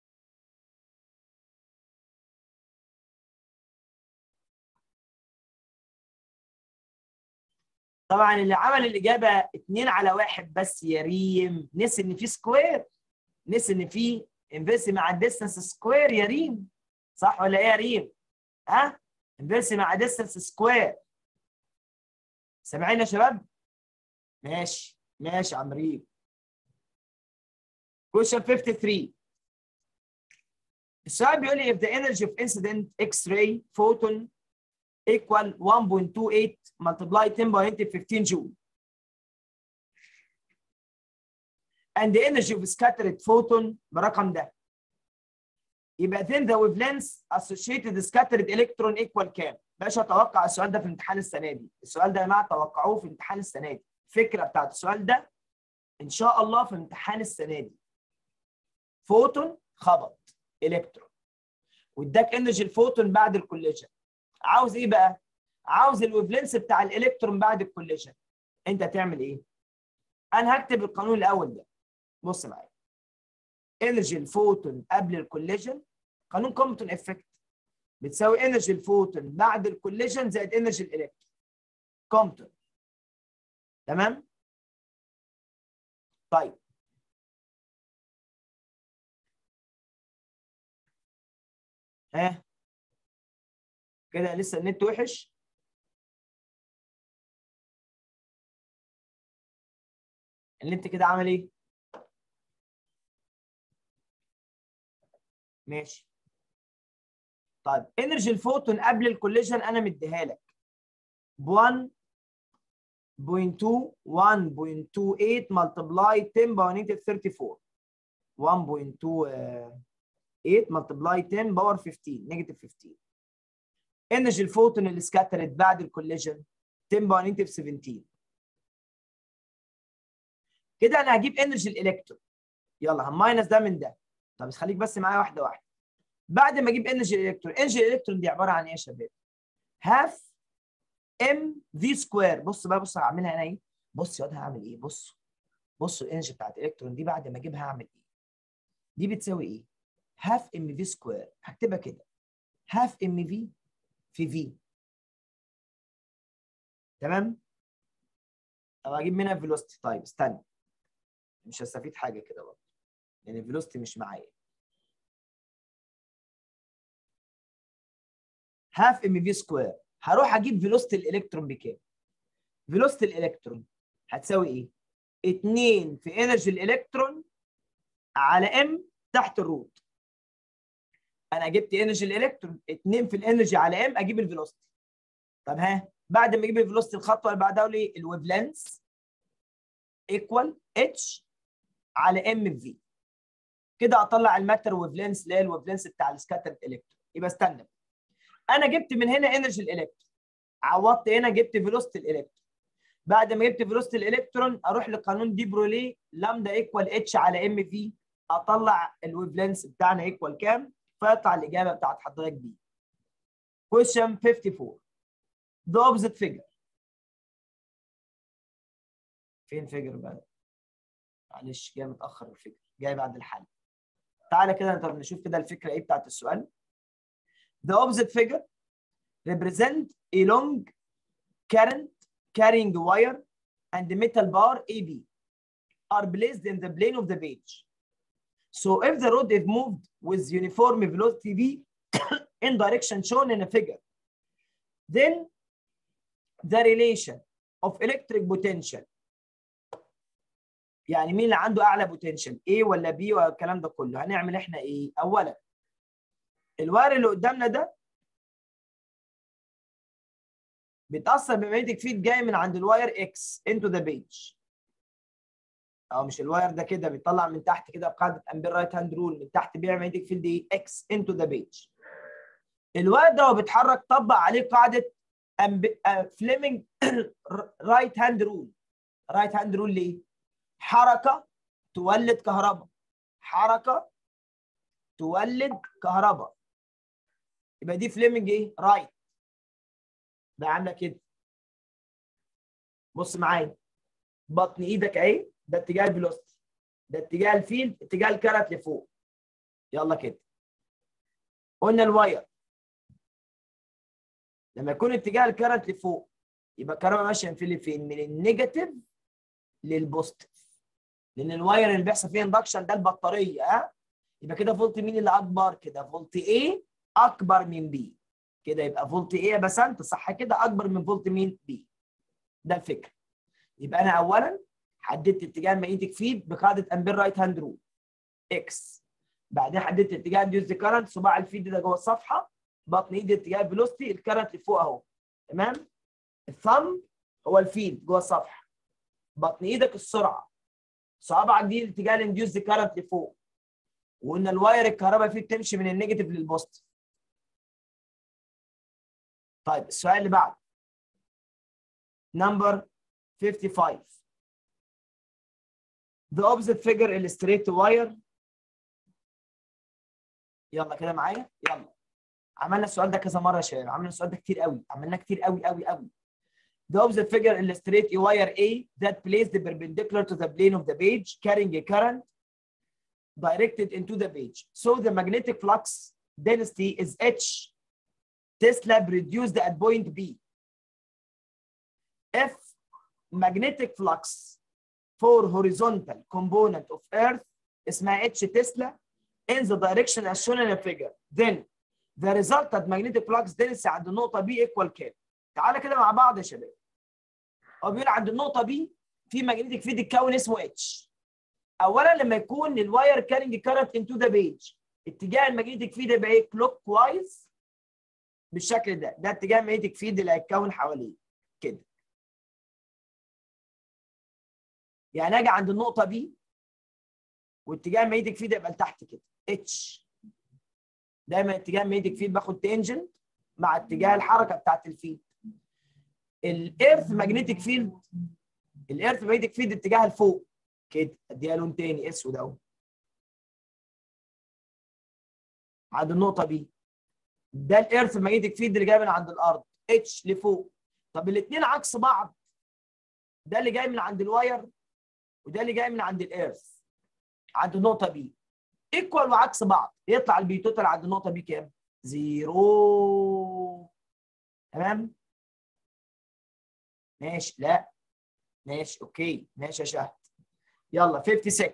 طبعا اللي عمل الاجابه 2 على 1 بس يا ريم نسي ان في سكوير نسي ان في انفيرس مع الديستانس سكوير يا ريم صح ولا ايه يا ريم؟ ها؟ انفيرس مع ديستانس سكوير سامعين يا شباب؟ ماشي ماشي يا عم ريم question 53 السؤال بيقول لي if the energy of incident X-ray photon equal 1.28 multiply 10 by 15 joule and the energy of scattered photon برقم ده يبقى then the wavelengths associated scattered electron equal كام؟ باشا اتوقع السؤال ده في امتحان السنه دي، السؤال ده يا جماعه توقعوه في امتحان السنه دي، الفكره بتاعت السؤال ده ان شاء الله في امتحان السنه دي. فوتون خبط الكترون واداك انرجي الفوتون بعد الكوليجن. عاوز ايه بقى؟ عاوز الويفلنس بتاع الالكترون بعد الكوليجن. انت تعمل ايه؟ انا هكتب القانون الاول ده. بص معايا انرجي الفوتون قبل الكوليجن قانون كومبتون افكت بتساوي انرجي الفوتون بعد الكوليجن زائد انرجي الالكترون كومبتون تمام طيب ها كده لسه النت وحش النت كده عمل ايه ماشي طيب انرجي الفوتون قبل الكوليجن انا مديها لك ب 1.2 1.28 ملتبلاي 10 باور نيجاتيف 34 1.28 ملتبلاي 10 باور 15 نيجاتيف 15 انرجي الفوتون اللي سكاترت بعد الكوليجن 10 باور نيجاتيف 17 كده انا هجيب انرجي الالكترون يلا هنماينس ده من ده طب خليك بس معايا واحده واحده بعد ما اجيب انرجي الالكترون انرجي الالكترون دي عباره عن ايه يا شباب هاف ام في سكوير بص بقى بص هعملها انا ايه بص يا واد هعمل ايه بص بصوا الانرجي بتاعت الالكترون دي بعد ما اجيبها هعمل ايه دي بتساوي ايه هاف ام في سكوير هكتبها كده هاف ام في في في تمام طب اجيب منها فيلوستي طيب استنى مش هستفيد حاجه كده برضه لان الفيلوستي مش معايا هاف ام في سكوير هروح اجيب فيلوستي الالكترون بكام فيلوستي الالكترون هتساوي ايه 2 في انرجي الالكترون على ام تحت الروت انا جبت انرجي الالكترون 2 في الانرجي على ام اجيب الفيلوستي طب ها بعد ما اجيب الفيلوستي الخطوه اللي بعدها اقول ايه الويف لينث ايكوال اتش على ام في كده اطلع الماتر ويفلنس اللي هي الويفلنس بتاع السكاترد الكترون يبقى استنى انا جبت من هنا انرجي الالكترون عوضت هنا جبت فيلوسيتي الالكترون بعد ما جبت فيلوسيتي الالكترون اروح لقانون دي بروليه لامدا ايكوال اتش على ام في اطلع الويفلنس بتاعنا ايكوال كام فيطلع الاجابه بتاعت حضرتك دي question 54 the opposite figure فين فيجر بقى معلش جاي متاخر الفكره جاي بعد الحل تعالى كده نقدر نشوف كده الفكره ايه بتاعت السؤال the opposite figure represent a long current carrying wire and metal bar AB are placed in the plane of the page. So if the rod is moved with uniform velocity V in direction shown in a figure, then the relation of electric potential يعني مين اللي عنده اعلى بوتنشال A ولا B ولا الكلام ده كله هنعمل احنا ايه اولا الواير اللي قدامنا ده بيتاثر بمagnetic فيد جاي من عند الواير اكس انتو ذا بيج او مش الواير ده كده بيطلع من تحت كده بقاعده امبير رايت هاند رول من تحت بيعمل magnetic فيلد ايه اكس انتو ذا بيج الواير ده هو بيتحرك طبق عليه قاعده أمب... فليمنج رايت هاند رول رايت هاند رول ليه حركه تولد كهرباء حركه تولد كهرباء يبقى دي فليمنج ايه رايت ده عامله كده بص معايا بطن ايدك اهي ده اتجاه الفيلوسيتي ده اتجاه الفيلد اتجاه الكرت لفوق يلا كده قلنا الواير لما يكون اتجاه الكرت لفوق يبقى الكهرباء ماشيه من فين من النيجاتيف للبوزيتيف لان الواير اللي بيحصل فيه اندكشن ده البطاريه ها يبقى كده فولت مين اللي اكبر كده فولت A اكبر من B كده يبقى فولت A يا بسنت صح كده اكبر من فولت مين B ده الفكره يبقى انا اولا حددت اتجاه المagnetic فيد بقاعده امبير رايت هاند رول اكس بعدين حددت اتجاه انديوز كارنت صباع الفيد ده جوه الصفحه بطن ايدي اتجاه الفيلوسيتي الكارنت اللي فوق اهو تمام الثumb هو الفيد جوه الصفحه بطن ايدك السرعه صوابعك دي اتجاه الانديوز كارنت لفوق وان الواير الكهرباء فيه بتمشي من النيجاتيف للبوزيتيف طيب السؤال اللي بعده نمبر 55 the opposite figure illustrate wire يلا كده معايا يلا عملنا السؤال ده كذا مره يا شباب عملنا السؤال ده كتير قوي عملناه كتير قوي قوي قوي The opposite figure illustrates a wire A that placed perpendicular to the plane of the page carrying a current directed into the page. So the magnetic flux density is H. Tesla produced at point B. If magnetic flux for horizontal component of Earth اسمها H Tesla in the direction as shown in the figure, then the resultant magnetic flux density عند النقطة B equal كام؟ تعالى كده مع بعض يا شباب. هو بيقول عند النقطة B في magnetic field اتكون اسمه H. اولا لما يكون الواير كارينج كارنت انتو ذا بيج اتجاه المagnetic فيد يبقى ايه كلوك وايز بالشكل ده ده اتجاه المagnetic فيد اللي هيتكون حواليه كده يعني اجي عند النقطه بي واتجاه المagnetic فيد يبقى لتحت كده اتش دايما اتجاه المagnetic فيد باخد تنجنت مع اتجاه الحركه بتاعت الفيد الايرث ماجنتيك فيلد الايرث ماجنتيك فيلد اتجاه لفوق كده اديها لون تاني اسود اهو عند النقطه بي ده الايرث ماجنتيك فيلد اللي جاي من عند الارض اتش لفوق طب الاثنين عكس بعض ده اللي جاي من عند الواير وده اللي جاي من عند الايرث عند النقطه بي ايكوال وعكس بعض يطلع البي توتال عند النقطه بي كام؟ زيرو تمام؟ ماشي لا ماشي اوكي ماشي يا شهد يلا 56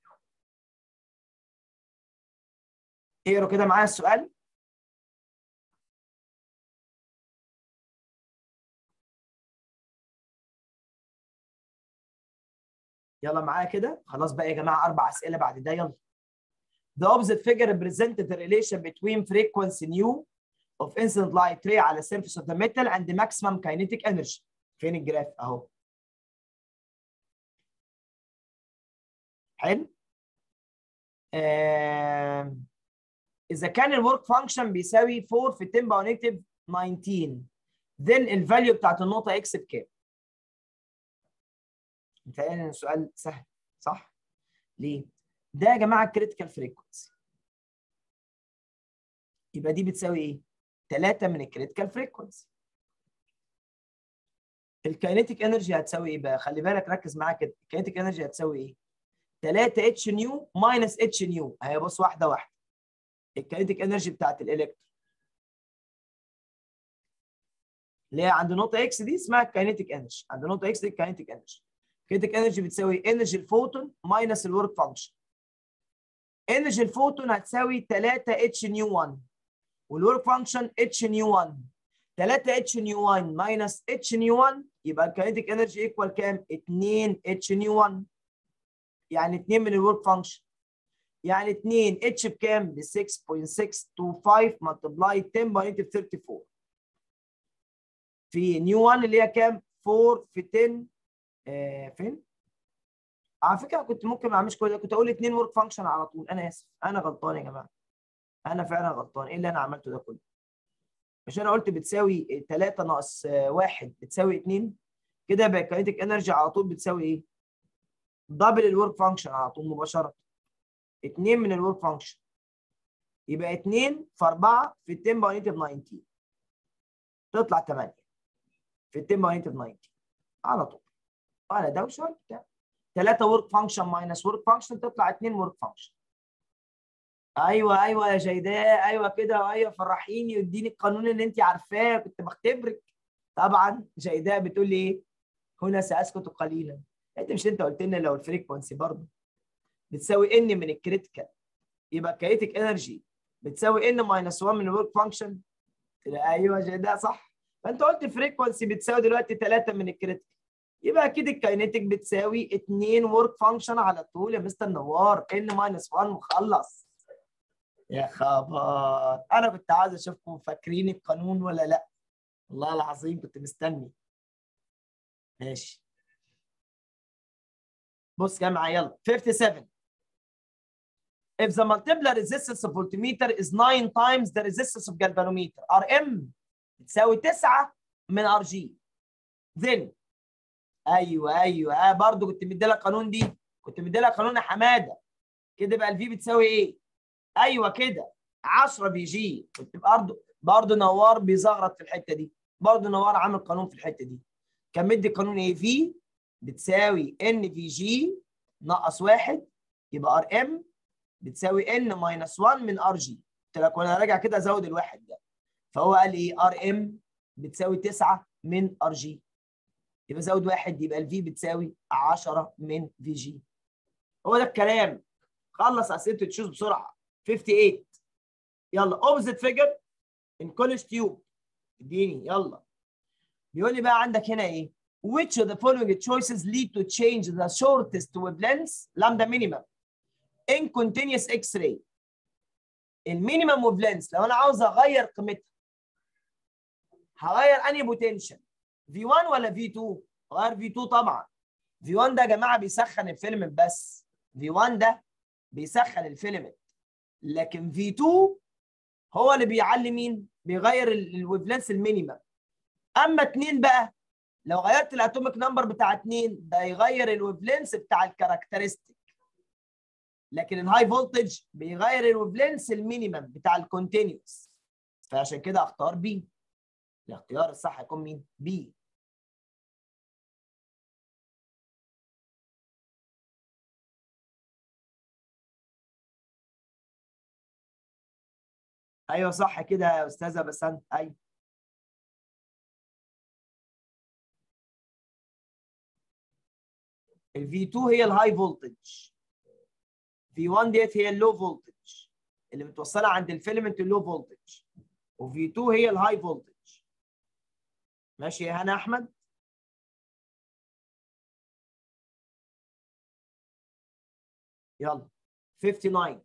اقروا كده معايا السؤال يلا معايا كده خلاص بقى يا جماعه اربع اسئله بعد ده يلا The opposite figure represents the relation between frequency nu of incident light ray على surface of the metal and the maximum kinetic energy. فين الجراف اهو حلو آه... اذا كان الورك فانكشن بيساوي 4 في 10 باور نيجاتيف 19 then الفاليو بتاعت النقطه اكس بكام؟ متهيألي ان السؤال سهل صح؟ ليه؟ ده يا جماعه الكريتيكال فريكونسي يبقى دي بتساوي ايه؟ 3 من الكريتيكال فريكونسي الكاينيتيك انرجي هتساوي ايه بقى؟ خلي بالك ركز معايا كده الكاينيتيك انرجي هتساوي ايه؟ 3 اتش نيو ماينس اتش نيو اهي بص واحده واحده الكاينيتيك انرجي بتاعت الالكترون اللي هي عند نقطه اكس دي اسمها الكاينيتيك انرجي عند نقطه اكس دي الكاينيتيك انرجي الكاينيتيك انرجي بتساوي انرجي الفوتون ماينس الورك فانكشن انرجي الفوتون هتساوي 3 اتش نيو 1 والورك فانكشن اتش نيو 1 3 اتش نيو 1 ماينس اتش نيو 1 يبقى الكاينيتيك انرجي ايكوال كام 2 اتش نيو 1 يعني 2 من الورك فانكشن يعني 2 اتش بكام ب 6.625 ملتبلاي 10 باي 34 في نيو 1 اللي هي كام 4 في 10 آه فين على فكره كنت ممكن ما اعملش كده كنت اقول 2 ورك فانكشن على طول انا اسف انا غلطان يا جماعه انا فعلا غلطان ايه اللي انا عملته ده كله مش انا قلت بتساوي 3 ناقص 1 بتساوي 2 كده يبقى الكاينتيك انرجي على طول بتساوي ايه دبل الورك فانكشن على طول مباشره 2 من الورك فانكشن يبقى 2 في 4 في 10 باور نيجاتيف 19 تطلع 8 في 10 باور نيجاتيف 19 على طول ولا دوشه ولا بتاع 3 ورك فانكشن ماينس ورك فانكشن تطلع 2 ورك فانكشن ايوه ايوه يا جيداء ايوه كده ايوه فرحيني واديني القانون اللي انت عارفاه كنت بختبرك طبعا جيداء بتقول لي ايه هنا ساسكت قليلا انت مش انت قلت لنا لو الفريكونسي برضه بتساوي ان من الكريتيكال يبقى كايتيك انرجي بتساوي ان ماينس 1 من الورك فانكشن ايوه جيداء صح فانت قلت الفريكونسي بتساوي دلوقتي 3 من الكريتيكال يبقى اكيد الكاينيتيك بتساوي 2 ورك فانكشن على طول يا مستر نوار ان ماينس 1 مخلص يا خبر انا كنت عايز اشوفكم فاكرين القانون ولا لا والله العظيم كنت مستني ماشي بص كده معايا يلا 57 if the multiplier resistance of voltmeter is 9 times the resistance of galvanometer Rm بتساوي 9 من Rg then ايوه ايوه اه برضه كنت مدي لك قانون دي كنت مدي لك قانون يا حماده كده بقى الفي بتساوي ايه؟ ايوه كده 10 في جي كنت برضه برضه نوار بيزغرط في الحته دي برضه نوار عامل قانون في الحته دي كان مدي قانون ايه؟ في بتساوي ان في جي ناقص واحد يبقى ار ام بتساوي ان ماينس 1 من ار جي قلت لك وانا راجع كده ازود الواحد ده فهو قال ايه ار ام بتساوي 9 من ار جي يبقى زود واحد يبقى الفي بتساوي 10 من في جي هو ده الكلام خلص اسئله تشوز بسرعه 58 يلا اوبزيت فيجر ان كولج تيوب اديني يلا بيقول لي بقى عندك هنا ايه which of the following choices lead to change the shortest wavelengths lambda minimum in continuous x-ray المينيمم ويف لينس لو انا عاوز اغير قيمتها هغير انهي بوتنشال V1 ولا V2 غير V2 طبعا V1 ده يا جماعه بيسخن الفيلم بس V1 ده بيسخن الفيلم لكن V2 هو اللي بيعلي مين بيغير الويف لينس المينيمم اما 2 بقى لو غيرت الاتوميك نمبر بتاع 2 ده يغير الويف لينس بتاع الكاركترستيك لكن الهاي فولتج بيغير الويف لينس المينيمم بتاع الكونتينيوس فعشان كده اختار بي الاختيار الصح هيكون مين بي ايوه صح كده يا استاذه بسنت ايوه الفي 2 هي الهاي فولتج في 1 ديت هي اللو فولتج اللي متوصله عند الفيلمنت اللو فولتج وفي 2 هي الهاي فولتج ماشي يا هنا احمد يلا 59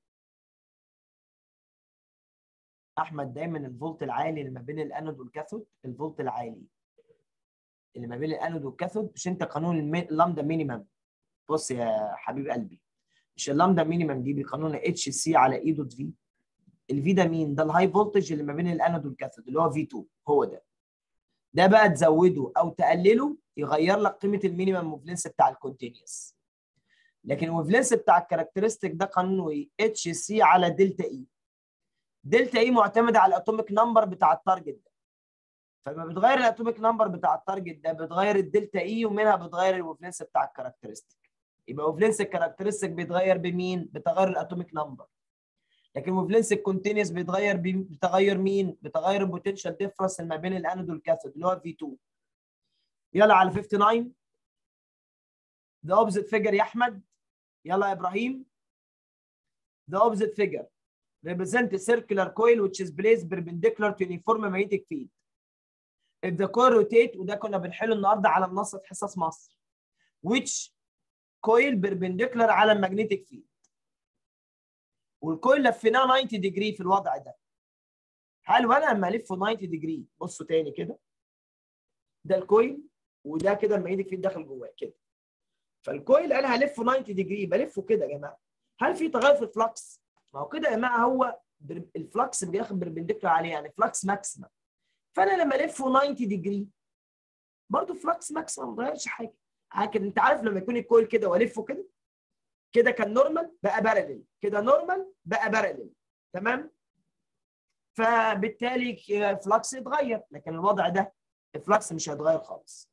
احمد دايما الفولت العالي اللي ما بين الانود والكاثود الفولت العالي اللي ما بين الانود والكاثود مش انت قانون اللامدا مينيمم بص يا حبيب قلبي مش اللامدا مينيمم دي بقانون اتش سي على اي دوت في الفي ده مين؟ ده الهاي فولتج اللي ما بين الانود والكاثود اللي هو في 2 هو ده ده بقى تزوده او تقلله يغير لك قيمه المينيمم موفلنس بتاع الكونتينيوس لكن الموفلنس بتاع الكاركترستيك ده قانونه ايه؟ اتش سي على دلتا اي دلتا اي معتمده على الاتوميك نمبر بتاع التارجت ده فلما بتغير الاتوميك نمبر بتاع التارجت ده بتغير الدلتا اي ومنها بتغير الوفلنس بتاع الكاركترستيك يبقى وفلنس الكاركترستيك بيتغير بمين؟ بتغير الاتوميك نمبر لكن وفلنس الكونتينيوس بيتغير بتغير مين؟ بتغير البوتنشال ديفرنس ما بين الانود والكاثود اللي هو في 2 يلا على 59 the opposite figure يا احمد يلا يا ابراهيم the opposite figure represent a circular coil which is placed perpendicular to uniform magnetic field if the coil rotate وده كنا بنحله النهارده على منصه حصص مصر which coil perpendicular على المagnetic field والكويل لفيناه 90 ديجري في الوضع ده هل وانا لما الفه 90 ديجري بصوا تاني كده ده الكويل وده كده المagnetic فيلد داخل جواه كده فالكويل انا هلفه 90 ديجري بلفه كده يا جماعه هل في تغير في الفلكس؟ ما هو كده يا جماعه هو الفلكس بياخد بربنديكولار عليه يعني فلكس ماكسيمم فانا لما الفه 90 ديجري برضه فلكس ماكسيمم ما اتغيرش حاجه لكن انت عارف لما يكون الكويل كده والفه كده كده كان نورمال بقى بارلل كده نورمال بقى بارلل تمام فبالتالي الفلكس يتغير لكن الوضع ده الفلكس مش هيتغير خالص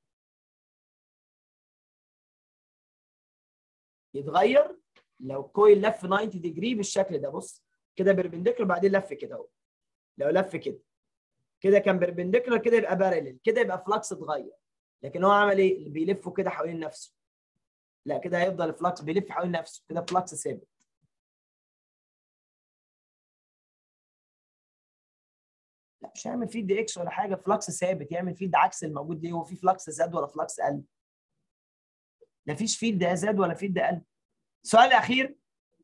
يتغير لو كويل لف 90 ديجري بالشكل ده بص كده بربنديكولار بعدين لف كده اهو لو لف كده كده كان بربنديكولار كده يبقى بارلل كده يبقى فلكس اتغير لكن هو عمل ايه؟ بيلفه كده حوالين نفسه لا كده هيفضل الفلكس بيلف حوالين نفسه كده فلكس ثابت لا مش هيعمل فيد اكس ولا حاجه فلكس ثابت يعمل فيد عكس الموجود ليه هو في فلكس زاد ولا فلكس قل مفيش فيد ده زاد ولا فيد ده قل السؤال الاخير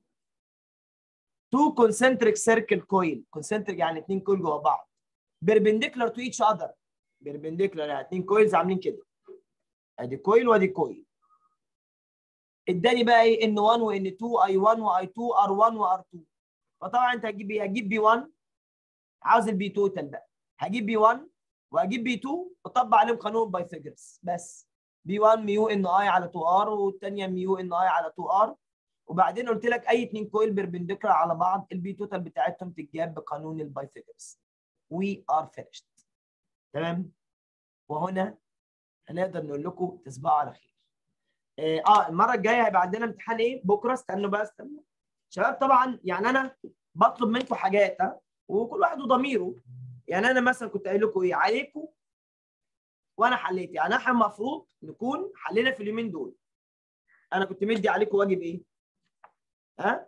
تو concentric circle coil concentric يعني اثنين كويل جوه بعض perpendicular to each other perpendicular يعني اثنين كويلز عاملين كده ادي كويل وادي كويل اداني بقى ايه ان 1 وان 2 اي 1 واي 2 ار 1 وار 2 فطبعا انت هتجيب ايه؟ هتجيب بي 1 عاوز البي توتال بقى هجيب بي 1 وهجيب بي 2 واطبق عليهم قانون بايثاغورس بس بي 1 ميو ان اي على 2 ار والثانيه ميو ان اي على 2 ار وبعدين قلت لك اي اثنين كويل بيربنديكولار على بعض البي توتال بتاعتهم تتجاب بقانون البايثاغورس وي ار فينيشد تمام وهنا هنقدر نقول لكم تصبحوا على خير اه المره الجايه هيبقى عندنا امتحان ايه بكره استنوا بقى استنوا شباب طبعا يعني انا بطلب منكم حاجات ها وكل واحد وضميره يعني انا مثلا كنت قايل لكم ايه عليكم وانا حليت يعني احنا المفروض نكون حلينا في اليومين دول انا كنت مدي عليكم واجب ايه ها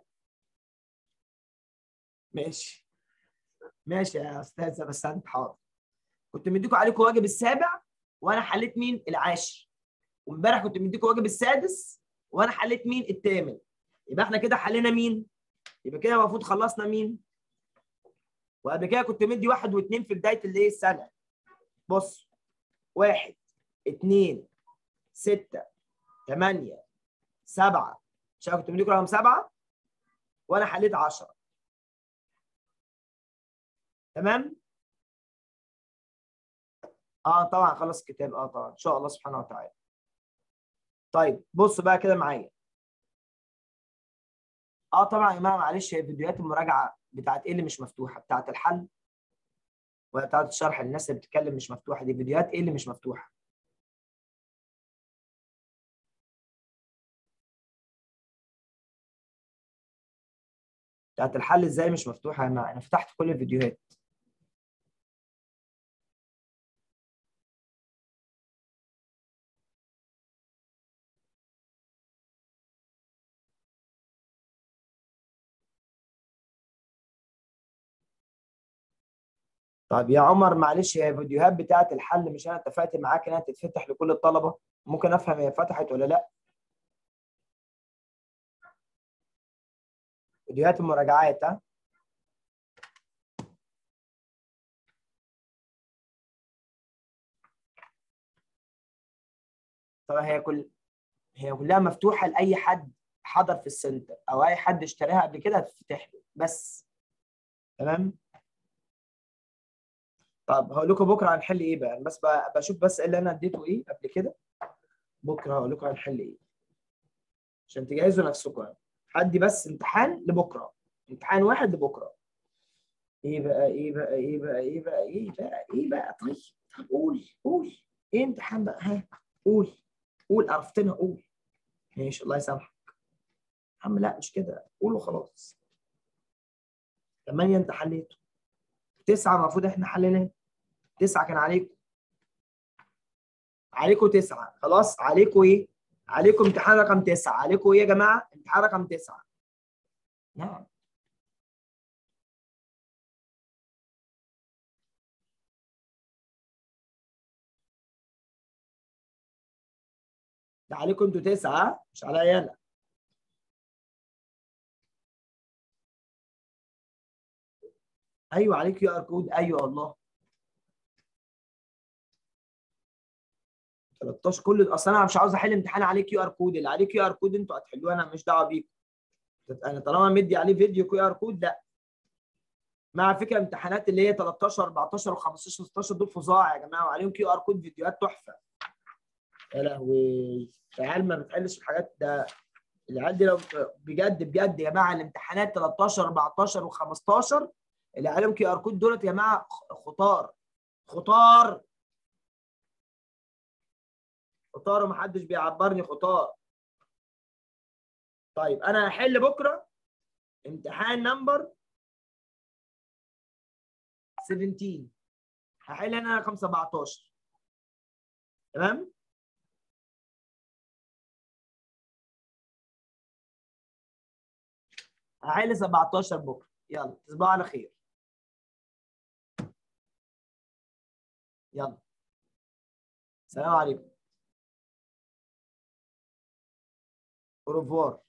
ماشي ماشي يا استاذه بس انت حاضر كنت مديكم عليكم واجب السابع وانا حليت مين العاشر وامبارح كنت مديكم واجب السادس وانا حليت مين الثامن يبقى احنا كده حلينا مين يبقى كده المفروض خلصنا مين وقبل كده كنت مدي واحد واثنين في بدايه الايه السنه بص واحد اثنين ستة ثمانية سبعة مش كنت مديكم رقم سبعة وانا حليت 10 تمام اه طبعا خلص الكتاب اه طبعا ان شاء الله سبحانه وتعالى طيب بصوا بقى كده معايا اه طبعا يا جماعه معلش هي فيديوهات المراجعه بتاعت ايه اللي مش مفتوحه بتاعت الحل ولا بتاعت الشرح الناس اللي بتتكلم مش مفتوحه دي فيديوهات ايه اللي مش مفتوحه بتاعت الحل ازاي مش مفتوحه يا جماعه انا فتحت كل الفيديوهات طيب يا عمر معلش هي الفيديوهات بتاعت الحل مش انا اتفقت معاك انها تتفتح لكل الطلبه ممكن افهم هي فتحت ولا لا فيديوهات المراجعات ها طبعا هي كل هي كلها مفتوحه لاي حد حضر في السنتر او اي حد اشتراها قبل كده هتفتح له بس تمام طب هقول لكم بكره هنحل ايه بقى بس بقى بشوف بس اللي انا اديته ايه قبل كده بكره هقول لكم هنحل ايه عشان تجهزوا نفسكم يعني هدي بس امتحان لبكره امتحان واحد لبكره ايه بقى ايه بقى ايه بقى ايه بقى ايه بقى ايه بقى طيب طب قول قول ايه امتحان بقى ها قول قول عرفتنا قول ماشي الله يسامحك يا عم لا مش كده قول وخلاص ثمانية انت حليته تسعة المفروض احنا حليناه تسعة كان عليكم عليكم تسعة خلاص عليكم ايه؟ عليكم امتحان رقم تسعة عليكم ايه يا جماعة؟ امتحان رقم تسعة نعم ده عليكم انتوا تسعة مش عليا انا ايوه عليك كيو ار كود ايوه والله 13 كل اصل انا مش عاوز احل امتحان عليه كيو ار كود اللي عليه كيو ار كود انتوا هتحلوه انا مش دعوه بيكم انا طالما مدي عليه فيديو كيو ار كود لا مع فكره امتحانات اللي هي 13 14 و15 16 دول فظاع يا جماعه وعليهم كيو ار كود فيديوهات تحفه يا لهوي العيال ما بتحلش الحاجات ده العيال دي لو بجد بجد يا جماعه الامتحانات 13 14 و15 اللي عليهم كيو ار كود دولت يا جماعه خطار خطار خطار ومحدش بيعبرني خطار طيب انا هحل بكره امتحان نمبر 17 هحل انا رقم 17 تمام هحل 17 بكره يلا تصبحوا على خير يلا السلام عليكم au revoir